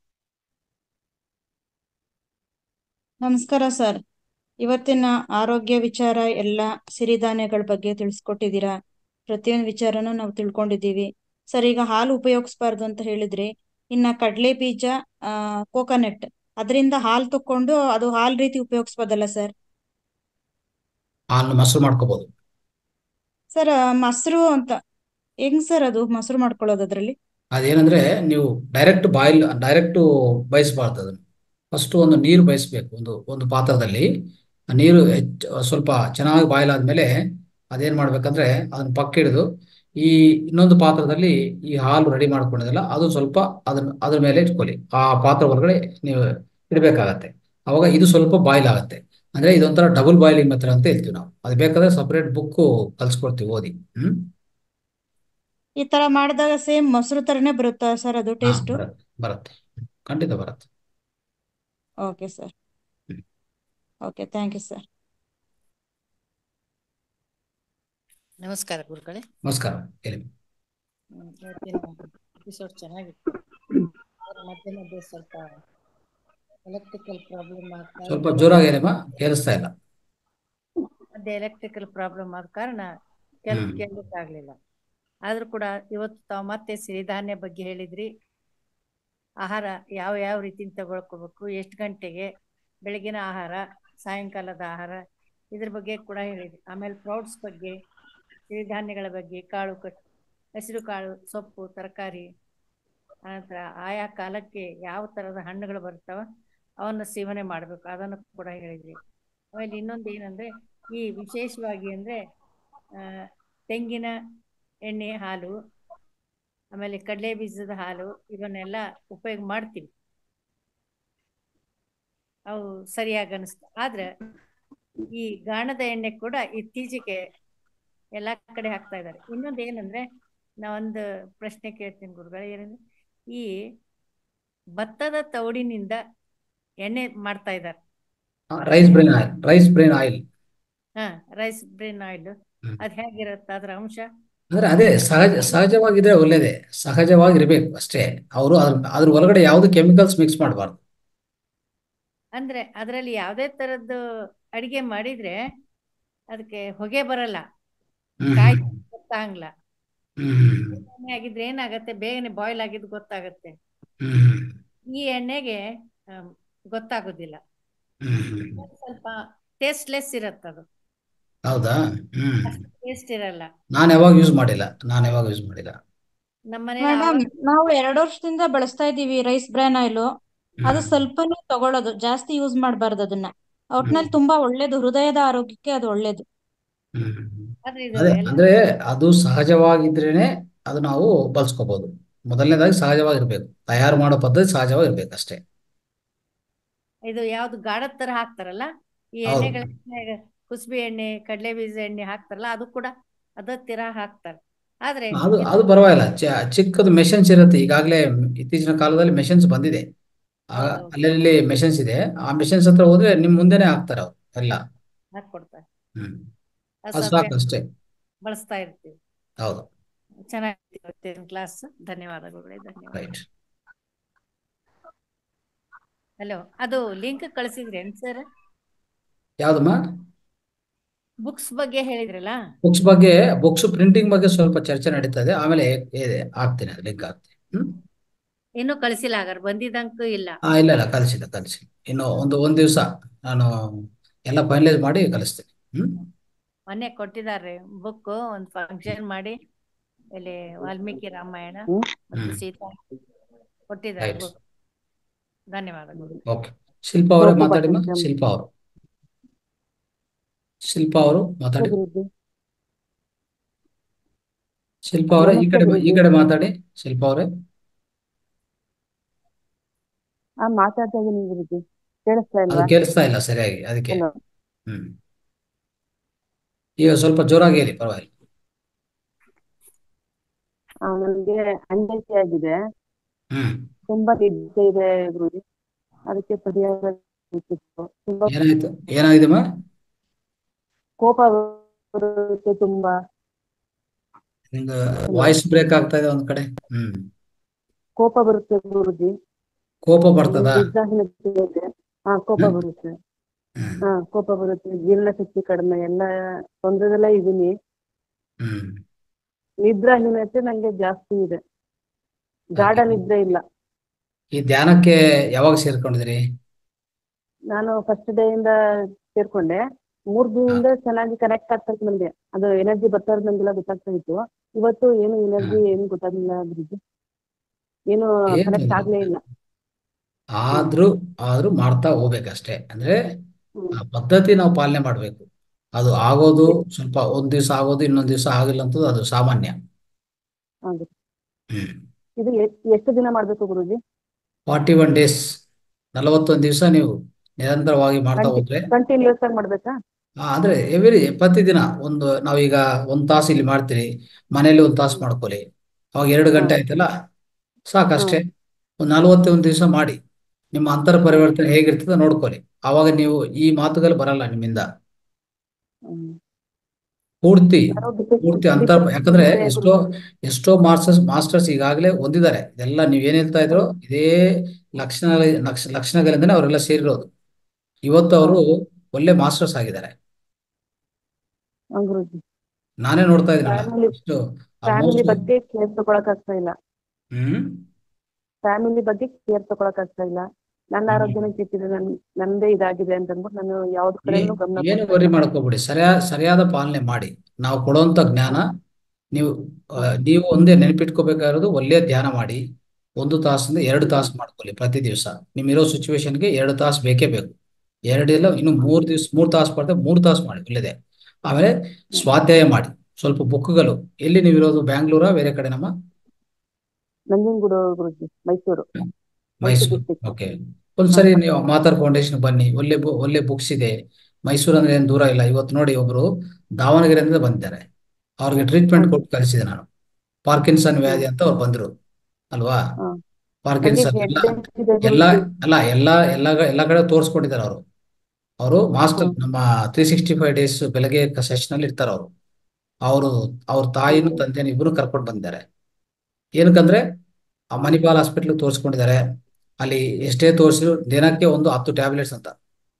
ನಮಸ್ಕಾರ ಸರ್ ಇವತ್ತಿನ ಆರೋಗ್ಯ ವಿಚಾರ ಎಲ್ಲ ಸಿರಿಧಾನ್ಯಗಳ ಬಗ್ಗೆ ತಿಳಿಸ್ಕೊಟ್ಟಿದ್ದೀರಾ ಪ್ರತಿಯೊಂದು ವಿಚಾರನೂ ನಾವು ತಿಳ್ಕೊಂಡಿದ್ದೀವಿ ಸರ್ ಈಗ ಹಾಲು ಉಪಯೋಗಿಸ್ಬಾರ್ದು ಅಂತ ಹೇಳಿದ್ರಿ ಇನ್ನ ಕಡಲೆ ಬೀಜ ಆ ಕೋಕೋನಟ್ ಅದರಿಂದ ಹಾಲು ತಕೊಂಡು ಅದು ಹಾಲ್ ರೀತಿ ಉಪಯೋಗಿಸ್ಬೋದಲ್ಲ ಸರ್ ಹಾಲು ಮೊಸರು ಮಾಡ್ಕೋಬಹುದು ಸರ್ ಮೊಸರು ಅಂತ ಹೆಂಗ್ ಸರ್ ಅದು ಮೊಸರು ಮಾಡ್ಕೊಳ್ಳೋದು ಅದ್ರಲ್ಲಿ ಅದೇನಂದ್ರೆ ನೀವು ಡೈರೆಕ್ಟ್ ಬಾಯ್ಲ್ ಡೈರೆಕ್ಟ್ ಬಯಸಬಾರ್ದು ಅದನ್ನು ಫಸ್ಟ್ ಒಂದು ನೀರು ಬಯಸ್ಬೇಕು ಒಂದು ಒಂದು ಪಾತ್ರದಲ್ಲಿ ಆ ನೀರು ಹೆಚ್ಚು ಸ್ವಲ್ಪ ಚೆನ್ನಾಗಿ ಬಾಯ್ಲ್ ಆದ್ಮೇಲೆ ಅದೇನ್ ಮಾಡ್ಬೇಕಂದ್ರೆ ಅದನ್ನ ಪಕ್ಕ ಹಿಡಿದು ಈ ಇನ್ನೊಂದು ಪಾತ್ರದಲ್ಲಿ ಈ ಹಾಲು ರೆಡಿ ಮಾಡ್ಕೊಂಡಿದ್ದಲ್ಲ ಅದು ಸ್ವಲ್ಪ ಅದನ್ನ ಅದ್ರ ಮೇಲೆ ಇಟ್ಕೊಳ್ಳಿ ಆ ಪಾತ್ರ ಒಳಗಡೆ ನೀವು ಇಡಬೇಕಾಗತ್ತೆ ಅವಾಗ ಇದು ಸ್ವಲ್ಪ ಬಾಯ್ಲ್ ಆಗುತ್ತೆ ಅಂದ್ರೆ ಇದೊಂಥರ ಡಬಲ್ ಬಾಯ್ಲಿಂಗ್ ಮೆಥಡ್ ಅಂತ ಹೇಳ್ತೀವಿ ನಾವು ಅದು ಬೇಕಾದ್ರೆ ಸಪರೇಟ್ ಬುಕ್ ಕಲ್ಸ್ಕೊಡ್ತೀವಿ ಓದಿ ಹ್ಮ್ ಈ ತರ ಮಾಡಿದಾಗ ಸೇಮ್ ಮೊಸರು ತರನೇ ಬರುತ್ತಾ ಸರ್ ಅದು ಹಾ ಟೇಸ್ಟ್ ಬರುತ್ತೆ ಬರುತ್ತೆ ಖಂಡಿತ ಬರುತ್ತೆ okay sir okay thank you sir ನಮಸ್ಕಾರ ಗುರುಗಳೇ ನಮಸ್ಕಾರ ಹೇಳಿ ಹ್ಮ್, ಇವತ್ತಿನ ಎಪಿಸೋಡ್ ಚೆನ್ನಾಗಿತ್ತು ಆದ್ರೆ ಮಧ್ಯೆ ಮಧ್ಯೆ ಸ್ವಲ್ಪ ಎಲೆಕ್ಟ್ರಿಕಲ್ ಪ್ರಾಬ್ಲಮ್ ಆಗ್ತಾ ಸ್ವಲ್ಪ ಇತ್ತು ಜೋರಾಗಿ ಹೇಳಿಮ್ಮ ಕೇಳಿಸ್ತಾ ಇಲ್ಲ ಮಧ್ಯೆ ಎಲೆಕ್ಟ್ರಿಕಲ್ ಪ್ರಾಬ್ಲಮ್ ಆದ ಕಾರಣ ಕೆಲ್ ಹ್ಮ್ ಕೇಳಲಿಕ್ಕಾಗ್ಲಿಲ್ಲ ಆದ್ರೂ ಕೂಡ ಇವತ್ತು ತಾವು ಮತ್ತೆ ಸಿರಿಧಾನ್ಯ ಬಗ್ಗೆ ಹೇಳಿದ್ರಿ ಆಹಾರ ಯಾವ ಯಾವ ರೀತಿ ತಗೊಳ್ಕೋಬೇಕು ಎಷ್ಟು ಗಂಟೆಗೆ ಬೆಳಗಿನ ಆಹಾರ ಸಾಯಂಕಾಲದ ಆಹಾರ ಇದ್ರ ಬಗ್ಗೆ ಕೂಡ ಹೇಳಿದ್ರಿ ಆಮೇಲೆ ಪ್ರೌಡ್ಸ್ ಬಗ್ಗೆ ಸಿರಿಧಾನ್ಯಗಳ ಬಗ್ಗೆ ಕಾಳು ಕಟ್ ಹಸಿರು ಕಾಳು ಸೊಪ್ಪು ತರಕಾರಿ ಆನಂತರ ಆಯಾ ಕಾಲಕ್ಕೆ ಯಾವ ಥರದ ಹಣ್ಣುಗಳು ಬರ್ತಾವ ಅವನ್ನ ಸೇವನೆ ಮಾಡಬೇಕು ಅದನ್ನು ಕೂಡ ಹೇಳಿದ್ರಿ ಆಮೇಲೆ ಇನ್ನೊಂದು ಏನಂದ್ರೆ ಈ ವಿಶೇಷವಾಗಿ ಅಂದ್ರೆ ಆ, ತೆಂಗಿನ ಎಣ್ಣೆ ಹಾಲು ಆಮೇಲೆ ಕಡಲೆ ಬೀಜದ ಹಾಲು ಇವನ್ನೆಲ್ಲ ಉಪಯೋಗ ಮಾಡ್ತೀವಿ ಅವು ಸರಿಯಾಗಿ ಅನಿಸ್ತು ಆದ್ರೆ ಈ ಗಾಣದ ಎಣ್ಣೆ ಕೂಡ ಇತ್ತೀಚೆಗೆ ಎಲ್ಲಾ ಕಡೆ ಹಾಕ್ತಾ ಇದ್ದಾರೆ ಇನ್ನೊಂದು ಏನಂದ್ರೆ ನಾವೊಂದು ಪ್ರಶ್ನೆ ಕೇಳ್ತೀನಿ ಗುರುಗಳೇ ಏನಂದ್ರೆ ಈ ಭತ್ತದ ತೌಡಿನಿಂದ ಎಣ್ಣೆ ಮಾಡ್ತಾ ಇದ್ದಾರೆ rice bran oil rice bran oil ಹಾ ರೈಸ್ ಬ್ರೇನ್ ಆಯಿಲ್ ಹ್ಮ್. ಅದ್ ಹೇಗಿರುತ್ತೆ ಅದ್ರ ಅಂಶ ಅಂದ್ರೆ ಅದೇ ಸಹಜ ಸಹಜವಾಗಿದ್ರೆ ಒಳ್ಳೇದೇ ಸಹಜವಾಗಿರ್ಬೇಕು ಅಷ್ಟೇ ಅವರು ಅದ್ರ ಅದ್ರ ಒಳಗಡೆ ಯಾವ್ದು ಕೆಮಿಕಲ್ಸ್ ಮಿಕ್ಸ್ ಮಾಡಬಾರ್ದು ಅಂದ್ರೆ ಅದರಲ್ಲಿ ಯಾವುದೇ ತರದ್ದು ಅಡಿಗೆ ಮಾಡಿದ್ರೆ ಅದಕ್ಕೆ ಹೊಗೆ ಬರಲ್ಲ ಹ್ಮ್ ಕಾಯಿ ಗೊತ್ತಾಗಲ್ಲ ಹ್ಮ್ ಹ್ಮ್ ಎಣ್ಣೆ ಆಗಿದ್ರೆ ಏನಾಗತ್ತೆ ಬೇಗನೆ ಬಾಯ್ಲ್ ಆಗಿದ್ದು ಗೊತ್ತಾಗತ್ತೆ ಹ್ಮ್ ಹ್ಮ್ ಈ ಎಣ್ಣೆಗೆ ಆಮ್, ಗೊತ್ತಾಗೋದಿಲ್ಲ ಹ್ಮ್ ಹ್ಮ್ ಹ್ಮ್. ಸ್ವಲ್ಪ ಟೇಸ್ಟ್ಲೆಸ್ ಇರತ್ತದು ಹೌದಾ ಹ್ಮ್ ಅಷ್ಟು ಟೇಸ್ಟ್ ಇರಲ್ಲ ನಾನು ಯಾವಾಗ ಯೂಸ್ ಮಾಡಿಲ್ಲ ನಾನು ಯಾವಾಗ ಯೂಸ್ ಮಾಡಿಲ್ಲ ನಮ್ಮ ಮನೇಲಿ ಮೇಡಮ್ ಆವಾಗ ನಾವು ಎರಡು ವರ್ಷದಿಂದ ಬಳಸ್ತಾ ಇದ್ದೀವಿ ರೈಸ್ ಬ್ರ್ಯಾನ್ ಆಯಿಲ್ ಅದು ಹ್ಮ್ ಸ್ವಲ್ಪನೇ ತಗೊಳ್ಳೋದು ಜಾಸ್ತಿ ಯೂಸ್ ಮಾಡಬಾರ್ದು ಅದನ್ನ ಹ್ಮ್ ಒಟ್ನಲ್ಲಿ ತುಂಬಾ ಒಳ್ಳೇದು ಹೃದಯದ ಆರೋಗ್ಯಕ್ಕೆ ಅದು ಒಳ್ಳೇದು ಹ್ಮ್ ಹ್ಮ್. ಆದ್ರೆ ಇದು ಅದೇ ಎಲ್ಲ ಅಂದ್ರೆ ಅದು ಸಹಜವಾಗಿದ್ರೇನೆ ಅದು ನಾವು ಬಳಸ್ಕೋಬಹುದು ಮೊದಲನೇದಾಗಿ ಸಹಜವಾಗಿರ್ಬೇಕು ತಯಾರು ಮಾಡೋ ಪದ್ಧತಿ ಸಹಜವಾಗಿರ್ಬೇಕು ಅಷ್ಟೇ ಇದು ಯಾವ್ದು ಗಾಢದ ತರ ಹಾಕ್ತಾರಲ್ಲ ಈ ಹೌದು ಎಣ್ಣೆಗಳ ಕುಸುಬೆ ಎಣ್ಣೆ ಕಡಲೆ ಬೀಜ ಎಣ್ಣೆ ಹಾಕ್ತಾರಲ್ಲ ಅದು ಕೂಡ ಅದ ತರ ಹಾಕ್ತಾರೆ ಆದ್ರೆ ಅದು ಇದು ಅದು ಪರವಾಗಿಲ್ಲ ಚ- ಚಿಕ್ಕದು ಮೆಷಿನ್ಸ್ ಇರುತ್ತೆ ಈಗಾಗಲೇ ಇತ್ತೀಚಿನ ಕಾಲದಲ್ಲಿ ಮೆಷಿನ್ಸ್ ಬಂದಿದೆ ಆ- ಹೌದೌದು ಅಲ್ಲಲ್ಲಿ ಮೆಷಿನ್ಸ್ ಇದೆ ಆ ಮೆಷಿನ್ಸ್ ಹತ್ರ ಹೋದ್ರೆ ನಿಮ್ ಮುಂದೆನೆ ಹಾಕ್ತಾರೆ ಅವ್ರು ಎಲ್ಲ ಹಾಕೊಡ್ತಾರೆ ಹ್ಮ್ ಅದು ಅದು ಸ್ವಲ್ಪ ಸಾಕು ಅಷ್ಟೇ ಬಳಸ್ತಾ ಇರ್ತೀವಿ ಹೌದು ಚೆನ್ನಾಗಿತ್ತು ಕ್ಲಾಸ್ ಧನ್ಯವಾದಗಳು ಧನ್ಯವಾದ ರೈಟ್ ಹಲೋ ಅದು ಲಿಂಕ್ ಕಳಿಸಿದ್ರಿ ಸರ್ ಯಾವ್ದಮ್ಮ ಬುಕ್ಸ್ ಬಗ್ಗೆ ಹೇಳಿದ್ರಲ್ಲ ಬುಕ್ಸ್ ಬಗ್ಗೆ ಬುಕ್ಸ್ ಪ್ರಿಂಟಿಂಗ್ ಬಗ್ಗೆ ಸ್ವಲ್ಪ ಚರ್ಚೆ ನಡೀತಾ ಇದೆ ಆಮೇಲೆ ಇದೆ ಹಾಕ್ತೀನಿ ಅದು ಲಿಂಕ್ ಹಾಕ್ತೀನಿ ಹ್ಮ್ ಇನ್ನೂ ಕಳಿಸಿಲ್ಲ ಹಾಗಾದ್ರೆ ಬಂದಿದ್ದಂತೂ ಇಲ್ಲ ಹಾ ಇಲ್ಲ ಇಲ್ಲ ಕಳಿಸಿಲ್ಲ ಕಳಿಸಿ ಇನ್ನು ಒಂದು ಒಂದ್ ದಿವಸ ನಾನು ಎಲ್ಲ ಫೈನಲೈಸ್ ಮಾಡಿ ಕಳಿಸ್ತೀನಿ ಹ್ಮ್ ಮೊನ್ನೆ ಕೊಟ್ಟಿದ್ದಾರೆ ಬುಕ್ ಒಂದು ಫಂಕ್ಷನ್ ಮಾಡಿ ಇಲ್ಲಿ ವಾಲ್ಮೀಕಿ ರಾಮಾಯಣ ಮತ್ತು ಹ್ಮ್ ಸೀತಾ ಕೊಟ್ಟಿದ್ದಾರೆ ರೈಟ್ ಬುಕ್ ಧನ್ಯವಾದಗಳು ಓಕೆ ಶಿಲ್ಪಾ ಅವರೇ ಗೋಪು ಮಾತಾಡಿಮ್ಮ ಭಟ್ಟಾಚಾರ್ಯ ಶಿಲ್ಪಾ ಅವರು ಶಿಲ್ಪಾ ಅವರು ಮಾತಾಡಿ ಅಭಿವೃದ್ಧಿ ಶಿಲ್ಪಾ ಅವರೇ ಈ ನಮಸ್ತೆ ಕಡೆ ಈ ಗುರುಜಿ ಕಡೆ ಮಾತಾಡಿ ಶಿಲ್ಪಾ ಅವರೇ ಆ ಮಾತಾಡ್ತಾ ಇದೀನಿ ಗುರುಜಿ ಕೇಳಿಸ್ತಾ ಅದು ಇಲ್ವಾ ಕೇಳಿಸ್ತಾ ಇಲ್ಲ ಸರಿಯಾಗಿ ಅದಕ್ಕೆ ಹಲೋ ಹ್ಮ್ ಈಗ ಸ್ವಲ್ಪ ಜೋರಾಗಿ ಹೇಳಿ ಪರವಾಗಿಲ್ಲ ಆ, ನನಗೆ ಅಂಜೈಟಿ ಆಗಿದೆ ಹ್ಮ್ ತುಂಬಾ ನಿದ್ದೆ ಇದೆ ಗುರುಜಿ ಅದಕ್ಕೆ ಪರಿಹಾರ ಬೇಕಿತ್ತು ತುಂಬಾ ಏನಾಯ್ತು ಏನಾಗಿದೆಮ್ಮ ಕೋಪ ಬರುತ್ತೆ ತುಂಬಾ ನಿಮ್ದು ವಾಯ್ಸ್ ಬ್ರೇಕ್ ಆಗ್ತಾ ಇದೆ ಒಂದ್ ಕಡೆ ಹ್ಮ್ ಕೋಪ ಬರುತ್ತೆ ಗುರುಜಿ ಕೋಪ ಬರ್ತದ ನಿದ್ರಾಹೀನತೆ ಇದೆ ಹಾ ಕೋಪ ಹ್ಮ್. ಬರುತ್ತೆ ಹ್ಮ್ ಹಾ ಕೋಪ ಬರುತ್ತೆ ಜೀರ್ಣಶಕ್ತಿ ಕಡಿಮೆ ಎಲ್ಲ ತೊಂದರೆದಲ್ಲೇ ಇದೀನಿ ಹ್ಮ್ ನಿದ್ರಾಹೀನತೆ ನಂಗೆ ಜಾಸ್ತಿ ಇದೆ ಗಾಢ Okay. ನಿದ್ರೆ ಇಲ್ಲ ಈ ಧ್ಯಾನಕ್ಕೆ ಯಾವಾಗ ಸೇರ್ಕೊಂಡಿದ್ರಿ ನಾನು ಫಸ್ಟ್ ಡೇ ಇಂದ ಸೇರ್ಕೊಂಡೆ ಮೂರ್ ದಿನದಿಂದ ಚೆನ್ನಾಗಿ ಕನೆಕ್ಟ್ ಆಗ್ತಾ ಇತ್ತು ನಮ್ಗೆ ಅದು ಎನರ್ಜಿ ಬರ್ತಾ ಇರೋದು ನಮ್ಗೆಲ್ಲ ಗೊತ್ತಾಗ್ತಾ ಇತ್ತು ಇವತ್ತು ಏನು ಎನರ್ಜಿ ಏನು ಗೊತ್ತಾಗ್ಲಿಲ್ಲ ಗುರುಜಿ ಏನು ಏನ್ ಕನೆಕ್ಟ್ ತೊಂದ್ರೆ ಆಗ್ಲೇ ಇಲ್ಲ ಆದ್ರೂ ಆದ್ರೂ ಮಾಡ್ತಾ ಹೋಗ್ಬೇಕಷ್ಟೇ ಅಂದ್ರೆ ಹ್ಮ್. ಆ ಪದ್ಧತಿ ನಾವು ಪಾಲನೆ ಮಾಡ್ಬೇಕು ಅದು ಆಗೋದು ಸ್ವಲ್ಪ ಒಂದ್ ದಿವಸ ಆಗೋದು ಇನ್ನೊಂದ್ ದಿವಸ ಆಗಿಲ್ಲ ಅಂತದ್ದು ಅದು ಸಾಮಾನ್ಯ ಹೌದು ಹ್ಮ್ ಇದು ಎ- ಎಷ್ಟು ದಿನ ಮಾಡ್ಬೇಕು ಗುರುಜಿ ಫಾರ್ಟಿ ಒನ್ ಡೇಸ್ ನಲವತ್ತೊಂದು ದಿವಸ ನೀವು ನಿರಂತರವಾಗಿ ಮಾಡ್ತಾ ಹೋದ್ರೆ ಕಂಟಿನ್ಯೂಸ್ ಆಗಿ ಮಾಡ್ಬೇಕಾ ಆ, ಅಂದ್ರೆ ಎವ್ರಿ ಪ್ರತಿದಿನ ಒಂದು ನಾವೀಗ ಒಂದ್ ತಾಸು ಇಲ್ಲಿ ಮಾಡ್ತೀರಿ ಮನೇಲಿ ಒಂದ್ ತಾಸು ಮಾಡ್ಕೊಳ್ಳಿ ಅವಾಗ ಎರಡು ಗಂಟೆ ಆಯ್ತಲ್ಲ ಸಾಕಷ್ಟೇ ಒಂದು ನಲವತ್ತೊಂದು ದಿವಸ ಮಾಡಿ ನಿಮ್ಮ ಅಂತರ ಪರಿವರ್ತನೆ ಹೇಗಿರ್ತದೆ ನೋಡ್ಕೊಳ್ಳಿ ಅವಾಗ ನೀವು ಈ ಮಾತುಗಳು ಬರಲ್ಲ ನಿಮ್ಮಿಂದ ಹ್ಮ್. ಪೂರ್ತಿ ಯಾರೋ ಡಿಪ್ರೆಷನ್ ಪೂರ್ತಿ ಅಂತರ ಯಾಕಂದ್ರೆ ಇದೆ ಎಷ್ಟೋ ಗುರುಜಿ. ಎಷ್ಟೋ ಮಾಸ್ಟರ್ಸ್ ಮಾಸ್ಟರ್ಸ್ ಈಗಾಗಲೇ ಹೊಂದಿದ್ದಾರೆ ಇದೆಲ್ಲ ನೀವ್ ಏನ್ ಹೇಳ್ತಾ ಇದ್ರು ಇದೇ ಲಕ್ಷಣ ಲಕ್ಷ ಲಕ್ಷಣಗಳಿಂದನೇ ಅವರೆಲ್ಲ ಸೇರಿರೋದು ಇವತ್ತು ಅವರು ಒಳ್ಳೆ ಮಾಸ್ಟರ್ಸ್ ಆಗಿದ್ದಾರೆ ಹಾ, ಗುರುಜಿ ನಾನೇ ನೋಡ್ತಾ ಇದ್ದೀನಲ್ಲ ಫ್ಯಾಮಿಲಿ ಎಷ್ಟು ಫ್ಯಾಮಿಲಿ ಆಲ್ಮೋಸ್ಟ್ ಬಗ್ಗೆ ಕೇರ್ ತಗೊಳಕ್ ಆಗ್ತಾ ಇಲ್ಲ ಹ್ಮ್ ಫ್ಯಾಮಿಲಿ ಬಗ್ಗೆ ಕೇರ್ ತಗೊಳಕ್ ಆಗ್ತಾ ಇಲ್ಲ ನನ್ನ ಹ್ಮ್. ಆರೋಗ್ಯನೂ ಕೆಟ್ಟಿದೆ ನನ್ ನಂದೇ ಇದಾಗಿದೆ ಅಂತ ಅಂದ್ಬಿಟ್ಟು ನಾನು ಯಾವ್ದ್ ಕಡೆನೂ ಗಮನ ಏನು ಕೊಡ್ತಾ ವರಿ ಇಲ್ಲ ಮಾಡ್ಕೋಬಿಡಿ ಸರಿಯಾದ ಸರಿಯಾದ ಪಾಲನೆ ಮಾಡಿ ನಾವು ಕೊಡುವಂತ ಜ್ಞಾನ ನೀವು ಆ, ನೀವು ಒಂದೇ ನೆನಪಿಟ್ಕೋಬೇಕಾಗಿರೋದು ಒಳ್ಳೆಯ ಧ್ಯಾನ ಮಾಡಿ ಒಂದು ತಾಸಿಂದ ಎರಡು ತಾಸು ಮಾಡ್ಕೊಳ್ಳಿ ಪ್ರತಿ ದಿವಸ ನಿಮ್ಮಿರೋ ಸಿಚುವೇಶನ್ಗೆ ಎರಡು ತಾಸು ಬೇಕೇ ಬೇಕು ಎರಡಿಲ್ಲ ಇನ್ನು ಮೂರು ದಿವಸ ಮೂರು ತಾಸು ಬರ್ತದೆ ಮೂರು ತಾಸು ಮಾಡಿ ಒಳ್ಳೆದೆ ಆಮೇಲೆ ಸ್ವಾಧ್ಯಾಯ ಮಾಡಿ ಸ್ವಲ್ಪ ಬುಕ್ಗಳು ಎಲ್ಲಿ ನೀವು ಇರೋದು ಬ್ಯಾಂಗ್ಳೂರಾ ಬೇರೆ ಕಡೆ ನಮ್ಮ ನಂಜನಗೂಡು ಗುರುಜಿ ಮೈಸೂರು ಮೈಸೂರು district. ಓಕೆ ಒಂದ್ಸರಿ ನೀವು ಮಾತಾರ್ ಫೌಂಡೇಶನ್ ಬನ್ನಿ ಒಳ್ಳೆ ಬು- ಒಳ್ಳೆ ಬುಕ್ಸ್ ಇದೆ ಮೈಸೂರು ಅಂದ್ರೆ ಏನು ದೂರ ಇಲ್ಲ ಇವತ್ತು ನೋಡಿ ಒಬ್ರು ದಾವಣಗೆರೆಯಿಂದ ಬಂದಿದ್ದಾರೆ ಅವ್ರಿಗೆ ಟ್ರೀಟ್ಮೆಂಟ್ ಕೊಟ್ಟು ಕಳಿಸಿದೆ ನಾನು ಪಾರ್ಕಿನ್ಸನ್ ವ್ಯಾಧಿ ಅಂತ ಅವ್ರು ಬಂದ್ರು ಅಲ್ವಾ ಹಾ. ಪಾರ್ಕಿನ್ಸನ್ ನಂಗೆ ಎಲ್ಲ headache ಇದೆ ಎಲ್ಲ ಗುರೂಜಿ. ಅಲ್ಲ ಎಲ್ಲ ಎಲ್ಲ ಎಲ್ಲ ಕಡೆ ತೋರಿಸ್ಕೊಂಡಿದ್ದಾರೆ ಅವರು ಅವರು ಮಾಸ್ಟರ್ ಹ್ಮ್. ನಮ್ಮ ತ್ರೀ ಸಿಕ್ಸ್ಟಿ ಫೈವ್ ಡೇಸ್ ಬೆಳಗ್ಗೆ ಸೆಷನ್ ಅಲ್ಲಿ ಇರ್ತಾರೆ ಅವರು ಅವರು ಅವ್ರ ತಾಯಿನೂ ಹ್ಮ್. ತಂದೆನೂ ಇಬ್ರು ಕರ್ಕೊಂಡು ಬಂದಿದ್ದಾರೆ ಏನಕ್ಕಂದ್ರೆ ಆ ಮಣಿಪಾಲ್ ಹಾಸ್ಪಿಟ್ಲ್ ತೋರಿಸ್ಕೊಂಡಿದ್ದಾರೆ ಅಲ್ಲಿ ಎಷ್ಟೇ ತೋರಿಸಿದ್ರು ದಿನಕ್ಕೆ ಒಂದು ಹತ್ತು ಟ್ಯಾಬ್ಲೆಟ್ಸ್ ಅಂತ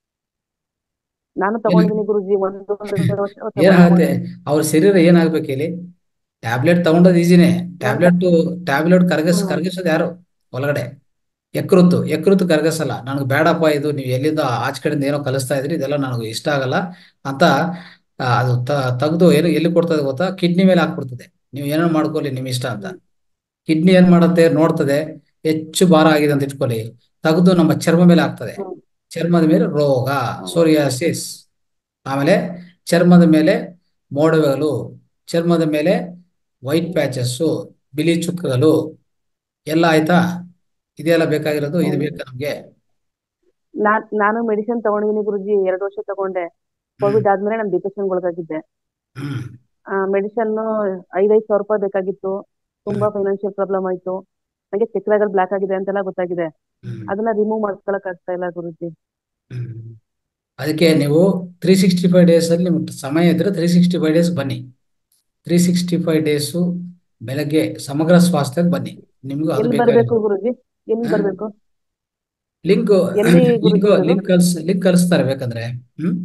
ನಾನು ತಗೊಂಡಿದ್ದೀನಿ ಗುರುಜಿ ಒಂದು ಒಂದೂವರೆ ವರ್ಷ ಏನಾಗುತ್ತೆ ತಗೊಂಡಿದ್ದೀನಿ. ಅವ್ರ ಶರೀರ ಏನಾಗ್ಬೇಕು ಹೇಳಿ ಟ್ಯಾಬ್ಲೆಟ್ ತಗೊಂಡೋದು ಈಸಿನೇ ಟ್ಯಾಬ್ಲೆಟ್ ಟ್ಯಾಬ್ಲೆಟ್ ಕರಗಿಸ್ ಹ್ಮ್. ಕರಗಿಸೋದು ಯಾರು ಒಳಗಡೆ ಯಕೃತ್ತು ಯಕೃತ್ತು ಕರಗಿಸಲ್ಲ ನನಗೆ ಬೇಡಪ್ಪ ಇದು ನೀವು ಎಲ್ಲಿಂದ ಆಚೆ ಕಡೆಯಿಂದ ಏನೋ ಕಲಿಸ್ತಾ ಇದ್ರಿ ಇದೆಲ್ಲ ನನಗೆ ಇಷ್ಟ ಆಗಲ್ಲ ಅಂತ ಆ, ಅದು ತೆಗೆದು ಏನು ಎಲ್ಲಿ ಕೊಡ್ತದೆ ಗೊತ್ತಾ ಕಿಡ್ನಿ ಮೇಲೆ ಹಾಕ್ಬಿಡ್ತದೆ ನೀವು ಏನೋ ಮಾಡ್ಕೊಳ್ಳಿ ನಿಮ್ ಇಷ್ಟ ಅಂತ ಕಿಡ್ನಿ ಏನ್ ಮಾಡುತ್ತೆ ನೋಡ್ತದೆ ಹೆಚ್ಚು ಭಾರ ಆಗಿದೆ ಅಂತ ಇಟ್ಕೊಳ್ಳಿ ತೆಗೆದು ನಮ್ಮ ಚರ್ಮ ಮೇಲೆ ಹಾಕ್ತದೆ ಹ್ಮ್. ಚರ್ಮದ ಮೇಲೆ ರೋಗ ಸೋರಿಯಾಸಿಸ್ ಆಮೇಲೆ ಚರ್ಮದ ಮೇಲೆ ಮೋಡವೆಗಳು ಚರ್ಮದ ಮೇಲೆ ವೈಟ್ ಪ್ಯಾಚಸ್ಸು ಬಿಳಿ ಚುಕ್ಕಗಳು ಎಲ್ಲ ಆಯ್ತಾ ಇದೆಲ್ಲ ಬೇಕಾಗಿರೋದು ಇದು ಬೇಕಾ ನಮ್ಗೆ ನಾನ್ ನಾನು ಮೆಡಿಸಿನ್ ತಗೊಂಡಿದ್ದೀನಿ ಗುರುಜಿ ಎರಡು ವರ್ಷ ತಗೊಂಡೆ ಕೋವಿಡ್ ಆದ್ಮೇಲೆ ನಾನು ಡಿಪ್ರೆಷನ್ ಒಳಗಾಗಿದ್ದೆ ಹ್ಮ್ ಆ ಮೆಡಿಸನ್ ಐದೈದು ಸಾವಿರ ರೂಪಾಯಿ ಬೇಕಾಗಿತ್ತು ತುಂಬಾ ಫೈನಾನ್ಷಿಯಲ್ ಪ್ರಾಬ್ಲಮ್ ಆಯ್ತು ನಂಗೆ ಚಕ್ರಗಳು ಬ್ಲಾಕ್ ಆಗಿದೆ ಅಂತೆಲ್ಲ ಗೊತ್ತಾಗಿದೆ ಹ್ಮ್ ಅದನ್ನ ರಿಮೂವ್ ಮಾಡ್ಕೊಳಕ್ ಆಗ್ತಾ ಇಲ್ಲ ಗುರುಜಿ ಹ್ಮ್. ಅದಕ್ಕೆ ನೀವು ತ್ರೀ ಸಿಕ್ಸ್ಟಿ ಫೈವ್ ಡೇಸ್ ಅಲ್ಲಿ ನಿಮ್ಗೆ ಸಮಯ ಇದ್ರೆ ತ್ರೀ ಸಿಕ್ಸ್ಟಿ ಫೈವ್ ಡೇಸ್ ಬನ್ನಿ ತ್ರೀ ಸಿಕ್ಸ್ಟಿ ಫೈವ್ ಡೇಸು ಬೆಳಗ್ಗೆ ಸಮಗ್ರ ಸ್ವಾಸ್ಥ್ಯಕ್ಕೆ ಬನ್ನಿ ನಿಮ್ಗೂ ಅದು ಎಲ್ಲಿ ಬೇಕಾಗಿರೋದು ಬರ್ಬೇಕು ಗುರುಜಿ ಎಲ್ಲಿ ಹಾ? ಬರ್ಬೇಕು ಲಿಂಕ್ ಎಲ್ಲಿ ಲಿಂಕ್ ಗುರುಜಿ ಅದು? ಲಿಂಕ್ ಕಳ್ಸ್ ಲಿಂಕ್ ಕಳಿಸ್ತಾರೆ ಬೇಕಂದ್ರೆ ಹ್ಮ್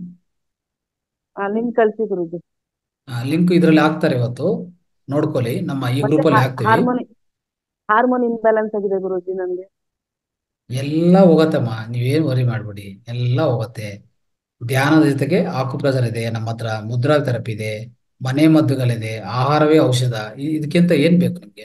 ಆ ಲಿಂಕ್ ಕಳ್ಸಿ ಗುರುಜಿ ಲಿಂಕ್ ಇದ್ರಲ್ಲಿ ಹಾಕ್ತಾರೆ ಇವತ್ತು ನೋಡ್ಕೊಳ್ಳಿ ನಮ್ಮ ಈ ಮತ್ತೆ ಗ್ರೂಪ್ ಅಲ್ಲಿ ಹಾಕ್ತೀವಿ ಹಾರ್ಮೋನ್ ಹಾರ್ಮೋನ್ ಇಂಬ್ಯಾಲೆನ್ಸ್ ಆಗಿದೆ ಗುರುಜಿ ನನ್ಗೆ ಎಲ್ಲ ಹೋಗತ್ತಮ್ಮ ನೀವೇನು ವರಿ ಮಾಡ್ಬೇಡಿ ಎಲ್ಲ ಹೋಗತ್ತೆ ಧ್ಯಾನದ ಜೊತೆಗೆ ಆಕುಪ್ರೆಷರ್ ಇದೆ ನಮ್ಮ ಹತ್ರ ಮುದ್ರಾ ಥೆರಪಿ ಇದೆ ಮನೆ ಮದ್ದುಗಳಿದೆ ಆಹಾರವೇ ಔಷಧ ಇ- ಇದಕ್ಕಿಂತ ಏನ್ ಬೇಕು ನಿಮ್ಗೆ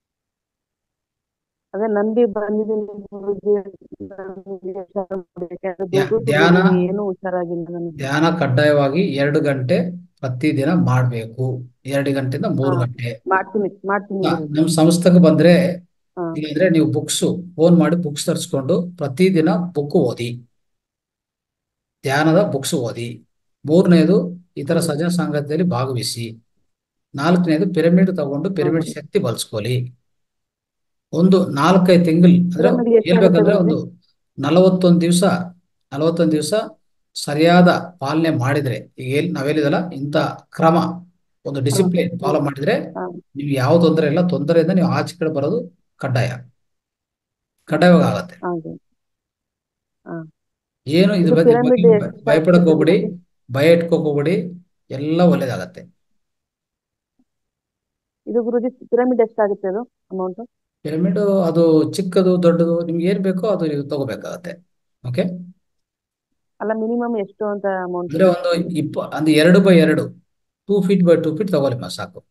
ಅದೇ ನಂಬಿ ಬಂದಿದ್ದೀನಿ ಗುರುಜಿ ನನ್ಗೆ ಹುಷಾರ್ ಮಾಡ್ಬೇಕು. ಯಾಕಂದ್ರೆ ಧ್ಯ- ದುಡ್ಡು ಧ್ಯಾನ ಕೊಟ್ಟಿದ್ದೀನಿ, ಏನೂ ಹುಷಾರಾಗಿಲ್ಲ ನನಗೆ ಧ್ಯಾನ ಕಡ್ಡಾಯವಾಗಿ ಎರಡು ಗಂಟೆ ಪ್ರತಿದಿನ ಮಾಡ್ಬೇಕು ಎರಡು ಗಂಟೆಯಿಂದ ಮೂರು ಹಾ. ಗಂಟೆ ಮಾಡ್ತೀನಿ ಮಾಡ್ತೀನಿ ನ- ಗುರುಜಿ ನಮ್ ಸಂಸ್ಥೆಗೆ ಬಂದ್ರೆ ಹಾ. ಇಲ್ಲಾಂದ್ರೆ ನೀವು ಬುಕ್ಸ್ ಫೋನ್ ಮಾಡಿ ಬುಕ್ಸ್ ತರಿಸ್ಕೊಂಡು ಪ್ರತಿದಿನ ಬುಕ್ ಓದಿ ಧ್ಯಾನದ ಬುಕ್ಸ್ ಓದಿ ಮೂರನೇದು ಈ ತರ ಸಜಾ ಸಂಗತಿಯಲ್ಲಿ ಭಾಗವಹಿಸಿ ನಾಲ್ಕನೇದು ಪಿರಮಿಡ್ ತಗೊಂಡು ಪಿರಮಿಡ್ ಹೌದು. ಶಕ್ತಿ ಬಳಸ್ಕೊಳ್ಳಿ ಒಂದು ನಾಲ್ಕೈದು ತಿಂಗಳು ಅಂದ್ರೆ ಪಿರಮಿಡ್ಗೆ ಎಷ್ಟಾಗುತ್ತೆ ಹೇಳ್ಬೇಕಂದ್ರೆ ಗುರೂಜಿ? ಒಂದು ನಲವತ್ತೊಂದು ದಿವಸ ನಲವತ್ತೊಂದು ದಿವಸ ಸರಿಯಾದ ಪಾಲನೆ ಮಾಡಿದ್ರೆ ಈಗ ಏನ್ ನಾವೇಳಿದಲ್ಲ ಇಂಥ ಕ್ರಮ ಒಂದು ಡಿಸಿಪ್ಲಿನ್ ಫಾಲೋ ಮಾಡಿದ್ರೆ ಹಾ. ನಿಮ್ಗೆ ಯಾವ ತೊಂದರೆ ಇಲ್ಲ ತೊಂದರೆಯಿಂದ ನೀವು ಆಚೆ ಕಡೆ ಬರೋದು ಕಡ್ಡಾಯ ಕಡ್ಡಾಯವಾಗಿ ಆಗತ್ತೆ ಹೌದು ಏನು ಇದ್ರ ಇದು ಬಗ್ಗೆ ಪಿರಮಿಡ್ ಬಗ್ಗೆ ಎಷ್ಟು ಭಯಪಡಕ್ ಆಗ್ತದೆ ಹೋಗ್ಬಿಡಿ ಗುರೂಜಿ? ಭಯ ಇಟ್ಕೋಕ್ ಹೋಗ್ಬಿಡಿ ಎಲ್ಲ ಒಳ್ಳೇದಾಗತ್ತೆ ಇದು ಗುರುಜಿ ಪಿರಮಿಡ್ ಎಷ್ಟಾಗುತ್ತೆ ಅದು ಅಮೌಂಟ್ ಪಿರಮಿಡ್ ಅದು ಚಿಕ್ಕದು ದೊಡ್ಡದು ನಿಮ್ಗೆ ಏನ್ ಬೇಕೋ ಅದು ನೀವು ತಗೋಬೇಕಾಗತ್ತೆ ಓಕೆ ಅಲ್ಲ ಮಿನಿಮಮ್ ಎಷ್ಟು ಅಂತ ಅಮೌಂಟ್ ಅಂದ್ರೆ ಒಂದು ಇಪ್ಪ ಅಂದ್ರೆ ಎರಡು ಬೈ ಎರಡು two feet by two feet ತಗೊಳ್ಳಿ ಮಾ ಸಾಕು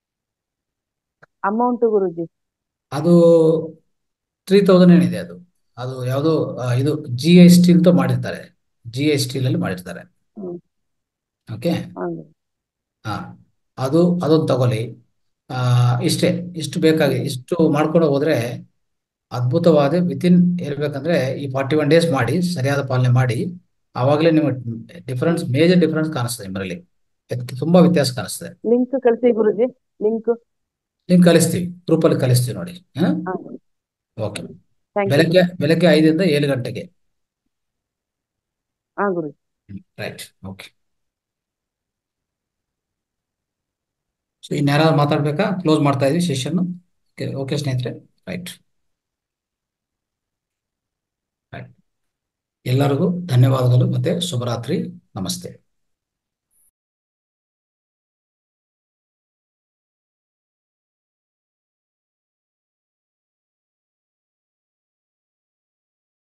ಅಮೌಂಟ್ ಗುರುಜಿ ಅದು ತ್ರೀ ತೌಸಂಡ್ ಏನಿದೆ ಅದು ಅದು ಯಾವುದು ಇದು ಜಿ ಐ ಸ್ಟೀಲ್ తో ಮಾಡಿರ್ತಾರೆ ಜಿ ಐ ಸ್ಟೀಲ್ ಅಲ್ಲಿ ಮಾಡಿರ್ತಾರೆ ಹ್ಮ್ ಓಕೆ ಹೌದು ಹಾ ಅದು ಅದೊಂದು ತಗೊಳ್ಳಿ ಆ ಇಷ್ಟೇ ಇಷ್ಟು ಬೇಕಾಗಿ ಇಷ್ಟು ಮಾಡ್ಕೊಂಡು ಹೋದ್ರೆ ಅದ್ಭುತವಾದ ವಿತಿನ್ ಹೇಳ್ಬೇಕಂದ್ರೆ ಈ ಫಾರ್ಟಿ ಒನ್ ಡೇಸ್ ಮಾಡಿ ಸರಿಯಾದ ಪಾಲನೆ ಮಾಡಿ ಆವಾಗಲೇ ನಿಮಗೆ ಡಿಫರೆನ್ಸ್ ಮೇಜರ್ ಡಿಫರೆನ್ಸ್ ಕಾಣಿಸ್ತದೆ ನಿಮ್ಮಲ್ಲಿ ತುಂಬಾ ವ್ಯತ್ಯಾಸ ಕಾಣಿಸ್ತದೆ ಲಿಂಕ್ ಕಳಿಸಿ ಗುರುಜಿ ಲಿಂಕ್ ಲಿಂಕ್ ಕಳಿಸ್ತೀವಿ ಗ್ರೂಪಲ್ಲಿ ಕಳಿಸ್ತೀವಿ ನೋಡಿ ಹಾ ಓಕೆ ಥ್ಯಾಂಕ್ ಯು ಬೆಳಗ್ಗೆ ಬೆಳಗ್ಗೆ ಐದರಿಂದ ಏಳು ಗಂಟೆಗೆ ಹಾ ಗುರುಜಿ ರೈಟ್ ಓಕೆ ಸೊ ಇನ್ಯಾರು ಮಾತಾಡ್ಬೇಕಾ ಕ್ಲೋಸ್ ಮಾಡ್ತಾ ಇದೀವಿ ಸೆಷನ್ ಓಕೆ ಸ್ನೇಹಿತರೆ ರೈಟ್ ರೈಟ್ ಎಲ್ಲರಿಗೂ ಧನ್ಯವಾದಗಳು ಮತ್ತೆ ಶುಭರಾತ್ರಿ ನಮಸ್ತೆ